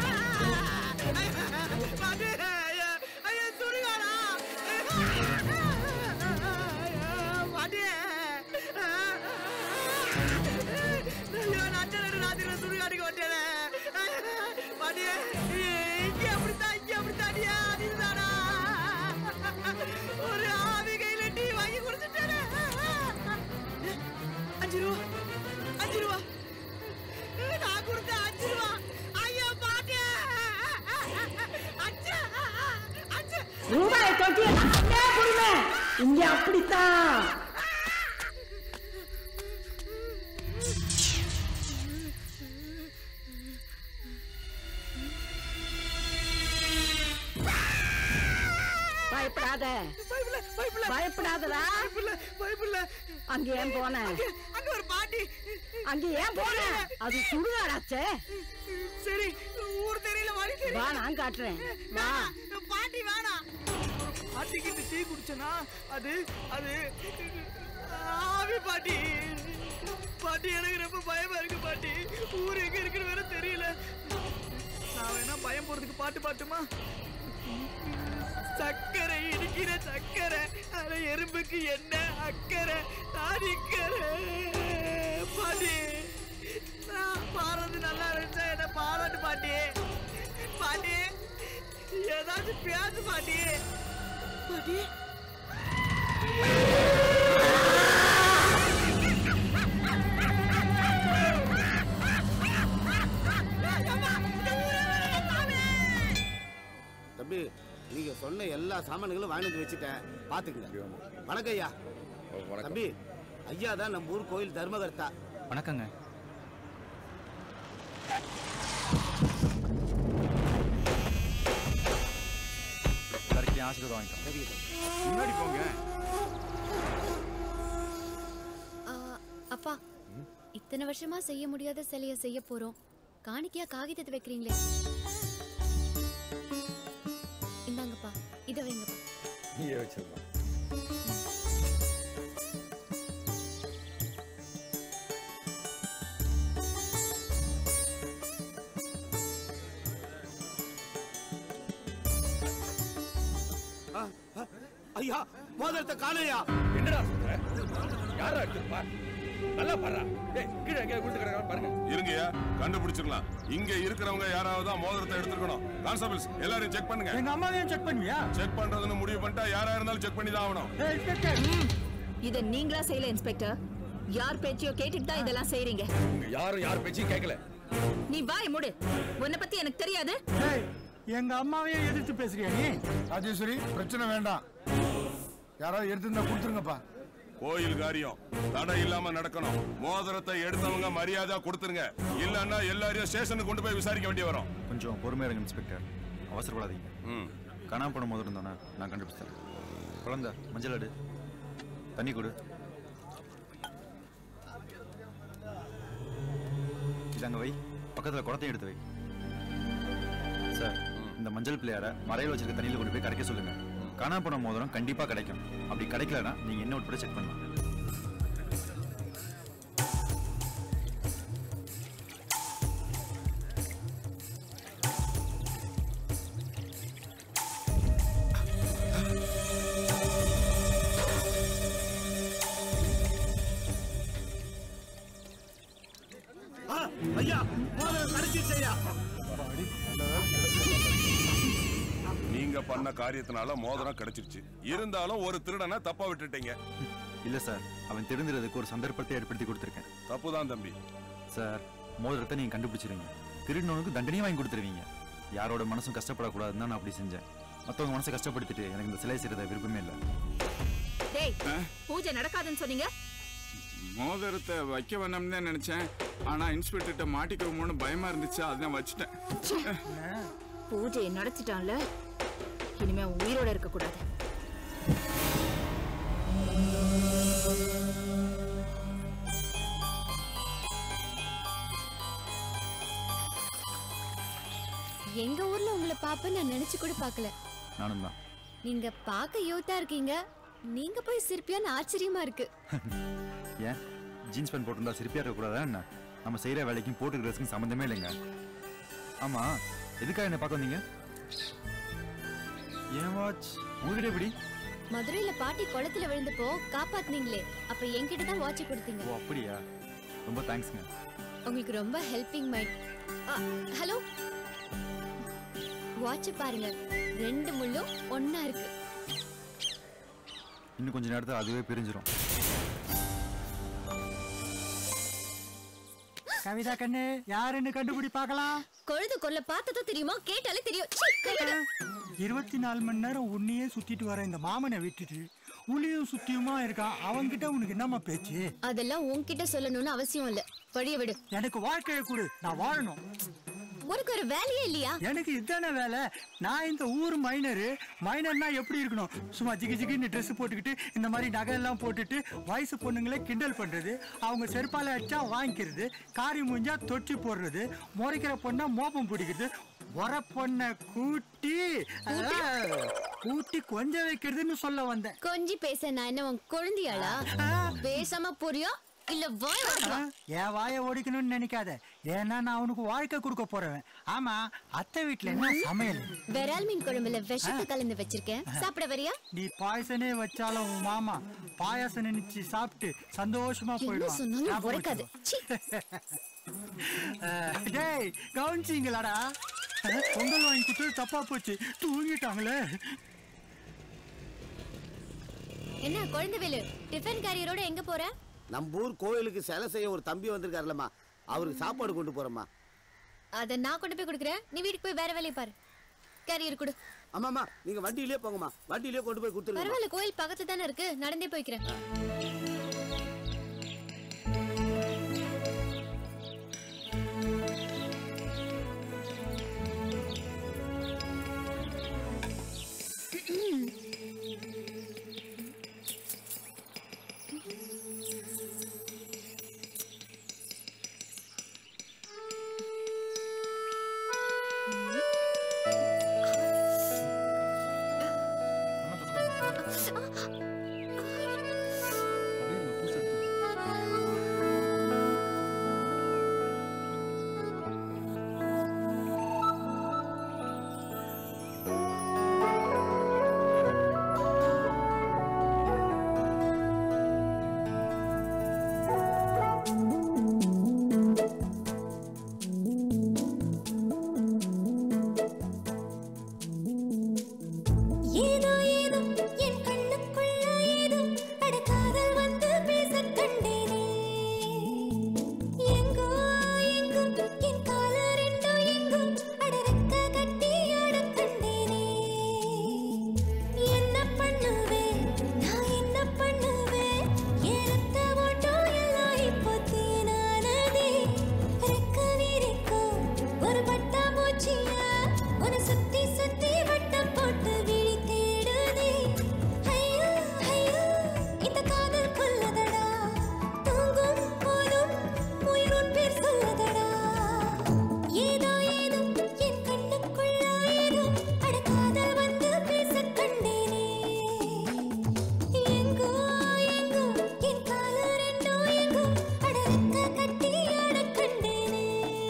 ஐயா, பாட்டி. ஐயா, ஐயா, சுடுகாடா. ஐயா, பாட்டி. ஐயோ, நட்ட நடு ராத்திரில சுடுகாட்டுக்கு வந்துட்டேனே. பாட்டி, இங்க அப்படித்தான், இங்க அப்படித்தான்டியா, அதுதானா? ஒரு ஆவி கையில டீ வாங்கி குடிச்சிட்டேனே. அஞ்சு ரூபா அஞ்சு ரூபா நான் கொடுத்த அஞ்சு ரூபா ஐயோ பாட்டி அஞ்சு அஞ்சு ரூபாய் தொட்டி அப்படியே கொடுங்க இங்க அப்படித்தான் பயப்படாத பயப்படாதடா அங்க ஏன் போன அங்க ஒரு பாட்டி அங்க ஏன் போன அது சுடுகாடாச்சே சரி ஊர் தெரியல வழி தெரியல வா நான் காட்டுறேன் வா வேணாம், பாட்டி வேணாம் பாட்டிக்கிட்டு டீ குடிச்சனா அது அது ஆவி பாட்டி பாட்டி எனக்கு ரொம்ப பயமா இருக்கு பாட்டி ஊர் எங்க இருக்குன்னு வேற தெரியல நான் வேணா பயம் போறதுக்கு பாட்டு பாட்டுமா சக்கரை இடிக்கிற சக்கரை அட எறும்புக்கு என்ன அக்கறை நான் நிக்கிறேன் பாட்டி நான் பாரத ஏதாவது நல்லா இருந்துச்சா என்ன பாராட்டு பாட்டி பாட்டி ஏதாச்சும் பேசு பாட்டி பாட்டி தம்பி நீங்க சொன்ன எல்லா சாமான்களும் வாங்கி வந்து வச்சுட்டேன் பாத்துக்கங்க வணக்கம் ஐயா தம்பி ஐயா தான் நம்ம ஊர் கோயில் தர்மகர்த்தா வணக்கங்க எல்லாருக்கிட்டையும் ஆசீர்வாதம் வாங்கிட்டோம் முன்னாடி போங்க ஆ, அப்பா இத்தனை வருஷமா செய்ய முடியாத சிலைய செய்ய போறோம் காணிக்கையா காகிதத்தை வைக்கிறீங்களே இந்தாங்கப்பா இத வைங்கப்பா நீயே வச்சிருமா ஆ, ஆ, ஐயா மோதிரத்தை காணையா என்னடா சொல்ற யாரா எடுத்துப்பா நல்லா பாடுறா டேய் கீழே எங்க விழுந்து கிடக்குறான்னு பாருங்க இருங்கய்யா கண்டுபிடிச்சிடலாம் இங்க இருக்கிறவங்க யாராவது தான் மோதிரத்தை எடுத்துக்கணும் கான்ஸ்டபிள்ஸ் எல்லாரும் செக் பண்ணுங்க எங்க அம்மாவையும் செக் பண்ணுவியா செக் பண்றதுன்னு முடிவு பண்ணிட்டா யாரா இருந்தாலும் செக் பண்ணி தான் ஆகணும் இத நீங்களா செய்யல இன்ஸ்பெக்டர் யார் பேச்சையோ கேட்டுட்டு தான் இதெல்லாம் செய்றீங்க இங்க யாரும் யார் பேச்சையும் கேட்கல நீ வாய மூடு உன்னை பத்தி எனக்கு தெரியாது எங்க அம்மாவையே எதிர்த்து பேசுறியா நீ ராஜேஸ்வரி பிரச்சனை வேண்டாம் யாராவது எடுத்துருந்தா கொடுத்துருங்கப்பா கோயில் காரியம் தடை இல்லாம நடக்கணும் மோதிரத்தை எடுத்தவங்க மரியாதை கொடுத்துருங்க இல்லன்னா எல்லாரையும் ஸ்டேஷனுக்கு கொண்டு போய் விசாரிக்க வேண்டி வரும் கொஞ்சம் பொறுமையா இருங்க இன்ஸ்பெக்டர் அவசரப்படாதீங்க காணாம போன முதல் இருந்தோன்னா நான் கண்டுபிடிச்சு தரேன் குழந்தை மஞ்சள் அடு தண்ணி கொடு இதாங்க வை பக்கத்துல குடத்தையும் எடுத்து வை சார் இந்த மஞ்சள் பிள்ளையார மறையில் வச்சிருக்க தண்ணியில கொண்டு போய் கரைக்க சொல்லுங்க காணாம போன மோதிரம் கண்டிப்பா கிடைக்கும் அப்படி கிடைக்கலனா நீங்க என்ன உட்பட செக் பண்ணலாம் ஆ, ஐயா மோதிரம் கிடைச்சிருச்சு ஐயா நீங்க பண்ண காரியத்தினால மோதிரம் கிடைச்சிருச்சு இருந்தாலும் ஒரு திருடனை தப்பா விட்டுட்டீங்க இல்ல சார் அவன் தெரிஞ்சுறதுக்கு ஒரு சந்தர்ப்பத்தை ஏற்படுத்தி கொடுத்துருக்கேன் தப்புதான் தம்பி சார் மோதிரத்தை நீங்க கண்டுபிடிச்சிருங்க திருடினவனுக்கு தண்டனையும் வாங்கி கொடுத்துருவீங்க யாரோட மனசும் கஷ்டப்படக்கூடாதுன்னு தான் நான் அப்படி செஞ்சேன் மத்தவங்க மனசை கஷ்டப்படுத்திட்டு எனக்கு இந்த சிலை செய்யறத விருப்பமே இல்லை டேய் பூஜை நடக்காதுன்னு சொன்னீங்க மோதிரத்தை வைக்க வேணாம்னு தான் நினைச்சேன் ஆனா இன்ஸ்பெக்டர்கிட்ட மாட்டிக்கிறோமோன்னு பயமா இருந்துச்சு அதான் வச்சுட்டேன் பூஜையை நடத்திட்டான்ல இனிமே அவன் உயிரோட இருக்க கூடாது எங்க ஊர்ல உங்களை பாப்ப நான் நினைச்சு கூட பார்க்கல நானும் தான் நீங்க பார்க்க யூத்தா இருக்கீங்க நீங்க போய் சிரிப்பியான்னு ஆச்சரியமா இருக்கு ஏன் ஜீன்ஸ் பேண்ட் போட்டிருந்தா சிரிப்பியா இருக்கக்கூடாதா என்ன நம்ம செய்யற வேலைக்கும் போட்டுக்கிற ட்ரெஸ்க்கும் சம்மந்தமே இல்லைங்க ஆமா எதுக்காக என்ன பார்க்க வந்தீங்க ஏன் வாட்ச் உங்ககிட்ட எப்படி மதுரையில பாட்டி குளத்துல விழுந்தப்போ காப்பாத்துனீங்களே அப்ப என்கிட்ட தான் வாட்ச் கொடுத்தீங்க ஓ அப்படியா ரொம்ப தேங்க்ஸ்ங்க உங்களுக்கு ரொம்ப ஹெல்பிங் மைண்ட் ஹலோ வாட்ச் பாருங்க ரெண்டு முள்ளும் ஒண்ணா இருக்கு இன்னும் கொஞ்ச நேரத்துல அதுவே பிரிஞ்சிரும் கவிதா கண்ணு யாருன்னு கண்டுபிடி பார்க்கலாம் கொழுது கொல்ல பார்த்ததும் தெரியுமா கேட்டாலே தெரியும் சீ, கையெடு. இருபத்தி நாலு மணி நேரம் உன்னையே சுத்திட்டு வர இந்த மாமனை விட்டுட்டு உளியும் சுத்தியுமா இருக்கான் அவன்கிட்ட உனக்கு என்னம்மா பேச்சு அதெல்லாம் உன்கிட்ட சொல்லணும்னு அவசியம் இல்ல படிய விடு எனக்கு வாழ்க்கையை கொடு நான் வாழணும் உனக்கு ஒரு வேலையே இல்லையா எனக்கு இதானே வேலை நான் இந்த ஊர் மைனரு மைனர்னா எப்படி இருக்கணும் சும்மா ஜிகி ஜிகின்னு ட்ரெஸ் போட்டுக்கிட்டு இந்த மாதிரி நகை எல்லாம் போட்டுட்டு வயசு பொண்ணுங்களே கிண்டல் பண்றது அவங்க செருப்பால அடிச்சா வாங்கிக்கிறது காரி மூஞ்சா தொட்டி போடுறது முறைக்கிற பொண்ணா மோப்பம் பிடிக்கிறது உர பொண்ணை கூட்டி அஹ், கூட்டி கொஞ்சம் வைக்கிறதுன்னு சொல்ல வந்தேன் கொஞ்சி பேச நான் என்ன உன் குழந்தையாளா பேசாம புரியும் இல்ல வாய் உடைக்கலாம். என் வாயை ஓடிக்கணும்னு நினைக்காத ஏன்னா நான் அவனுக்கு வாழ்க்கை கொடுக்க போறவன் ஆமா அத்தை வீட்டுல என்ன சமையல் விரால் மீன் குழம்புல விஷத்தை கலந்து வச்சிருக்கேன் சாப்பிட வரியா நீ பாயசனே வச்சாலும் உன் மாமா பாயாசம் நினைச்சு சாப்பிட்டு சந்தோஷமா என்ன போயிடுவான் சொன்னாலும் ஞாபகம் உரைக்காது. வச்சுக்கோ. அஹ், டேய் கவனிச்சிங்களாடா அஹ், பொங்கல் வாங்கி கொடுத்தது தப்பா போச்சு தூங்கிட்டாங்களே என்ன குழந்தைவேலு டிஃபன் கேரியரோட எங்க போற நம்ம ஊர் கோயிலுக்கு சிலை செய்ய ஒரு தம்பி வந்திருக்காருலம்மா அவருக்கு சாப்பாடு கொண்டு போறோம்மா அத நான் கொண்டு போய் கொடுக்குறேன் நீ வீட்டுக்கு போய் வேற வேலையை பாரு கேரியர் கொடு ஆமாம்மா நீங்க வண்டியிலே போங்கம்மா வண்டியிலே கொண்டு போய் கொடுத்துருங்க பரவாயில்ல கோயில் பக்கத்துல தானே இருக்கு நடந்தே போய்க்கிறேன் ஏதோ ஏதோ என் கண்ணுக்குள்ள ஏதோ அட காதல் வந்து பேசக் கண்டேனே எங்கோ எங்கோ என் கால ரெண்டோ எங்கோ அட ரெக்க கட்டி ஆடக் கண்டேனே என்ன பண்ணுவேன் நான் என்ன பண்ணுவேன் என் ரத்த ஓட்டம் எல்லாம் இப்போ தீனானதே ரெக்க விரிக்கும் ஒரு பட்டாம்பூச்சியா உன்னை சுத்தி சுத்தி வட்டம் போட்டு விழி தேடுதே ஐயோ ஐயோ இந்த காதல் கொல்லதடா தூங்கும் போதும் உயிரோன் பேர் சொல்லதடா ஏதோ ஏதோ என் கண்ணுக்குள்ள ஏதோ அட காதல் வந்து பேசக் கண்டேனே எங்கோ எங்கோ என் கால ரெண்டோ எங்கோ அட ரெக்க கட்டி ஆடக் கண்டேனே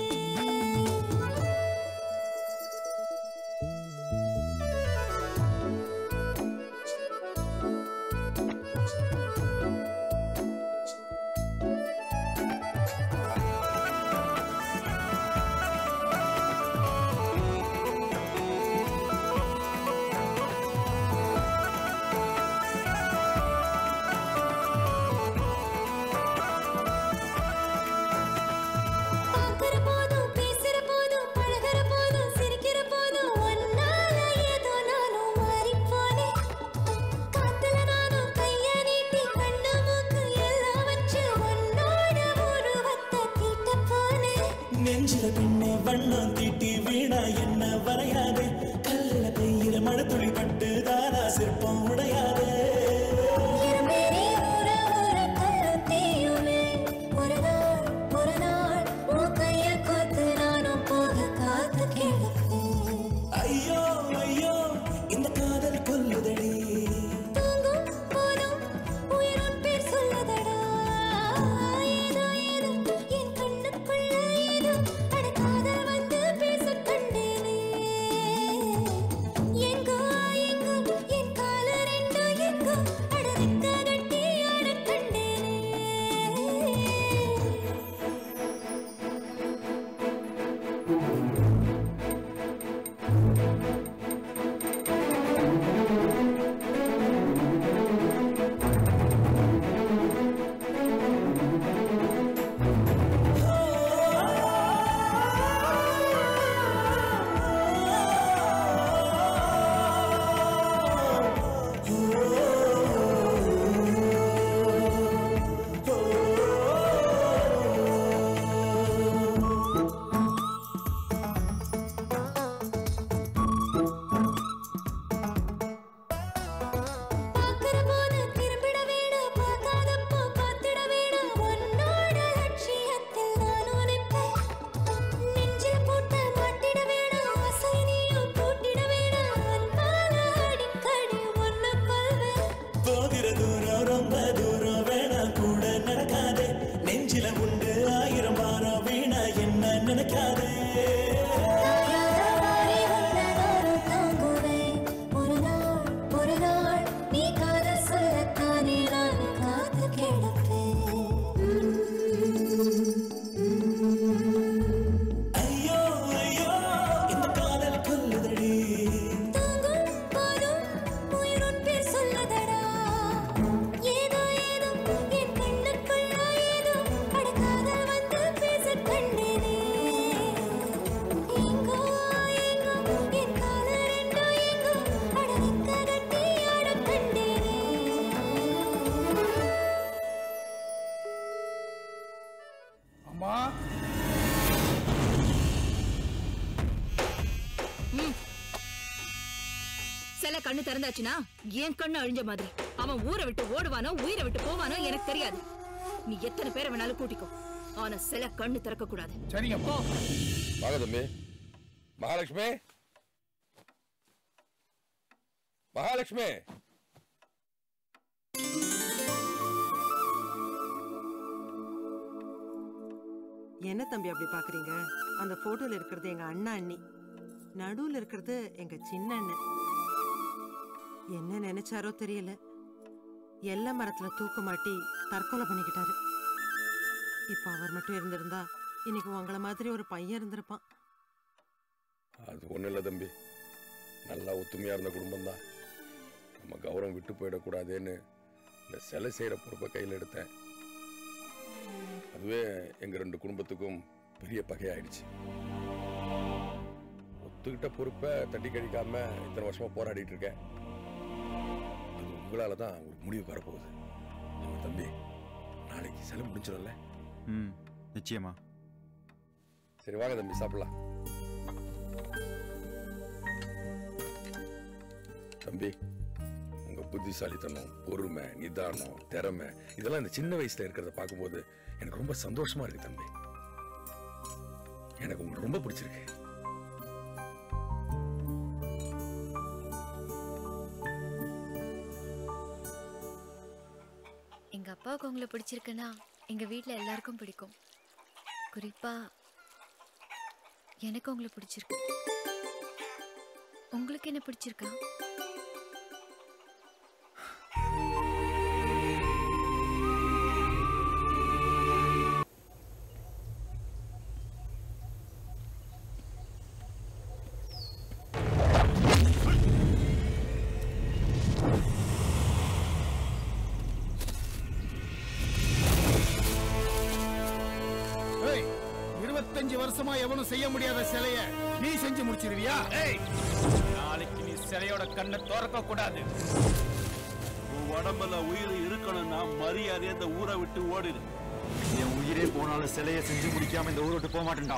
பார்க்கிற போதும் பேசுற போதும் பழகுற போதும் சிரிக்கிற போதும் ஒன்னால ஏதோ நானும் மாறிப் போனேன் காத்துல நானும் கைய நீட்டி கண்ணு மூக்கு எல்லாம் வச்சு உன்னோட உருவத்தை தீட்ட போனேன் நெஞ்சில பின்னே வண்ணம் தீட்டி வீணா என்ன வரையாதே கல்லுல பெய்கிற மழை துளி பட்டு தாரா சிற்பம் உடையாதே இருமேனி ஊற ஊற கல்லும் தேயுமே ஒரு நாள் ஒரு நாள் உன் கைய கோத்து நானும் போக காத்து கிடப்பேன் ஐயோ ஐயோ இந்த காதல் கொல்லுதடி தூங்கும் போதும் உயிரோன் பேர் சொல்லதடா ஏதோ ஏதோ என் கண்ணுக்குள்ள ஏதோ அட காதல் வந்து பேசக் கண்டேனே சிலை கண்ணு திறந்தாச்சுன்னா என் கண்ணு அழிஞ்ச மாதிரி அவன் ஊரை விட்டு ஓடுவானோ உயிரை விட்டு போவானோ எனக்கு தெரியாது நீ எத்தனை பேரை வேணாலும் கூட்டிக்கோ ஆனா சிலை கண்ணு திறக்க கூடாது சரிங்க போ வாங்க தம்பி மகாலட்சுமி மகாலட்சுமி என்ன தம்பி அப்படி பாக்குறீங்க அந்த போட்டோல இருக்கிறது எங்க அண்ணா அண்ணி நடுவுல இருக்கிறது எங்க சின்ன அண்ணன் என்ன நினைச்சாரோ தெரியல எல்ல மரத்துல தூக்க மாட்டி தற்கொலை பண்ணிக்கிட்டாரு இப்ப அவர் மட்டும் இருந்திருந்தா இன்னைக்கு உங்கள மாதிரி ஒரு பையன் இருந்திருப்பான் அது ஒண்ணும் இல்லை தம்பி நல்லா ஒத்துமையா இருந்த குடும்பம் தான் நம்ம கௌரவம் விட்டு போயிடக்கூடாதேன்னு இந்த சிலை செய்யற பொறுப்பை கையில் எடுத்தேன் அதுவே எங்க ரெண்டு குடும்பத்துக்கும் பெரிய பகையாயிடுச்சு ஒத்துக்கிட்ட பொறுப்பை தட்டி கழிக்காம இத்தனை வருஷமா போராடிட்டு இருக்கேன் அது உங்களால தான் ஒரு முடிவு வரப்போகுது நம்ம தம்பி நாளைக்கு சிலை முடிஞ்சிடும்ல ம் நிச்சயமா சரி வாங்க தம்பி சாப்பிடலாம் தம்பி உங்க புத்திசாலித்தனம் பொறுமை நிதானம் திறமை இதெல்லாம் இந்த சின்ன வயசுல இருக்கிறத பார்க்கும்போது எனக்கு ரொம்ப சந்தோஷமா இருக்கு தம்பி எனக்கு உங்களுக்கு ரொம்ப பிடிச்சிருக்கு எங்க அப்பாவுக்கு உங்களை பிடிச்சிருக்குன்னா எங்க வீட்ல எல்லாருக்கும் பிடிக்கும் குறிப்பா எனக்கு உங்களை பிடிச்சிருக்கு உங்களுக்கு என்ன பிடிச்சிருக்கா ஏய், இருபத்தஞ்சு வருஷமா எவனும் செய்ய முடியாத சிலைய நீ செஞ்சு முடிச்சிருவியா ஏய் நாளைக்கு நீ சிலையோட கண்ணை திறக்க கூடாது உன் உடம்புல உயிர் இருக்கணும்னா மரியாதையை இந்த ஊரை விட்டு ஓடிடு என் உயிரே போனாலும் சிலையை செஞ்சு முடிக்காம இந்த ஊரை விட்டு போக மாட்டேன்டா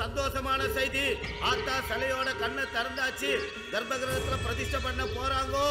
சந்தோஷமான செய்தி ஆத்தா சிலையோட கண்ணை திறந்தாச்சு கர்ப்பகிரகத்துல பிரதிஷ்டை பண்ண போறாங்கோ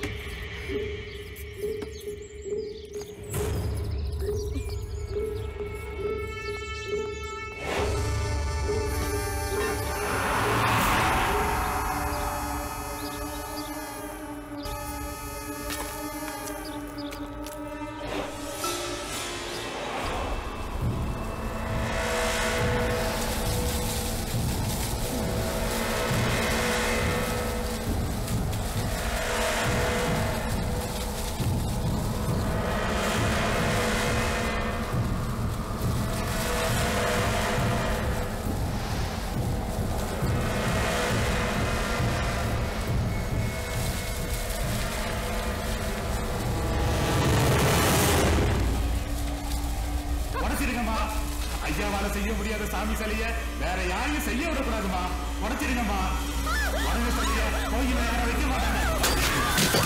உடச்சிருங்கம்மா ஐயாவால செய்ய முடியாத சாமி சிலைய வேற யாரையும் செய்ய விடக்கூடாதுமா உடச்சிருங்கம்மா உடனே சிலைய கோயில யாரும் வைக்க மாட்டாங்க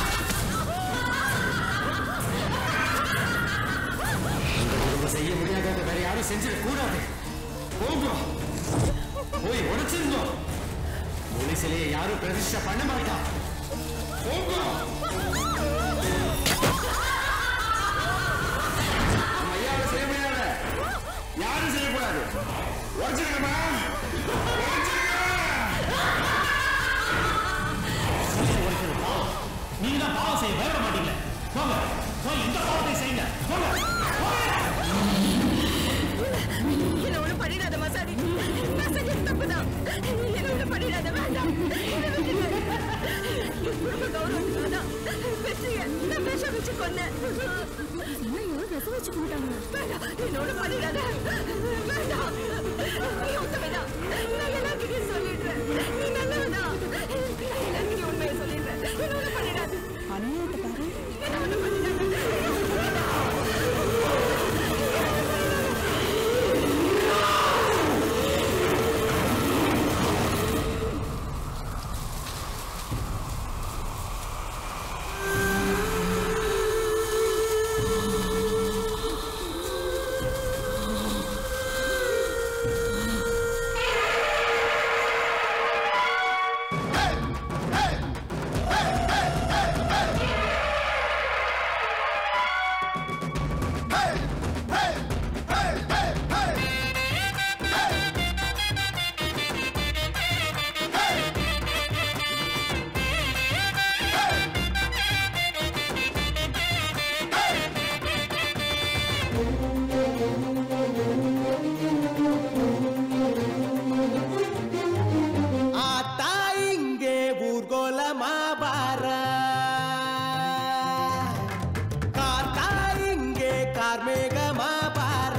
செய்ய முடியாததை வேற யாரும் செஞ்சிட கூடாது போங்க போய் உடைச்சிருங்க மொழி சிலையை யாரும் பிரதிஷ்டை பண்ண மாட்டா போங்க நம்ம ஐயாவை செய்ய முடியாத யாரும் செய்யக்கூடாது உடைச்சிருங்கம்மா நீங்க தான் பாவம் செய்ய பயப்பட மாட்டீங்களே போங்க போய் இந்த பாவத்தை செய்யுங்க போங்க என்ன ஒண்ணு பண்ணிடாத மசாடி நான் செஞ்சது தப்புதான் என்ன ஒண்ணு பண்ணிடாத வேண்டாம் என்னை விட்டுடு. என் குடும்ப கௌரவத்துக்காக தான் வெற்றியை நான் விஷம் வச்சு கொன்னேன் விஷம் வச்சு போட்டாங்க வேண்டாம் என்ன ஒண்ணு பண்ணிடாத வேண்டாம் நீ உண்மைதான் நான் எல்லாருக்கிட்டையும் சொல்லிடுறேன் நீ நல்லவதான் நான் எல்லாருக்கிட்டையும் உண்மையை சொல்லிடுறேன் என்ன ஒண்ணு பண்ணிடாத அநியாயத்தை பாரு என்ன ஒண்ணு பண்ணிடாத ஆத்தா இங்கே ஊர்கோலமா பார காத்தா இங்கே கார்மேகமா பார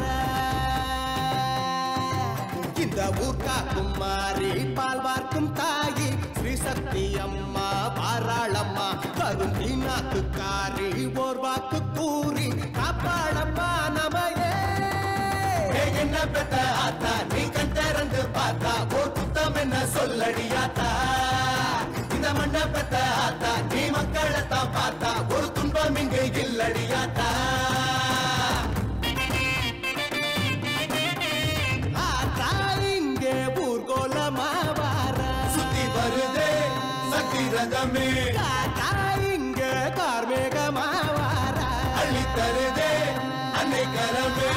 இந்த ஊர்க்கா குமாரி பால் பார்க்கும் தாயி ஸ்ரீ சக்தி அம்மா பாராளம்மா கரும் தீனாக்குக்காரி ஓர் வாக்கு கூறி காப்பாளம்மா நமையே ஏய், என்ன பெத்த ஆத்தா நீ கண் திறந்து பார்த்தா ஓர் குத்தம் என்ன சொல்லடியாத்தா இந்த மண்ண பெத்த ஆத்தா நீ மக்களைத்தான் பார்த்தா ஒரு துன்பம் இங்கு இல்லடியாத்தா ஆத்தா இங்கே ஊர்கோலமா வார சுத்தி வருதே சக்தி ரதமே காத்தா இங்கே கார்மேகமா வார அள்ளி தருதே அன்னை கரமே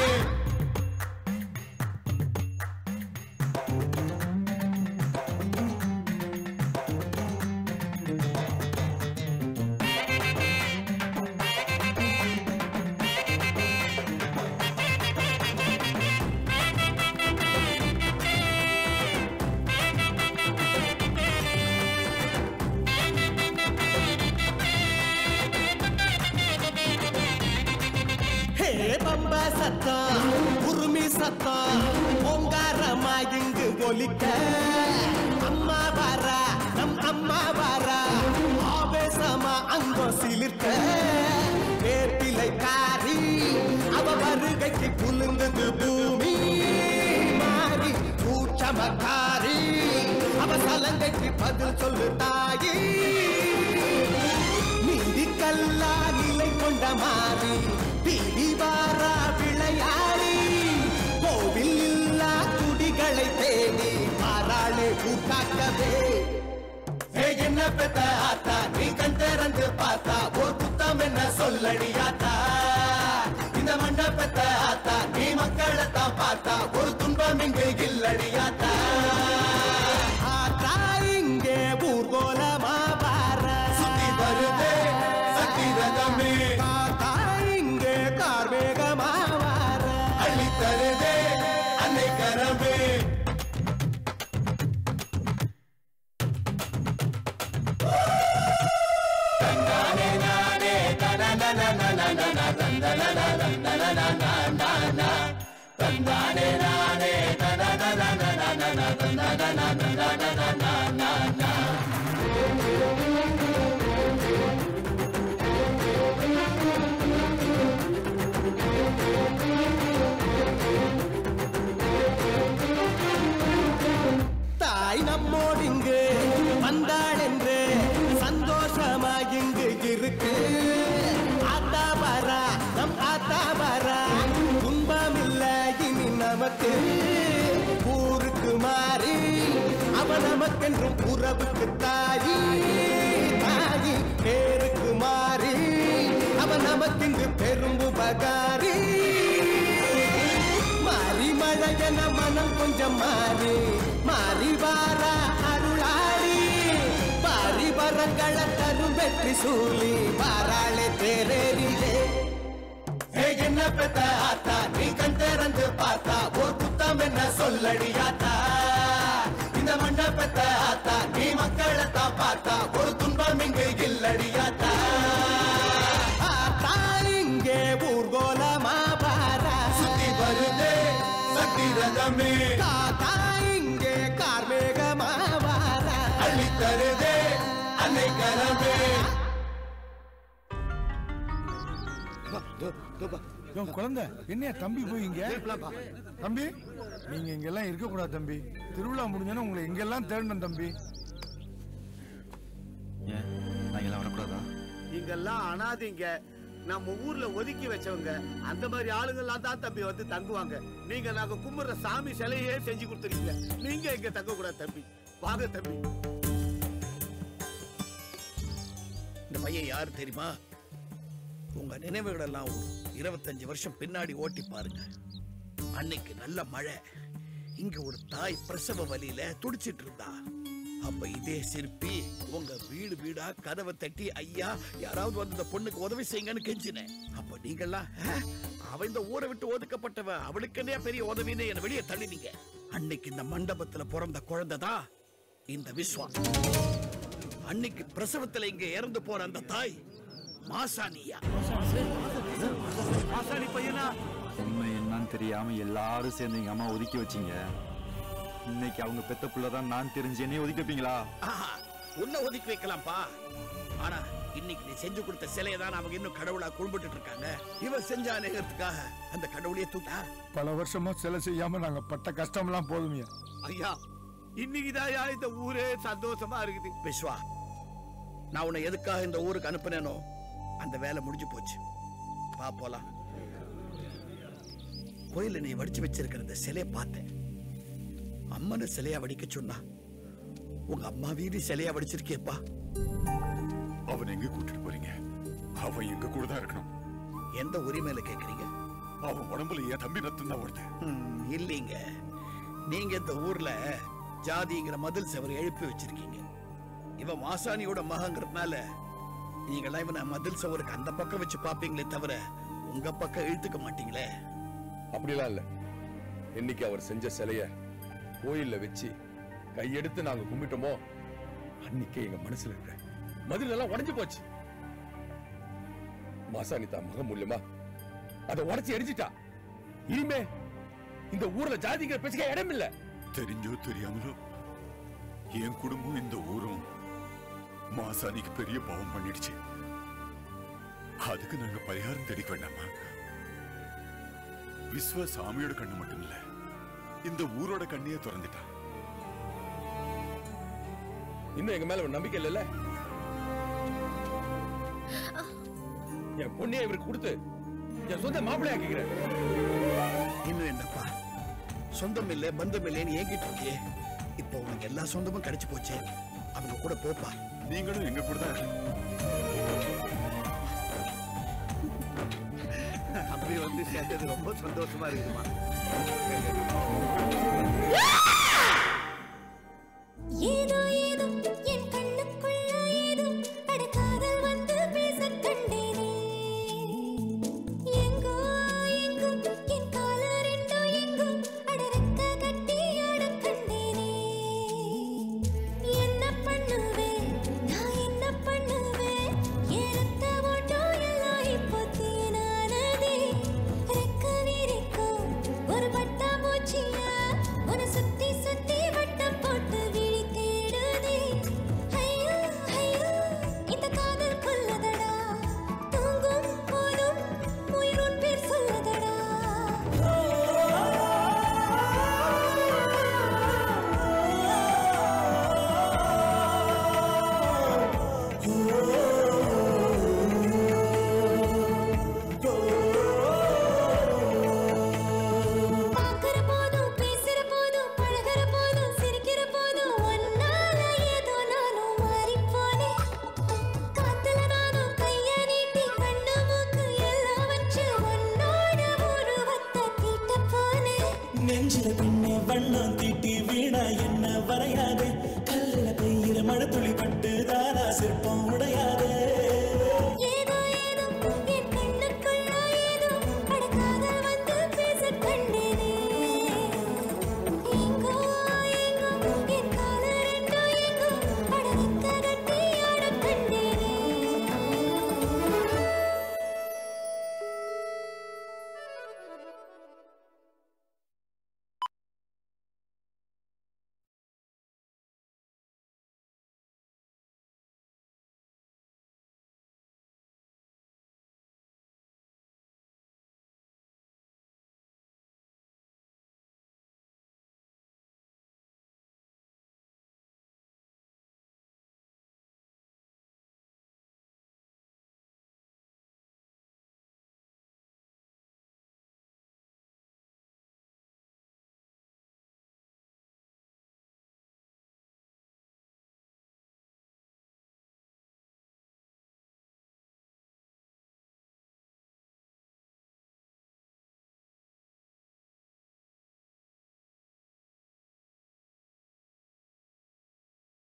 ஹே பம்ப சத்தம் உருமி சத்தம் ஓங்காரமா இங்கு ஒலிக்க அம்மா வாரா நம் அம்மா வாரா ஆவேசமா அங்கோ சிலிர்க்க வேப்பிலை காரி அவ வருகைக்கு குலுங்குது பூமி மாறி கூச்சமக்காரி அவ சலங்கைக்கு பதில் சொல்லு தாயி நீதி கல்லா நிலை கொண்ட மாறி பீடி வாரா விளையாடி கோவில் இல்லா குடிகளை தேடி இந்த மண்டபத்த ஆத்தா நீ மக்களைத்தான் பார்த்தா ஒரு துன்பம் இங்கு இல்லடியாத்தா ஆத்தா இங்கே ஊர்கோலமா பார சுத்தி வருதே சக்தி ரகமே ஆத்தா இங்கே கார்மேகமா வார அள்ளி தருதே அன்னை கரமே தன்னானே நானே தனனனனனனன தந்தனனனனனனனனனன தன்னானே நானே தனனனனனனன தந்தனனனனனனனனன தாய் நம்மோடு இங்கு வந்தாள் என்று சந்தோஷமாய் இங்கு இருக்கு ஆத்தா வரா நம் ஆத்தா வரா துன்பம் இல்ல இனி நமக்கு ஊருக்கு மாறி அவ நமக்கென்றும் உறவுக்கு தாயி தாயி பேருக்கு மாறி அவ நமக்கென்று பெரும் உபகாரி மாறி மழையன மனம் கொஞ்சம் மாறி மாறி வார அருளாடி பாரி வரங்கள தரும் வெற்றி சூழி வாராளே தேரேறிலே ஏ என்ன பெத்த ஆத்தா நீ கண் திறந்து பார்த்தா ஓர் குத்தம் என்ன சொல்லடியாத்தா இந்த மண்டபத்த ஆத்தா நீ மக்களைத்தான் பார்த்தா ஒரு துன்பம் இங்கு இல்லடியாத்தா ஆத்தா இங்கே ஊர்கோலமா பாரா சுத்தி வருதே சக்தி ரதமே காத்தா இங்கே கார்மேகமா வாரா அள்ளி தருதே அன்னை கரமே உன் குழந்தை என்னையா தம்பி போய் இங்க தம்பி நீங்க இங்கெல்லாம் இருக்க கூடாது தம்பி திருவிழா முடிஞ்சோன்னா உங்களை எங்கெல்லாம் தேடணும் தம்பி ஏன் நான் எல்லாம் வரக்கூடாதா இங்கெல்லாம் அனாதைங்க நம்ம ஊர்ல ஒதுக்கி வச்சவங்க அந்த மாதிரி ஆளுங்கெல்லாம் தான் தம்பி வந்து தங்குவாங்க நீங்க நாங்க கும்பிடுற சாமி சிலையே செஞ்சு கொடுத்துருக்கீங்க நீங்க இங்க தங்க கூடாது தம்பி வாங்க தம்பி இந்த பையன் யார் தெரியுமா உங்க நினைவுகளெல்லாம் ஒரு இருபத்தஞ்சு வருஷம் பின்னாடி ஓட்டி பாருங்க அன்னைக்கு நல்ல மழை இங்க ஒரு தாய் பிரசவ வலியில துடிச்சிட்டு இருந்தா அப்ப இதே சிற்பி உங்க வீடு வீடா கதவை தட்டி ஐயா யாராவது வந்து இந்த பொண்ணுக்கு உதவி செய்யுங்கன்னு கெஞ்சினேன் அப்ப நீங்கெல்லாம் "ஆ, அவ இந்த ஊரை விட்டு ஒதுக்கப்பட்டவ அவளுக்கு என்ன பெரிய உதவின்னு என்ன வெளியே தள்ளினீங்க அன்னைக்கு இந்த மண்டபத்துல பிறந்த குழந்தை தான் இந்த விஸ்வா அன்னைக்கு பிரசவத்துல இங்க இறந்து போற அந்த தாய் மாசாணியா மாசாணி பையனா உண்மை என்னன்னு தெரியாம எல்லாரும் சேர்ந்து எங்க அம்மா ஒதுக்கி வச்சீங்க இன்னைக்கு அவங்க பெத்த புள்ள தான் நான் தெரிஞ்சு என்னைய ஒதுக்கி வைப்பீங்களா ஆஹா, உன்னை ஒதுக்கி வைக்கலாம்ப்பா ஆனா இன்னைக்கு நீ செஞ்சு கொடுத்த சிலையை தான் அவங்க இன்னும் கடவுளா கும்பிட்டு இருக்காங்க இவன் செஞ்சானேங்கிறதுக்காக அந்த கடவுளையே தூக்கா பல வருஷமா சிலை செய்யாம நாங்க பட்ட கஷ்டம்லாம் போதுமையா ஐயா இன்னைக்குதாயா இந்த ஊரே சந்தோஷமா இருக்குது விஸ்வா நான் உன்னை எதுக்காக இந்த ஊருக்கு அனுப்புனேனோ அந்த வேலை முடிஞ்சு போச்சு வா போலாம் கோயில நீ வடிச்சு வச்சிருக்கிற இந்த சிலையை பார்த்தேன் அம்மனை சிலையா வடிக்க சொன்னா உங்க அம்மா வீடு சிலையா வடிச்சிருக்கேப்பா அவன் எங்க கூட்டிட்டு போறீங்க அவன் எங்க கூட தான் இருக்கணும் எந்த உரிமையில கேக்குறீங்க அவன் உடம்புல என் தம்பி ரத்தம் தான் ஓடுது ம், இல்லைங்க நீங்க இந்த ஊர்ல ஜாதிங்கிற மதில் செவர் எழுப்பி வச்சிருக்கீங்க இவன் மாசாணியோட மகங்கிறதுனால நீங்களாம் இவனை மதில் செவருக்கு அந்த பக்கம் வச்சு பாப்பீங்களே தவிர உங்க பக்கம் இழுத்துக்க மாட்டீங்களே அப்படிலாம் இல்ல இன்னைக்கு அவர் செஞ்ச சிலைய கோயில்ல வச்சு கையெடுத்து நாங்க கும்பிட்டோமோ அன்னைக்கே எங்க மனசுல இருக்கிற மதில் எல்லாம் உடைஞ்சு போச்சு மாசாணி தான் மகன் மூலியமா அதை உடைச்சு எரிஞ்சிட்டா இனிமே இந்த ஊர்ல ஜாதிங்கிற பேச்சுக்க இடம் இல்ல தெரிஞ்சோ தெரியாமலோ என் குடும்பம் இந்த ஊரும் மாசாணிக்கு பெரிய பாவம் பண்ணிடுச்சு அதுக்கு நாங்க பரிகாரம் தேடிக்க வேண்டாமா விஸ்வ சாமியோட கண்ணு மட்டும் இல்ல இந்த ஊரோட கண்ணையே திறந்துட்டா இன்னும் எங்க மேல ஒரு நம்பிக்கை இல்லைல்ல என் பொண்ணையை இவருக்கு கொடுத்து என் சொந்த மாப்பிள்ளையா கேக்குறேன் இன்னும் என்னப்பா சொந்தம் இல்ல பந்தம் இல்லைன்னு ஏங்கிட்டு இருக்கியே இப்போ உனக்கு எல்லா சொந்தமும் கிடைச்சு போச்சே அவங்க கூட போப்பா நீங்களும் எங்க கூட தான் இருக்கணும். தம்பி வந்து சேர்ந்தது ரொம்ப சந்தோஷமா இருக்குமா